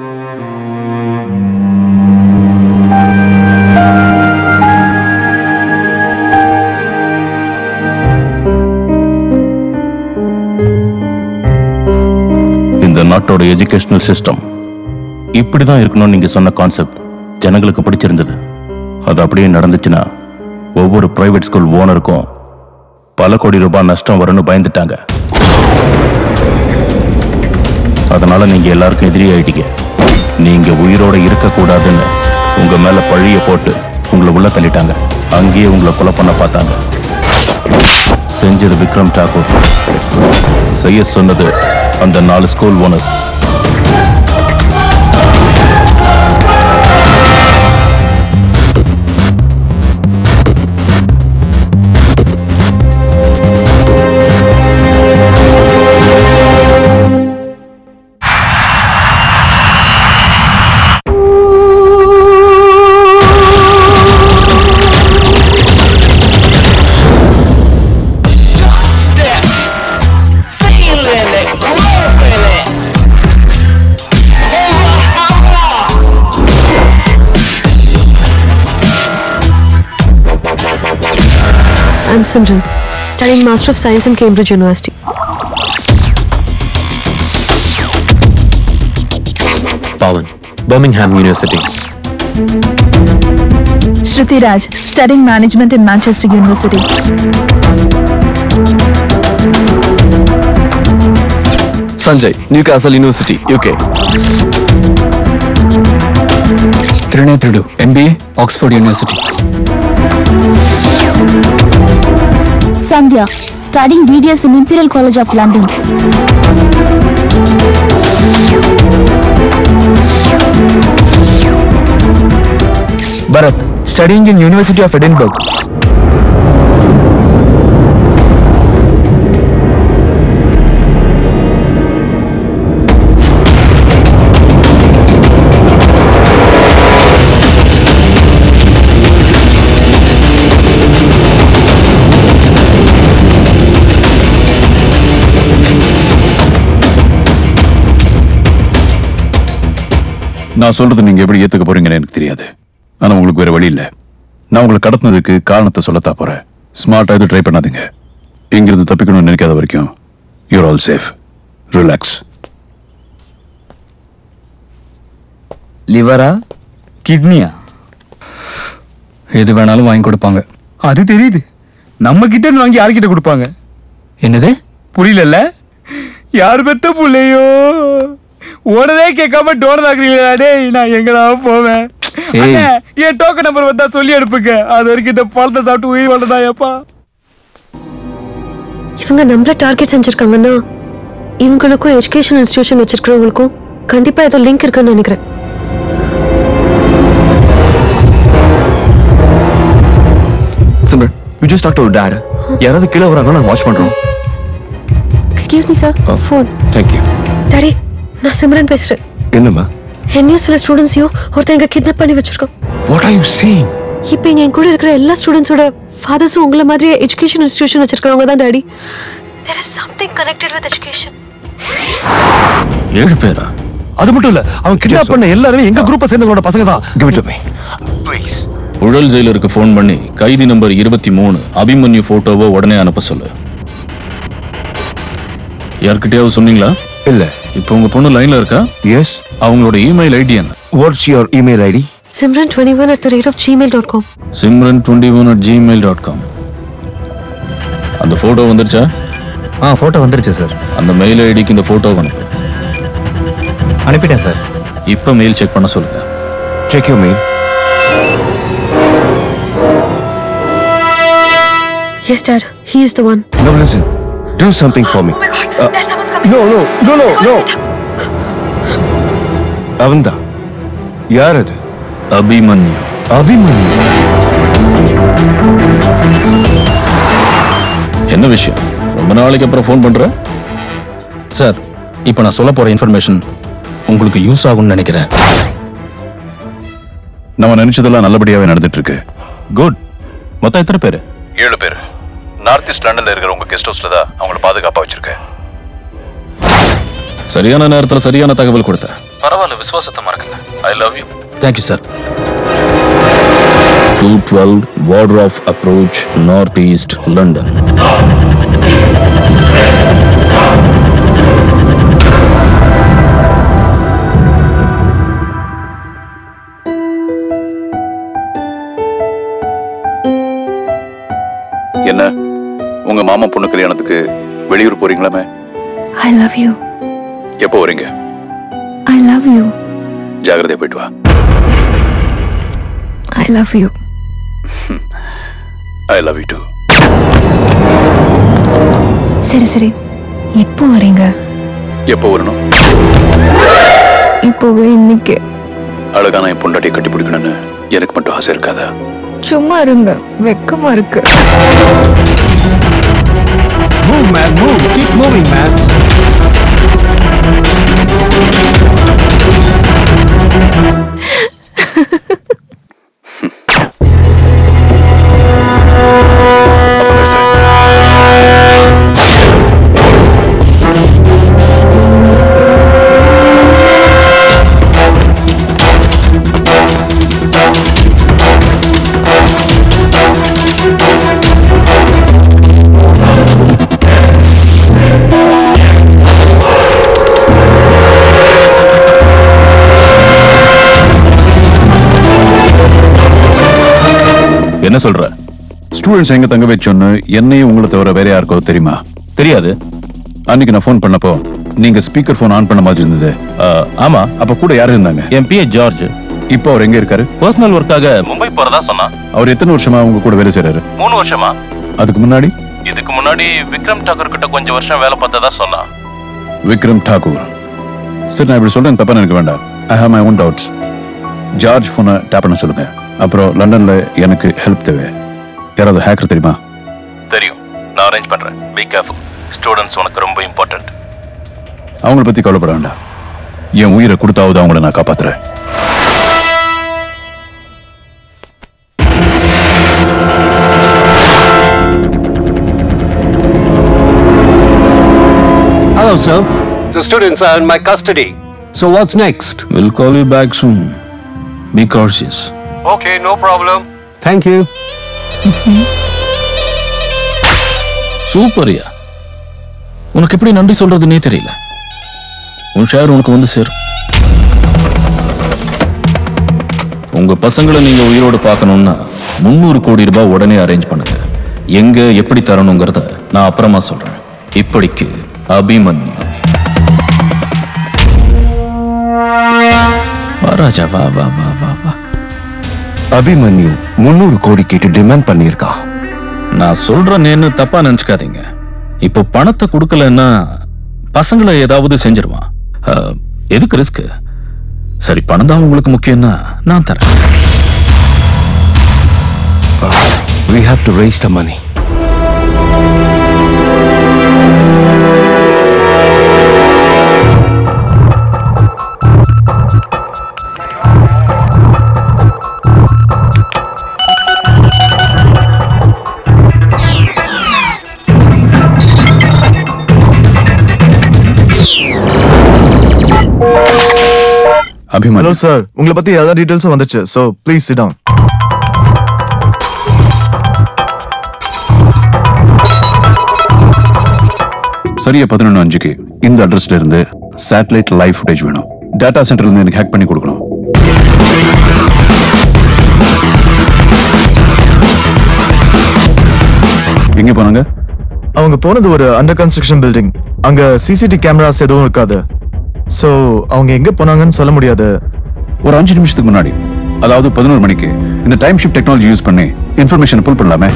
இந்த நாட்டோட எஜுகேஷனல் சிஸ்டம் இப்படிதான் இருக்கணும்னு நீங்க சொன்ன கான்செப்ட் ஜனங்களுக்கு பிடிச்சிருந்தது அது அப்படியே நடந்துச்சுன்னா ஒவ்வொரு பிரைவேட் ஸ்கூல் ஓனருக்கும் பல கோடி ரூபாய் நஷ்டம் வரும்னு பயந்துட்டாங்க அதனால நீங்க எல்லாருக்கும் எதிரி ஆயிட்டீங்க நீங்க உயிரோட இருக்கக்கூடாதுன்னு உங்க மேல பழிய போட்டு உங்களை உள்ள தள்ளிட்டாங்க அங்கேயே உங்களை கொலை பண்ண பார்த்தாங்க செஞ்சது விக்ரம் டாக்கூர் செய்ய சொன்னது அந்த நாலு school owners I'm Simran, studying Master of Science in Cambridge University. Pawan, Birmingham University. Shruti Raj, studying management in Manchester University. Sanjay, Newcastle University, UK. Trinetrudu MBA Oxford university Sandhya, studying BDS in Imperial College of London. Bharat, studying in University of Edinburgh. நான் சொல்றது நீங்க எப்படி ஏத்துக்க போறீங்கன்னு எனக்கு தெரியாது ஆனா உங்களுக்கு வேற வழி இல்ல நான் உங்களை கடத்தினதுக்கு காரணத்தை சொல்லத்தான் போறேன் ஸ்மார்ட்டா எதுவும் ட்ரை பண்ணாதீங்க இங்கிருந்து தப்பிக்கணும்னு நினைக்காத வரைக்கும் யூர் ஆல் சேஃப் ரிலாக்ஸ் லிவரா கிட்னியா எது வேணாலும் வாங்கி கொடுப்பாங்க அது தெரியுது நம்ம கிட்ட இருந்து வாங்கி யார்கிட்ட கொடுப்பாங்க என்னது புரியலல்ல யார் பெத்த புள்ளையோ உடனே கேட்காம டோனர் ஆகுறீங்களா டேய் நான் எங்கடா போவேன் ஏய். அண்ணே, என் டோக்கன் நம்பர் வந்தா சொல்லி அனுப்புங்க அது வரைக்கும் இந்த பழத்தை சாப்பிட்டு உயிர் வாழ்றதா ஏப்பா இவங்க நம்மள டார்கெட் செஞ்சிருக்காங்கன்னா இவங்களுக்கும் எஜுகேஷன் இன்ஸ்டிடியூஷன் வச்சிருக்கிறவங்களுக்கும் கண்டிப்பா ஏதோ லிங்க் இருக்குன்னு நினைக்கிறேன் Simran, you just talk to our dad. யாராவது கீழே வராங்க நாங்க வாட்ச் பண்றோம் excuse me sir phone thank you daddy நான் சிம்ரன் பேசுறேன் என்னம்மா என்னையும் சில ஸ்டூடெண்ட்ஸையும் ஒருத்தன் எங்க கிட்னாப் பண்ணி வச்சிருக்கோம் வாட் ஆர் யூ சீயிங் இப்போ இங்க என் கூட இருக்கிற எல்லா ஸ்டூடெண்ட்ஸோட ஃபாதர்ஸும் உங்களை மாதிரியே எஜுகேஷன் இன்ஸ்டிடியூஷன் வச்சிருக்கிறவங்க தான் daddy there is something connected with education ஏழு பேரா அது மட்டும் இல்ல அவன் கிட்னாப் பண்ண எல்லாருமே எங்க குரூப்பை சேர்ந்தவங்களோட பசங்க தான் Give it to me. Please. Puzhal ஜெயிலருக்கு ஃபோன் பண்ணி கைதி நம்பர் இருபத்தி மூணு அபிமன்யு போட்டோவை உடனே அனுப்ப சொல்லு யார்கிட்டயாவது சொன்னீங்களா இல்ல இப்போ உங்க பொண்ணு லைன்ல இருக்கா எஸ் அவங்களோட இமெயில் ஐடி என்ன what's your email ID Simran twenty one at the rate of Gmail dot com Simran twenty one at Gmail dot com அந்த போட்டோ வந்துருச்சா ஆ போட்டோ வந்துருச்சு சார் அந்த மெயில் ஐடிக்கு இந்த போட்டோ அனுப்பு அனுப்பிட்டேன் சார் இப்போ மெயில் செக் பண்ண சொல்லுங்க check you mail yes dot he is the one Now listen. Do something for me. Oh my god. Uh, Dad, someone's coming. No, no, no, no, no. அவன்தா யார் அது அபிமன்யு அபிமன்யு என்ன விஷயம் ரொம்ப நாளைக்கு அப்புறம் ஃபோன் பண்ற சார் இப்போ நான் சொல்ல போற இன்ஃபர்மேஷன் உங்களுக்கு யூஸ் ஆகும்னு நினைக்கிறேன் நம்ம நினைச்சதெல்லாம் நல்லபடியாவே நடந்துட்டு இருக்கு குட் மொத்தம் எத்தனை பேர் ஏழு பேர் நார்த் ஈஸ்ட் லண்டன்ல இருக்கிற உங்க கெஸ்ட் ஹவுஸ்ல தான் அவங்கள பாதுகாப்பா வச்சிருக்கேன் சரியான நேரத்துல சரியான தகவல் கொடுத்த பரவாயில்ல விசுவாசத்தை மறக்கல I love you thank you sir two twelve warder of approach north east London என்ன உங்க மாமா பொண்ணு கல்யாணத்துக்கு வெளியூர் போறீங்களாமே ஐ லவ் யூ எப்போ வரீங்க ஐ லவ் யூ ஜாகிரதையா போயிட்டு வா I love you I love you too சரி சரி எப்போ வரீங்க எப்போ வரணும் இப்போவே இன்னைக்கு அழகான என் பொண்டாட்டியை கட்டி பிடிக்கணும்னு எனக்கு மட்டும் ஆசை இருக்காதா சும்மா இருங்க வெக்கமா இருக்கு Move, man, move. Keep moving, man. என்ன சொல்ற ஸ்டூடெண்ட்ஸ் எங்க தங்க வச்சோன்னு என்னையும் உங்களை தவிர வேற யாருக்கோ தெரியுமா தெரியாது அன்னைக்கு நான் ஃபோன் பண்ணப்போ நீங்க ஸ்பீக்கர் ஃபோன் ஆன் பண்ண மாதிரி இருந்தது ஆமா அப்ப கூட யார் இருந்தாங்க என் பிஏ ஜார்ஜ் இப்போ அவர் எங்க இருக்காரு பர்சனல் ஒர்க்காக மும்பை போறதா சொன்னா அவர் எத்தனை வருஷமா உங்க கூட வேலை செய்றாரு மூணு வருஷமா அதுக்கு முன்னாடி இதுக்கு முன்னாடி விக்ரம் டாக்கர் கிட்ட கொஞ்சம் வருஷம் வேலை பார்த்ததா சொன்னா விக்ரம் டாகூர் சரி நான் இப்படி சொல்றேன் தப்பா நினைக்க வேண்டாம் I have my own doubts George ஃபோனை டேப் பண்ண சொல்லுங்க அப்புறம் லண்டன்ல எனக்கு ஹெல்ப் தேவை யாராவது ஹேக்கர் தெரியுமா தெரியும் நான் அரேஞ்ச் பண்றேன் பி கேர்ஃபுல் ஸ்டூடெண்ட்ஸ் உனக்கு ரொம்ப இம்பார்ட்டன்ட் அவங்கள பத்தி கவலைப்பட வேண்டாம் என் உயிரை கொடுத்தாவது அவங்கள நான் காப்பாத்துறேன் Hello, sir. The students are in my custody. So what's next? We'll call you back soon. Be cautious. Okay, no problem. Thank you. சூப்பர்யா உனக்கு எப்படி நன்றி சொல்றதுன்னே தெரியல உன் ஷேர் உனக்கு வந்து சேரும் உங்க பசங்களை நீங்க உயிரோடு பார்க்கணும்னா முந்நூறு கோடி ரூபாய் உடனே அரேஞ்ச் பண்ணுங்க எங்க எப்படி தரணுங்கிறத நான் அப்புறமா சொல்றேன் இப்படிக்கு அபிமன்யு வா ராஜா வா வா வா வா வா அபிமன்யு முன்னூறு கோடி கேட்டு டிமாண்ட் பண்ணியிருக்கான் நான் சொல்றேன்னு தப்பா நினைச்சுக்காதீங்க இப்போ பணத்தை கொடுக்கலன்னா பசங்களை ஏதாவது செஞ்சிருவான் அஹ், எதுக்கு ரிஸ்க் சரி பணம் தான் உங்களுக்கு முக்கியம்னா நான் தரேன் We have to raise the money. Abhimanyu hello sir உங்களை பத்தி எல்லா டீடைல்ஸும் வந்துச்சு ஸோ ப்ளீஸ் சிட் டவுன் சரியா பதினொன்று அஞ்சுக்கு இந்த அட்ரஸ்ல இருந்து சேட்டலைட் லைவ் ஃபுட்டேஜ் வேணும் டேட்டா சென்டர்ல இருந்து எனக்கு ஹேக் பண்ணி கொடுக்கணும் எங்க போனாங்க அவங்க போனது ஒரு அண்டர் கன்ஸ்ட்ரக்ஷன் பில்டிங் அங்க சிசிடி கேமராஸ் எதுவும் இருக்காது ஸோ அவங்க எங்க போனாங்கன்னு சொல்ல முடியாது ஒரு அஞ்சு நிமிஷத்துக்கு முன்னாடி அதாவது பதினோரு மணிக்கு இந்த டைம் ஷிஃப்ட் டெக்னாலஜி யூஸ் பண்ணி இன்ஃபர்மேஷன் புல் பண்ணலாமே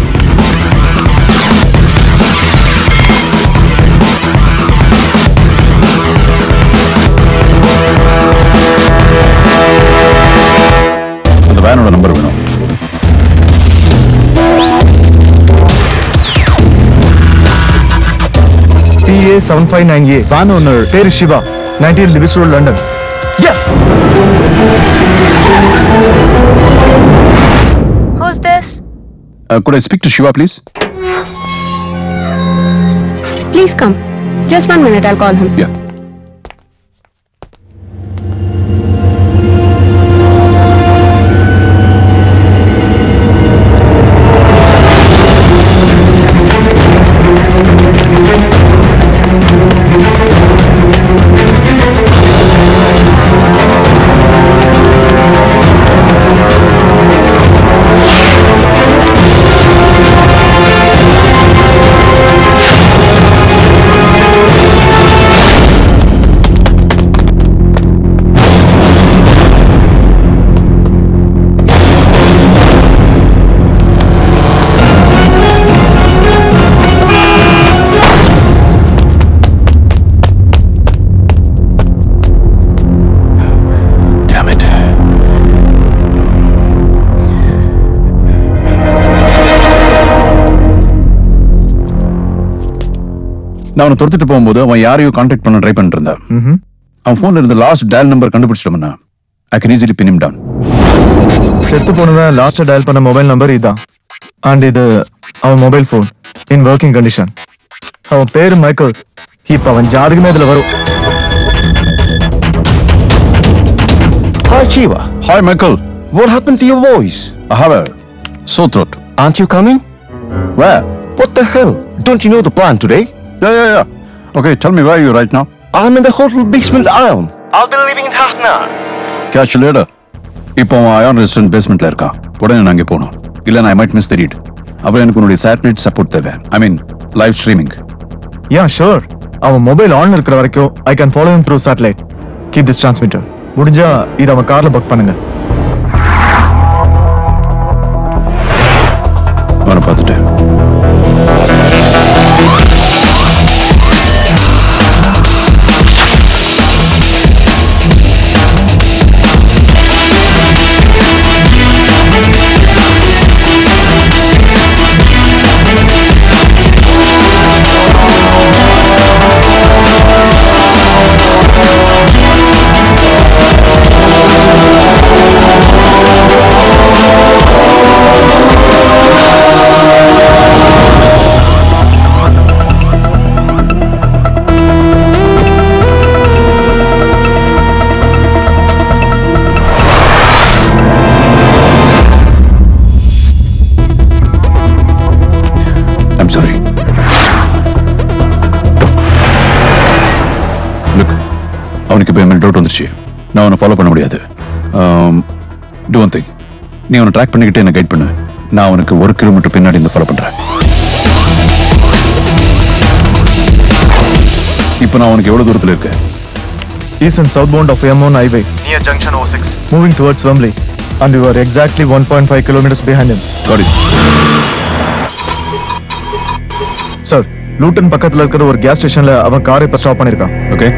அந்த வேனோட நம்பர் வேணும் DA seven five nine A van owner பேரு Siva nineteen Lewis road London yes Who's this? Good I speak to Siva please Please come. Just one minute, I'll call him. Yeah. Damn it. நான் அவனை துரத்துட்டு போகும்போது அவன் யாரையும் contact பண்ண try பண்ணிட்டு இருந்தான் ம்ஹும். அவன் போன்ல இருந்த லாஸ்ட் டயல் நம்பர் கண்டுபிடிச்சிட்டோம்னா I can easily pin down செத்து போனவன் லாஸ்டா டயல் பண்ண மொபைல் நம்பர் இதான் அண்ட் இது அவன் mobile phone in working condition அவன் பேரு மைக்கேல் இப்ப அவன் ஜாதகமே இதுல வரும் Hi, Shiva. Hi, Michael. What happened to your voice? I have a sore throat. Aren't you coming? Where? What the hell? Don't you know the plan today? Yeah, yeah, yeah. Okay, tell me where are you right now? I'm in the hotel basement ion. I'll be leaving in half an hour. Catch you later. இப்போ அவன் ion restaurant பேஸ்மெண்ட்ல இருக்கான் உடனே நான் அங்கே போகணும் இல்லை நான் might miss தெரியுது அப்புறம் எனக்கு உன்னுடைய சேட்டலைட் சப்போர்ட் தேவை I mean live streaming ya sure அவன் மொபைல் ஆன் இருக்கிற வரைக்கும் I can follow him through satellite keep this transmitter முடிஞ்சா இது அவன் கார்ல புக் பண்ணுங்க அவனை பார்த்துட்டு ஐம் சாரி லுக் அவனுக்கு இப்போ என் டவுட் வந்துருச்சு நான் அவனை ஃபாலோ பண்ண முடியாது டூ ஒன் திங் நீ அவனை ட்ராக் பண்ணிக்கிட்டே என்ன கைட் பண்ணு நான் அவனுக்கு ஒரு கிலோமீட்டர் பின்னாடி இந்த ஃபாலோ பண்ணுறேன் இப்போ நான் அவனுக்கு எவ்வளோ தூரத்தில் இருக்கேன் East and southbound of M1 highway near junction 06 moving towards Wembley and you are exactly 1.5 kilometers behind him got it sir Luton பக்கத்துல இருக்கிற ஒரு கேஸ் ஸ்டேஷன்ல அவன் காரை இப்ப ஸ்டாப் பண்ணிருக்கான் okay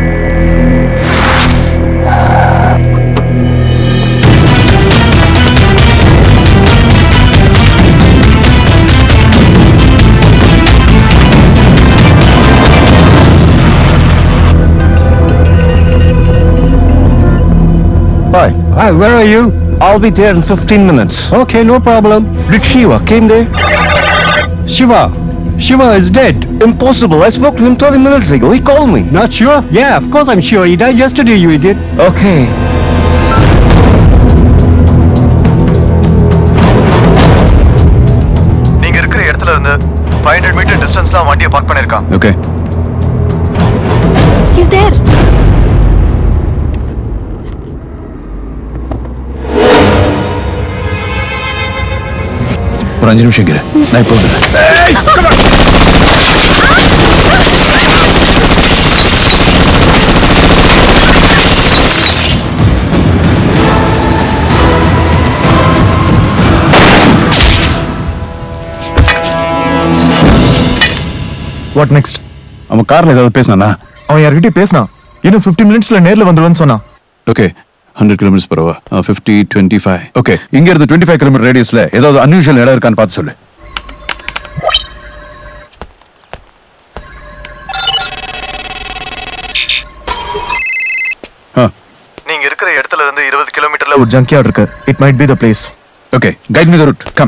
Hi. Hi, where are you? I'll be there in 15 minutes. Okay, no problem. Did Shiva came there? Shiva. Shiva is dead. Impossible. I spoke to him 30 minutes ago. He called me. Not sure? Yeah, of course I'm sure. He died yesterday, you idiot. Okay. நீங்க இருக்கிற இடத்துல இருந்து 500 metre டிஸ்டன்ஸ்ல வண்டியை park பண்ணிருக்கான் okay He's there. ஒரு அஞ்சு நிமிஷம் இருக்கிறேன் நான் இப்போ வந்துடுறேன் வாட் நெக்ஸ்ட் அவன் கார்ல ஏதாவது பேசினானா அவன் யார்கிட்டயும் பேசினான் இன்னும் 15 மினிட்ஸ்ல நேர்ல வந்துருவேன்னு சொன்னான் ஓகே ஹண்ட்ரட் கிலோமீட்டர்ஸ் பரவா ஃபிஃப்டி டுவெண்ட்டி ஃபைவ் ஓகே இங்க இருந்து டுவெண்ட்டி ஃபைவ் கிலோமீட்டர் ரேடியஸ்ல ஏதாவது அன்யூஷுவல் இடம் இருக்கான்னு பார்த்து சொல்லு நீங்க இருக்கிற இடத்துல இருந்து 20 கிலோமீட்டர்ல ஒரு ஜங்க்யார்ட் இருக்கு it might be the place Okay, guide me the route. Come.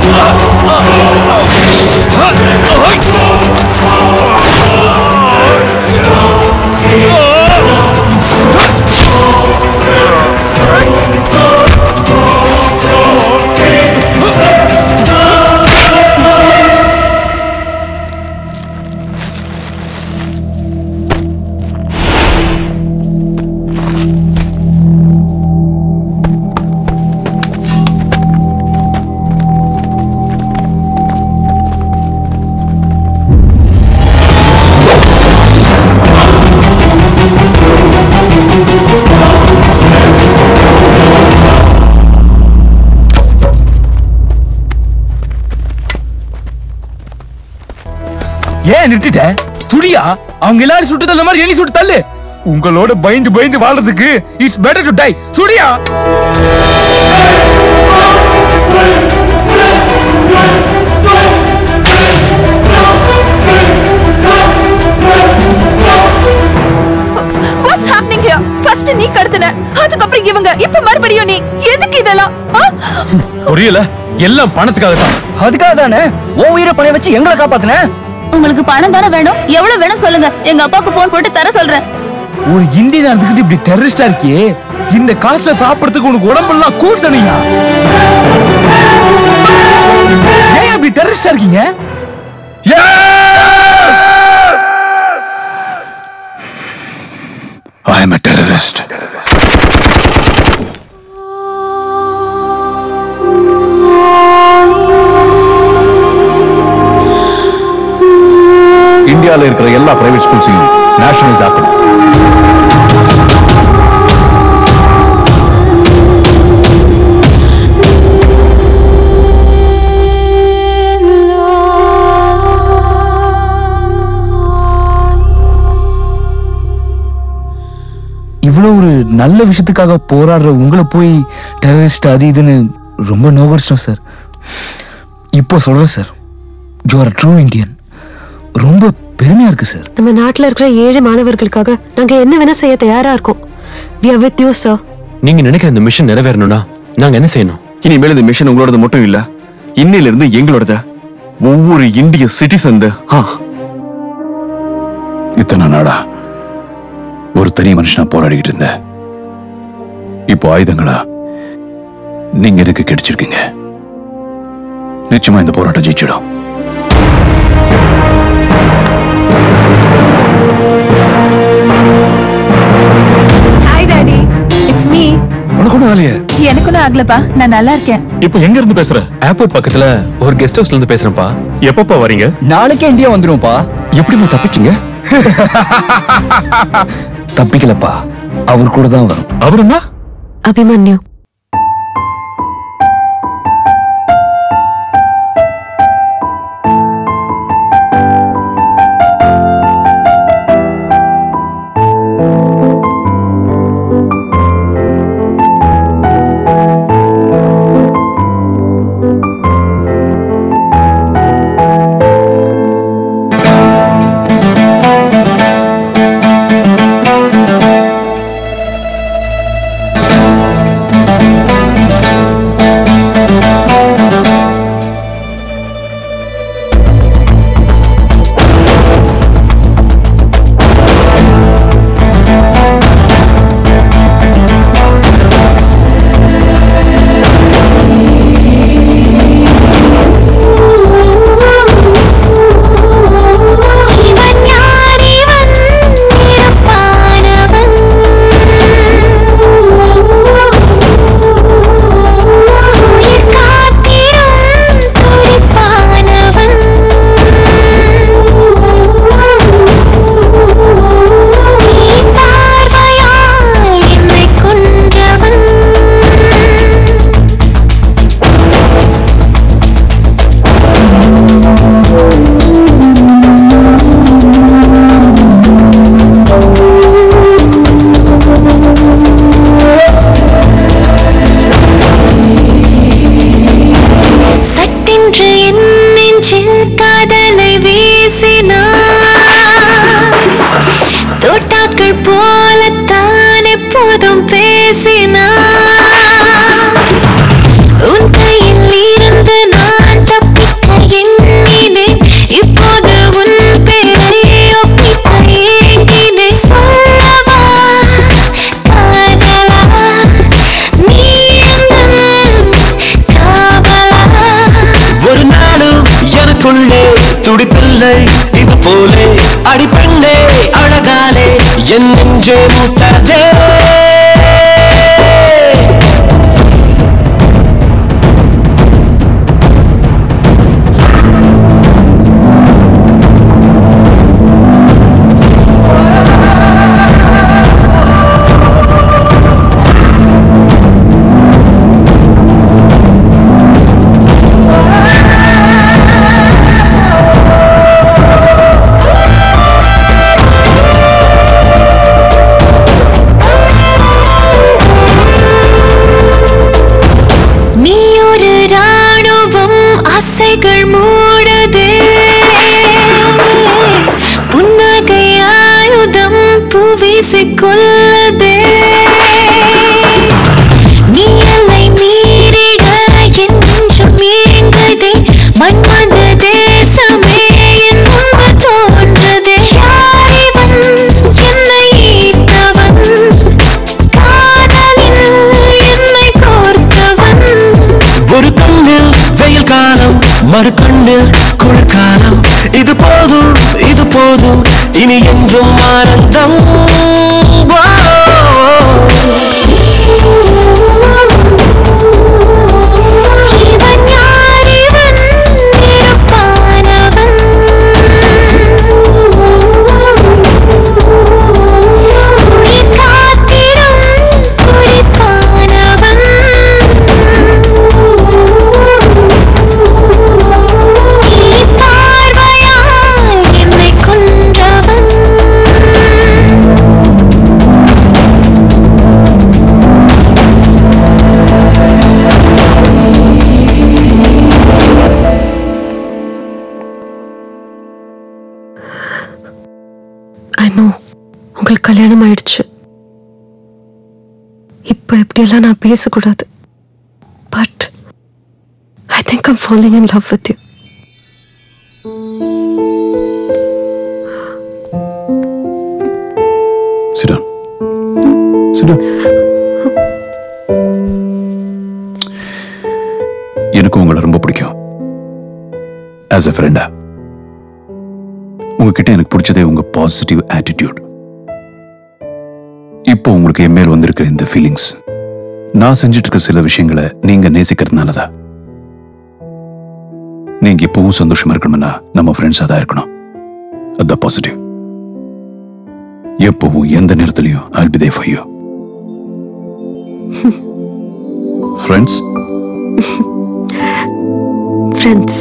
ஏன் நிறுத்திட்ட சுடியா அவங்க எல்லாரும் சுட்டு தள்ள மாதிரி எண்ணி சுட்டு தள்ளு உங்களோட பயந்து பயந்து வாழ்றதுக்கு இட்ஸ் பெட்டர் டு டை சுடியா வாட்ஸ் ஹேப்பனிங் ஹியர் ஃபர்ஸ்ட் நீ கடத்துன அதுக்கப்புறம் இவங்க இப்ப மறுபடியும் நீ எதுக்கு இதெல்லாம் ஆ? புரியல எல்லாம் பணத்துக்காக தான் அதுக்காக தானே உன் உயிரை பணைய வச்சு எங்களை காப்பாத்துன உங்களுக்கு பணம் தானே வேணும் எவ்வளவு வேணும் சொல்லுங்க எங்க அப்பாவுக்கு போன் போட்டு தர சொல்றேன் ஒரு இந்தியன் இருந்துகிட்டு இப்படி டெரரிஸ்டா இருக்கியே இந்த காசுல சாப்பிடுறதுக்கு உனக்கு உடம்பெல்லாம் கூசணியா ஏன் இப்படி டெரரிஸ்டா இருக்கீங்க I am a terrorist. இந்தியால இருக்கிற எல்லா பிரைவேட் ஸ்கூல்ஸையும் நேஷனலைஸ் ஆக்கணும் இவ்வளவு ஒரு நல்ல விஷயத்துக்காக போராடுற உங்களை போய் டெரரிஸ்ட் அது இதுன்னு ரொம்ப நோகடிச்சோம் சார் இப்போ சொல்றேன் sir you are true Indian ரொம்ப பெருமையா இருக்கு சார் நம்ம நாட்டுல இருக்கிற ஏழை மாணவர்களுக்காக நாங்க என்ன வேணா செய்ய தயாரா இருக்கோம் we are with you sir நீங்க நினைக்கிற இந்த மிஷன் நிறைவேறணும்னா நாங்க என்ன செய்யணும் இனிமேல் இந்த மிஷன் உங்களோடது மட்டும் இல்ல இன்னையில இருந்து எங்களோடது ஒவ்வொரு இந்திய சிட்டிசன் இத்தனை நாடா ஒரு தனி மனுஷனா போராடிக்கிட்டு இருந்த இப்போ ஆயுதங்களா நீங்க எனக்கு கிடைச்சிருக்கீங்க நிச்சயமா இந்த போராட்டம் ஜெயிச்சிடும் ஹாய் டாடி இட்ஸ் மீ உனக்கு ஒன்றும் வேலையே எனக்கு ஒன்றும் ஆகலப்பா நான் நல்லா இருக்கேன் இப்போ எங்க இருந்து பேசுற ஏர்போர்ட் பக்கத்துல ஒரு கெஸ்ட் ஹவுஸ்ல இருந்து பேசுறேன்ப்பா எப்பப்பா வரீங்க நாளைக்கே இந்தியா வந்துருவோம்ப்பா எப்படிமா தப்பிச்சீங்க தப்பிக்கலப்பா அவர் கூட தான் வரும் அவருன்னா அபிமன்யு என் நெஞ்சே முட்டாதே நீ ஒரு ராணுவம் ஆசைகள் மூடுதே புன்னகை ஆயுதம் புவிசிக் கொள்ளுதே நீ எல்லை மீறிட என்றும் ஏங்குதே மன்மத தேசமே என் முன்பு தோன்றுதே யார் இவன் என்னை ஈர்த்தவன் காதலில் என்னை கோர்த்தவன் ஒரு கண்ணில் வெயில் காலம் மறு கண்ணில் குளிர்காலம் இது போதும் இது போதும் இனி என்றும் ஆனந்தம் இவன் யார் இவன் நிரப்பானவன் உயிர் காத்திடும் துடிப்பானவன் நீ பார்வையால் என்னை கொன்றவன் ஐ நோ உங்களுக்கு கல்யாணம் ஆயிடுச்சு இப்போ எப்படியெல்லாம் நான் பேசக்கூடாது but I think I'm following in love with you Sit down. Sit down. எனக்கு உங்களை ரொம்ப பிடிக்கும் ஆஸ் எ ஃப்ரெண்டா உங்ககிட்ட எனக்கு பிடிச்சதே உங்க பாசிட்டிவ் ஆட்டிடியூட் இப்போ உங்களுக்கு என் மேல் வந்திருக்கிற இந்த ஃபீலிங்ஸ் நான் செஞ்சுட்டு இருக்க சில விஷயங்களை நீங்க நேசிக்கிறதுனால தான் நீங்க இப்பவும் சந்தோஷமா இருக்கணும்னா நம்ம ஃப்ரெண்ட்ஸா தான் இருக்கணும் அதான் பாசிட்டிவ் எப்பவும் எந்த நேரத்திலையும் I'll be there for you friends friends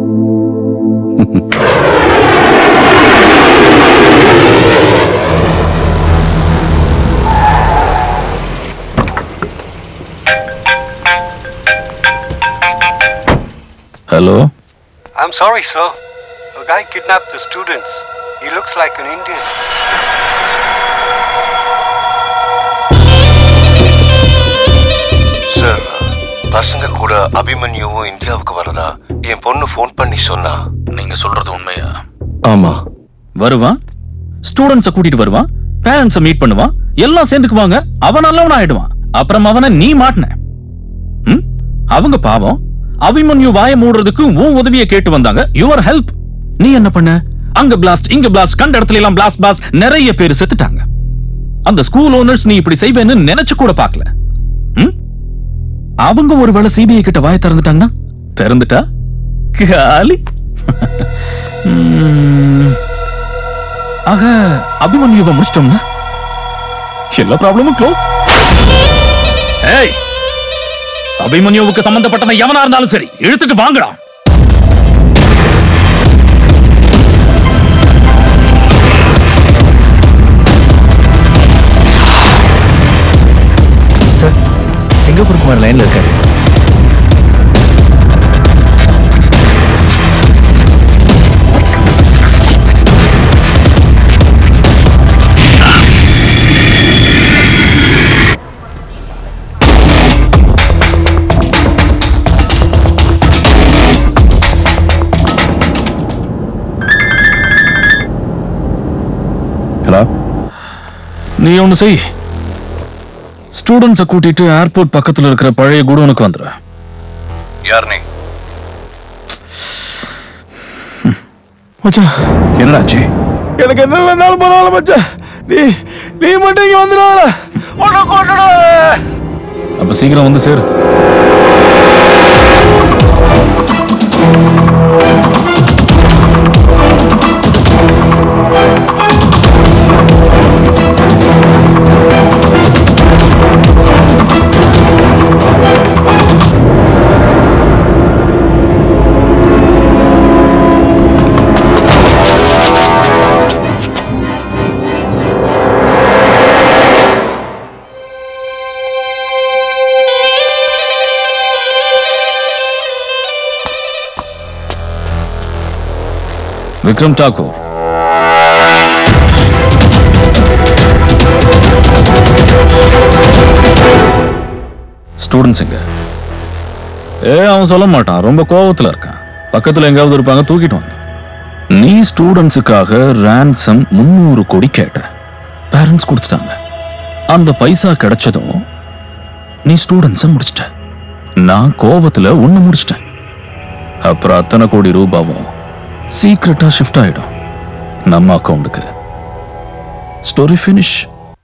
hello I'm sorry, sir. A guy kidnapped the students. He looks like an Indian. Sir பசங்க கூட அபிமன்யுவும் இந்தியாவுக்கு வரதா என் பொண்ணு ஃபோன் பண்ணி சொன்னா நீங்க சொல்றது உண்மையா ஆமா வருவான் ஸ்டூடெண்ட்ஸ கூட்டிட்டு வருவான் பேரண்ட்ஸ மீட் பண்ணுவான் எல்லாம் சேர்ந்துக்குவாங்க அவன் நல்லவன் ஆயிடுவான் அப்புறம் அவனை நீ மாட்டின ம்? அவங்க பாவம் அபிமன்யு வாய மூடுறதுக்கு உன் உதவியை கேட்டு வந்தாங்க யுவர் ஹெல்ப் நீ என்ன பண்ண அங்க பிளாஸ்ட் இங்க பிளாஸ்ட் கண்ட இடத்துல எல்லாம் பிளாஸ்ட் பாஸ் நிறைய பேர் செத்துட்டாங்க அந்த ஸ்கூல் ஓனர்ஸ் நீ இப்படி செய்வேன்னு நினைச்சு கூட பார்க்கல ம்? அவங்க ஒருவேளை சிபிஐ கிட்ட வாய திறந்துட்டாங்கன்னா திறந்துட்டா காலி ம். ஆக அபிமன்யுவை முடிச்சிட்டோம்னா எல்லா ப்ராப்ளமும் க்ளோஸ் ஏய் அபிமன்யுவுக்கு சம்பந்தப்பட்டவன் எவனா இருந்தாலும் சரி இழுத்துட்டு வாங்கடா சார் சிங்கப்பூர் குமார் லைன்ல இருக்காரு ஹலோ நீ ஒண்ணு செய் ஸ்டூடெண்ட்ஸை கூட்டிட்டு ஏர்போர்ட் பக்கத்துல இருக்கிற பழைய குடோனுக்கு வந்துரு யார் நீ மச்சான் என்னடாச்சு எனக்கு என்ன வேணாலும் பரவாயில்ல மச்சான் நீ நீ மட்டும் இங்க வந்துடாத உன்னை கொண்டுடுவேன் அப்ப சீக்கிரம் வந்து சேரு விக்ரம் டாக்கூர் ஸ்டூடெண்ட்ஸ் எங்க ஏ அவன் சொல்ல மாட்டான் ரொம்ப கோவத்துல இருக்கான் பக்கத்துல எங்காவது இருப்பாங்க தூக்கிட்டு வந்து நீ ஸ்டூடெண்ட்ஸுக்காக ransom முந்நூறு கோடி கேட்ட பேரண்ட்ஸ் கொடுத்துட்டாங்க அந்த பைசா கிடைச்சதும் நீ ஸ்டூடெண்ட்ஸை முடிச்சிட்ட நான் கோவத்துல உன்னை முடிச்சிட்டேன் அப்புறம் அத்தனை கோடி ரூபாவும் சீக்கிரட்டா ஷிஃப்ட் ஆயிடும் நம்ம அக்கவுண்டுக்கு ஸ்டோரி ஃபினிஷ்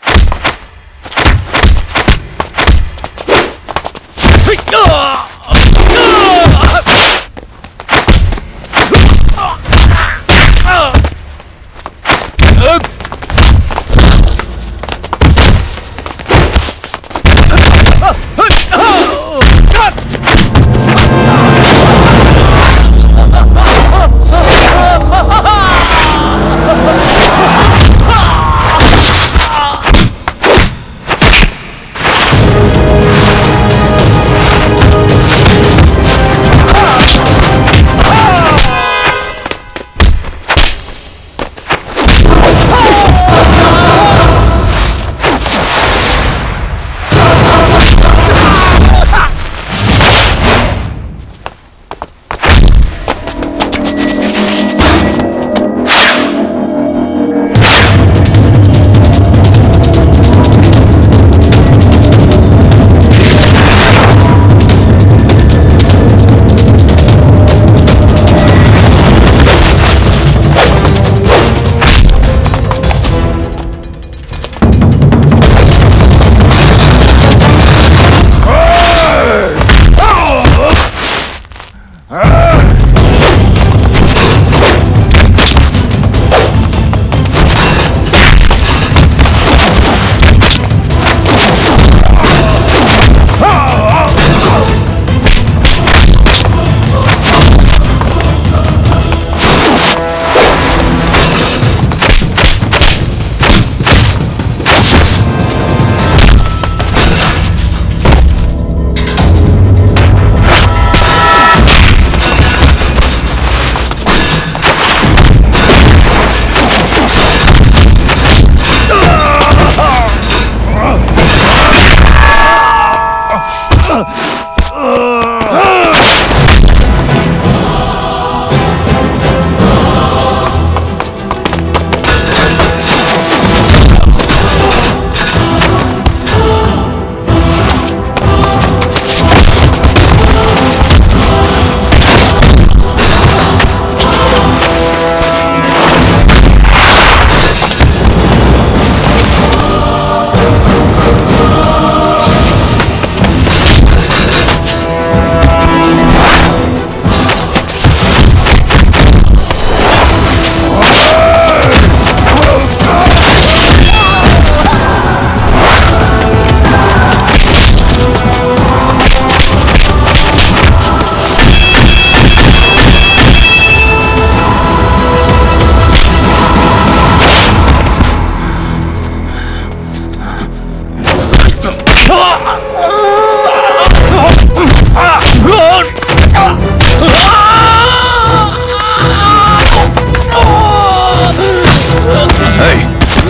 ஏய்,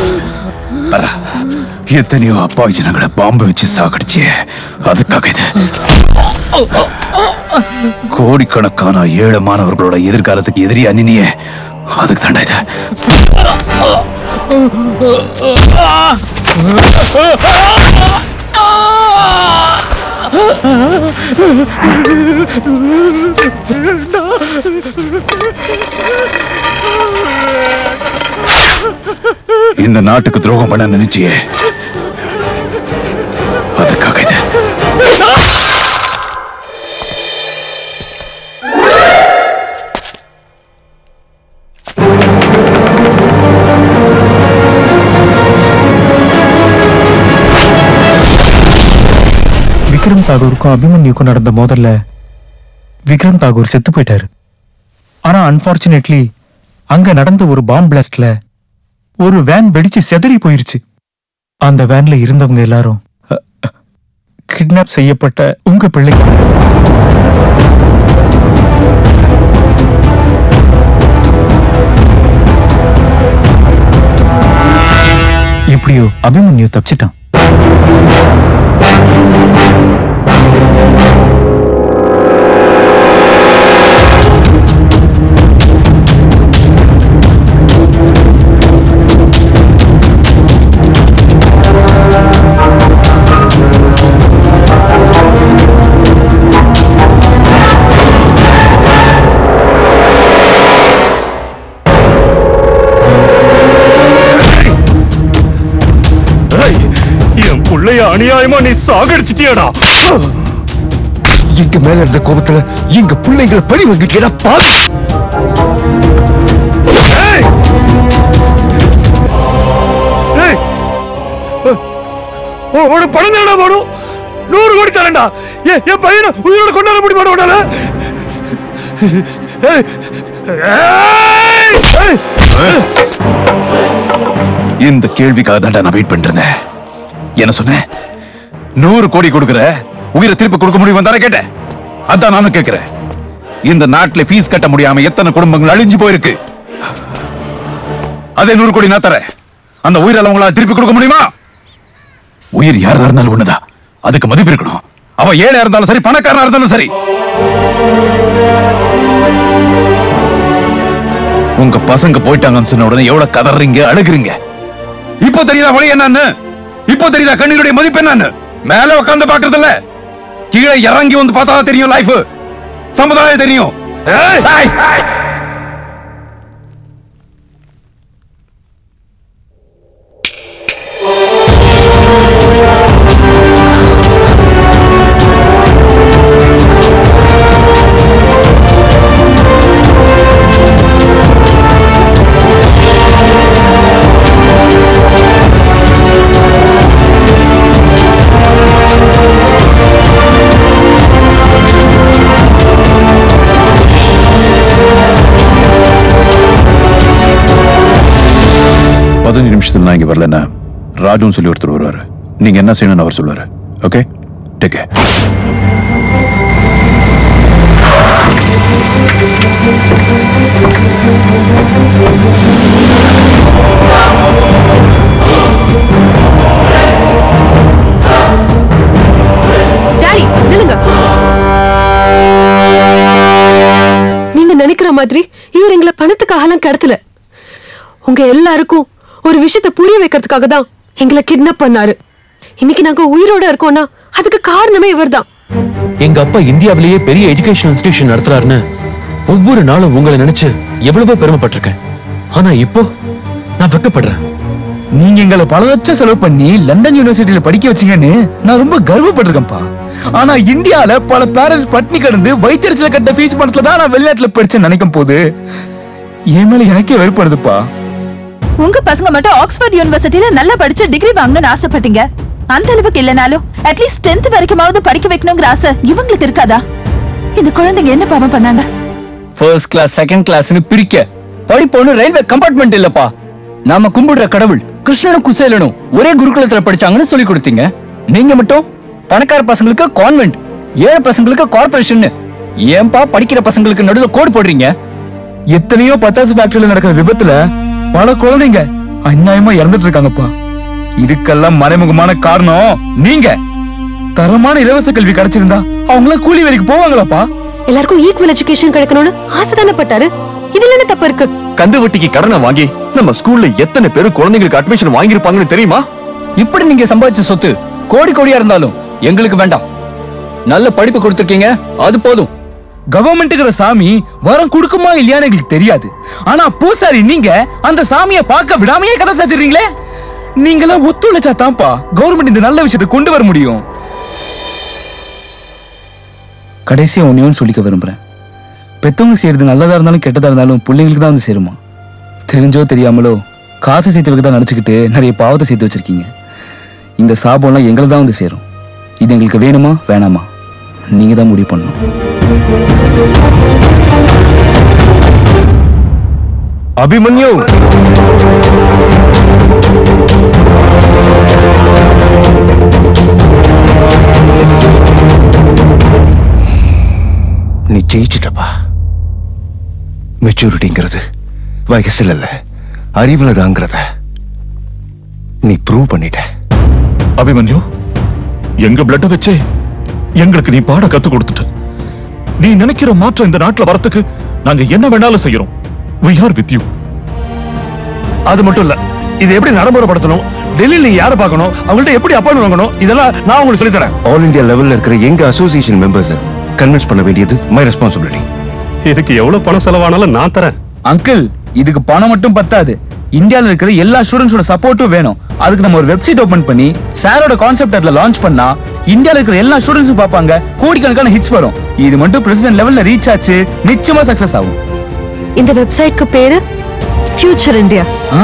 வரா. எத்தனையோ அப்பாவி ஜனங்களை பாம்பு வச்சு சாகடிச்சு அதுக்காக இது கோடிக்கணக்கான ஏழை மாணவர்களோட எதிர்காலத்துக்கு எதிரி அணினியே அதுக்கு தாண்டா இது இந்த நாட்டுக்கு துரோகம் பண்ண நினைச்சியே அதுக்காக இது விக்ரம் தாகூருக்கும் அபிமன்யுக்கும் நடந்த மோதல்ல விக்ரம் தாகூர் செத்து போயிட்டாரு ஆனா அன்பார்ச்சுனேட்லி அங்க நடந்த ஒரு பாம் பிளாஸ்ட்ல ஒரு வேன் வெடிச்சு செதறி போயிருச்சு அந்த வேன்ல இருந்தவங்க எல்லாரும் கிட்னாப் செய்யப்பட்ட உங்க பிள்ளைங்க எப்படியோ அபிமன்யு தப்பிச்சிட்டான் என் புள்ளைய அநியாயமா நீ சாகடிச்சிட்டியாடா எங்க மேல இருந்த கோபத்துல எங்க பிள்ளைங்களை பழி வாங்கிட்டா பாரு ஏய்! உ- உனக்கு பணம் தானடா வேணும் நூறு கோடி தரேன்டா என் என் பையனை உயிரோட கொண்டாட முடியுமா உன்னால ஏய்! ஏய்! ஏய்! இந்த கேள்விக்காக தான் நான் வெயிட் பண்ணிட்டு இருந்தேன் என்ன சொன்னேன் நூறு கோடி கொடுக்குற உயிரை திருப்பி கொடுக்க முடியும் தானே கேட்டேன் அதான் நானும் கேட்கிறேன் இந்த நாட்டுல ஃபீஸ் கட்ட முடியாம எத்தனை குடும்பங்கள் அழிஞ்சு போயிருக்கு அதே நூறு கோடி நான் தரேன் அந்த உயிரால உங்களால திருப்பி கொடுக்க முடியுமா உயிர் யாரா இருந்தாலும் ஒண்ணுதான் அதுக்கு மதிப்பு இருக்கணும் அவ ஏழையா இருந்தாலும் சரி பணக்காரனா இருந்தாலும் சரி உங்க பசங்க போயிட்டாங்கன்னு சொன்ன உடனே எவ்வளவு கதறீங்க அழுகுறீங்க இப்போ தெரியுதா வழி என்னன்னு இப்போ தெரியுதா கண்ணீருடைய மதிப்பு என்னன்னு மேல உட்கார்ந்து பாக்குறது இல்ல கீழே இறங்கி வந்து பார்த்தா தான் தெரியும் லைஃப் சமுதாயம் தெரியும் ஏய்! பதினஞ்சு நிமிஷத்துல நான் இங்க வரலன்னா ராஜுன்னு சொல்லி ஒருத்தர் வருவாரு நீங்க என்ன செய்யணும்னு அவர் சொல்லுவாரு ஓகே டேக் டாடி நில்லுங்க நீங்க நினைக்கிற மாதிரி இவர் எங்களை பணத்துக்காகலாம் கடத்தல உங்க எல்லாருக்கும் ஒரு விஷயத்தை புரிய வைக்கிறதுக்காக தான் எங்களை கிட்னாப் பண்ணாரு இன்னைக்கு நாங்க உயிரோட இருக்கோம்னா அதுக்கு காரணமே இவர்தான் எங்க அப்பா இந்தியாவிலேயே பெரிய எஜுகேஷன் இன்ஸ்டிடியூஷன் நடத்துறாருன்னு ஒவ்வொரு நாளும் உங்களை நினைச்சு எவ்வளவோ பெருமைப்பட்டிருக்கேன் ஆனா இப்போ நான் வெக்கப்படுறேன் நீங்க எங்களை பல லட்சம் செலவு பண்ணி லண்டன் யூனிவர்சிட்டியில படிக்க வச்சீங்கன்னு நான் ரொம்ப கர்வப்பட்டிருக்கேன்ப்பா ஆனா இந்தியால பல பேரண்ட்ஸ் பட்னி கிடந்து வைத்தறிச்சல கட்ட ஃபீஸ் பணத்துல தான் நான் வெளிநாட்டுல படிச்சேன்னு நினைக்கும் போது என் மேல எனக்கே வெறுப்படுதுப்பா உங்க பசங்க மட்டும் ஆக்ஸ்போர்ட் யூனிவர்சிட்டில நல்லா படிச்சு டிகிரி வாங்கணும்னு ஆசைப்பட்டீங்க அந்த அளவுக்கு இல்லனாலும் அட்லீஸ்ட் டென்த் வரைக்குமாவது படிக்க வைக்கணுங்கிற ஆசை இவங்களுக்கு இருக்காதா இந்த குழந்தைங்க என்ன பாவம் பண்ணாங்க ஃபர்ஸ்ட் கிளாஸ் செகண்ட் கிளாஸ்னு பிரிக்க படிப்போன்னு ரயில்வே கம்பார்ட்மெண்ட் இல்லப்பா நாம கும்பிடுற கடவுள் கிருஷ்ணனும் குசேலனும் ஒரே குருகுலத்துல படிச்சாங்கன்னு சொல்லி கொடுத்தீங்க நீங்க மட்டும் பணக்கார பசங்களுக்கு கான்வென்ட் ஏழை பசங்களுக்கு கார்பரேஷன் ஏன்பா படிக்கிற பசங்களுக்கு நடுவுல கோடு போடுறீங்க எத்தனையோ பட்டாசு ஃபேக்டரியில நடக்கிற விபத்துல பல குழந்தைங்க அநியாயமா இறந்துட்டு இருக்காங்கப்பா இதுக்கெல்லாம் மறைமுகமான காரணம் நீங்க தரமான இலவச கல்வி கிடைச்சிருந்தா அவங்கள கூலி வேலைக்கு போவாங்களாப்பா எல்லாருக்கும் ஈக்குவல் எஜுகேஷன் கிடைக்கணும்னு ஆசை தானே பட்டாரு இதுல என்ன தப்பு இருக்கு கந்து வட்டிக்கு கடனை வாங்கி நம்ம ஸ்கூல்ல எத்தனை பேர் குழந்தைங்களுக்கு அட்மிஷன் வாங்கியிருப்பாங்கன்னு தெரியுமா இப்படி நீங்க சம்பாதிச்ச சொத்து கோடி கோடியா இருந்தாலும் எங்களுக்கு வேண்டாம் நல்ல படிப்பு கொடுத்துருக்கீங்க அது போதும் கவர்மெண்ட்டுங்கிற சாமி வரம் கொடுக்குமா இல்லையான்னு எங்களுக்கு தெரியாது ஆனா பூசாரி நீங்க அந்த சாமியை பார்க்க விடாமையே கதை சாத்திடுறீங்களே நீங்களாம் ஒத்துழைச்சா தான்ப்பா கவர்மெண்ட் இந்த நல்ல விஷயத்தை கொண்டு வர முடியும் கடைசியா ஒன்னையும் சொல்லிக்க விரும்புறேன் பெத்தவங்க செய்யறது நல்லதா இருந்தாலும் கெட்டதா இருந்தாலும் பிள்ளைங்களுக்கு தான் வந்து சேருமா தெரிஞ்சோ தெரியாமலோ காசு சேர்த்து வைக்க தான் நினச்சிக்கிட்டு நிறைய பாவத்தை சேர்த்து வச்சிருக்கீங்க இந்த சாபம்லாம் எங்களை தான் வந்து சேரும் இது எங்களுக்கு வேணுமா வேணாமா நீங்க தான் முடிவு பண்ணணும் அபிமன்யு நீ ஜெயிச்சிட்டப்பா மெச்சூரிட்டிங்கிறது வயசுல இல்ல அறிவுல தாங்கிறத நீ ப்ரூவ் பண்ணிட்ட அபிமன்யு எங்க பிளட்ட வச்சே எங்களுக்கு நீ பாட கத்து கொடுத்துட்ட நீ நினைக்கிற மாற்றம் இந்த நாட்டுல வரத்துக்கு நாங்க என்ன வேணாலும் செய்யறோம் we are with you அது மட்டும் இல்ல இது எப்படி நடைமுறைப்படுத்தணும் டெல்லியில் நீங்க யாரை பார்க்கணும் அவங்கள்ட்ட எப்படி அப்பாயின்மெண்ட் வாங்கணும் இதெல்லாம் நான் உங்களுக்கு சொல்லித் தரேன் ஆல் இந்தியா லெவல்ல இருக்கிற எங்க அசோசியேஷன் மெம்பர்ஸ் கன்வின்ஸ் பண்ண வேண்டியது மை ரெஸ்பான்சிபிலிட்டி இதுக்கு எவ்வளவு பணம் செலவானாலும் நான் தரேன் அங்கிள் இதுக்கு பணம் மட்டும் பத்தாது இந்தியால இருக்கிற எல்லா ஸ்டூடெண்ட்ஸோட சப்போர்ட்டும் வேணும் அதுக்கு நம்ம ஒரு வெப்சைட் ஓபன் பண்ணி சாரோட கான்செப்ட் அதுல லான்ச் பண்ணா இந்தியால இருக்கிற எல்லா ஸ்டூடெண்ட்ஸும் பார்ப்பாங்க கோடிக்கணக்கான ஹிட்ஸ் வரும் இது மட்டும் பிரசிடென்ட் லெவல்ல ரீச் ஆச்சு நிச்சயமா சக்சஸ் ஆகும் இந்த வெப்சைட்க்கு பேரு ஃபியூச்சர் இந்தியா ஆ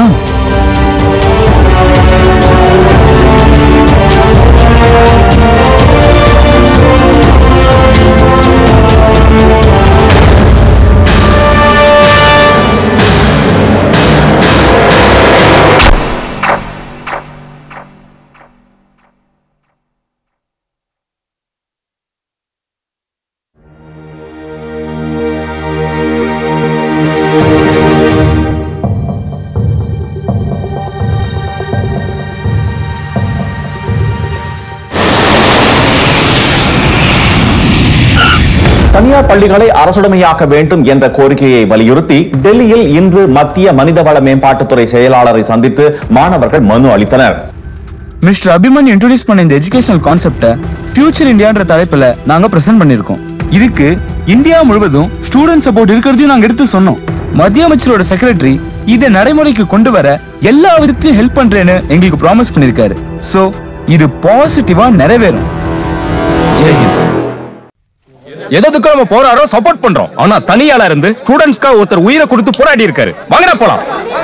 தனியார் பள்ளிகளை அரசுடைமையாக்க வேண்டும் என்ற கோரிக்கையை வலியுறுத்தி டெல்லியில் இன்று மத்திய மனிதவள மேம்பாட்டுத்துறை செயலாளரை சந்தித்து மாணவர்கள் மனு அளித்தனர் மிஸ்டர் அபிமன் இன்ட்ரோடியூஸ் பண்ண இந்த எஜுகேஷனல் கான்செப்ட ஃபியூச்சர் இந்தியான்ற தலைப்புல நாங்க பிரசன்ட் பண்ணிருக்கோம் இதுக்கு இந்தியா முழுவதும் ஸ்டூடெண்ட் சப்போர்ட் இருக்கிறதையும் நாங்க எடுத்து சொன்னோம் மத்திய அமைச்சரோட செக்ரட்டரி இதை நடைமுறைக்கு கொண்டு வர எல்லா விதத்திலும் ஹெல்ப் பண்றேன்னு எங்களுக்கு ப்ராமிஸ் பண்ணிருக்காரு சோ இது பாசிட்டிவா நிறைவேறும் ஜெய்ஹிந்த் எதுக்கு நம்ம போராடுறோம் சப்போர்ட் பண்றோம் ஆனா தனியாளா இருந்து ஸ்டூடெண்ட்ஸ்க்கா ஒருத்தர் உயிரை கொடுத்து போராடி இருக்காரு வாங்கடா போலாம்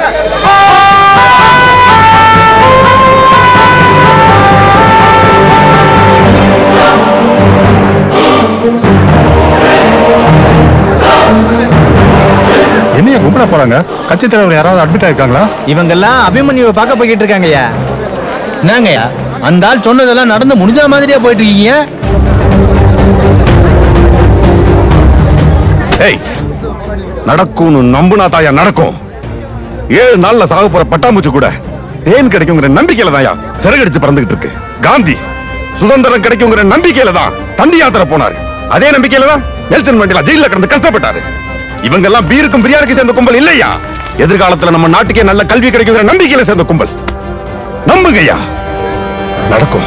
என்னைய கும்பிட போறாங்க கட்சி தலைவர் யாராவது அட்மிட் ஆயிருக்காங்களா இவங்க எல்லாம் அபிமன்யுவை பார்க்க போய்கிட்டு இருக்காங்கய்யா என்னங்கய்யா அந்த ஆள் சொன்னதெல்லாம் நடந்து முடிஞ்ச மாதிரியா போயிட்டு இருக்கீங்க ஏய் நடக்கும்னு நம்புனா தாயா நடக்கும் ஏழு நாள்ல சாக போற பட்டாம்பூச்சி கூட தேன் கிடைக்குங்கிற நம்பிக்கையில தாயா சிறகடிச்சு பறந்துகிட்டு இருக்கு காந்தி சுதந்திரம் கிடைக்குங்கிற நம்பிக்கையில தான் தண்டி யாத்திரை போனாரு அதே நம்பிக்கையில தான் நெல்சன் மண்டேலா ஜெயில கிடந்து கஷ்டப்பட்டாரு இவங்க எல்லாம் பீருக்கும் பிரியாணிக்கு சேர்ந்த கும்பல் இல்லையா எதிர்காலத்துல நம்ம நாட்டுக்கே நல்ல கல்வி கிடைக்குங்கிற நம்பிக்கையில சேர்ந்த கும்பல் நம்புங்கய்யா நடக்கும்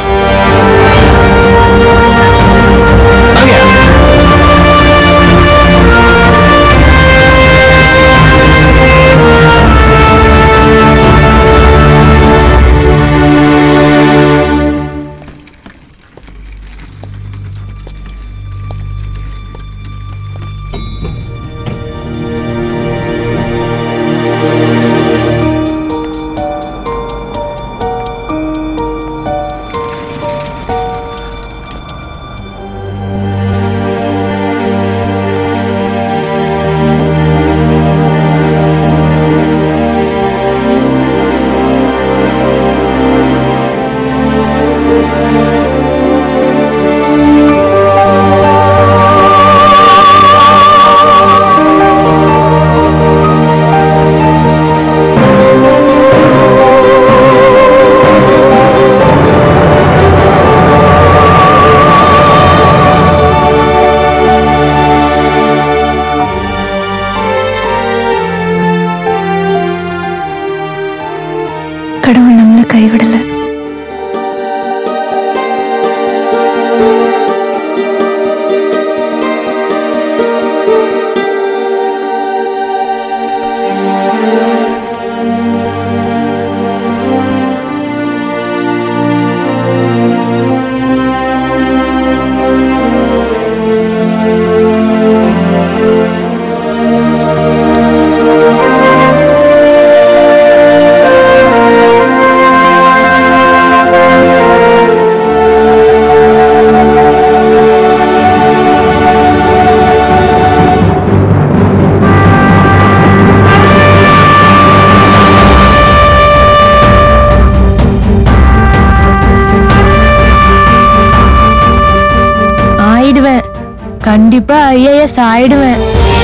கடவுள் நம்மளை கைவிடல கண்டிப்பா ஐஏஎஸ் ஆயிடுவேன்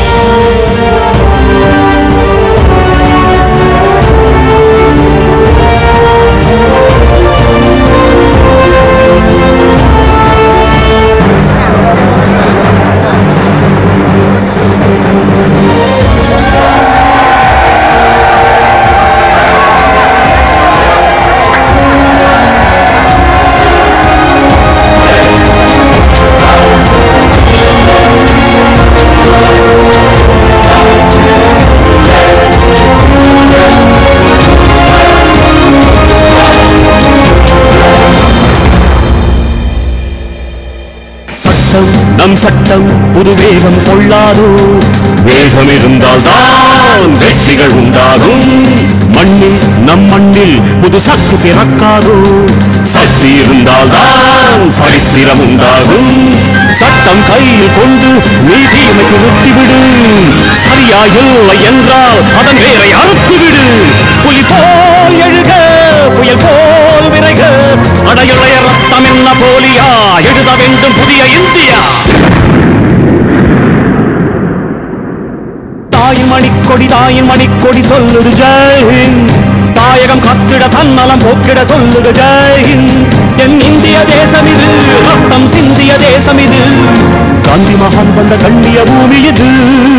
சட்டம் நம் சட்டம் புது வேகம் கொள்ளாதோ வேகம் இருந்தால் தான் வெற்றிகள் உண்டாகும் மண்ணில் நம் மண்ணில் புது சக்தி பிறக்காதோ சக்தி இருந்தால் தான் சரித்திரம் உண்டாகும் சட்டம் கையில் கொண்டு நீ தீமைக்கு விட்டுவிடு சரியா இல்லை என்றால் அதன் வேரை அறுத்துவிடு புலி போல் எழுக புயல் போல் விரைக அடையுடைய ரத்தம் என்ன போலியா எழுத வேண்டும் புதிய இந்தியா தாயின் மணிக்கொடி தாயின் மணிக்கொடி சொல்லுது ஜெய்ஹிந்த் தாயகம் கத்திட தன்னலம் போக்கிட சொல்லுது ஜெய்ஹிந்த் என் இந்திய தேசம் இது ரத்தம் சிந்திய தேசம் இது காந்தி மகான் வந்த கண்ணிய பூமி இது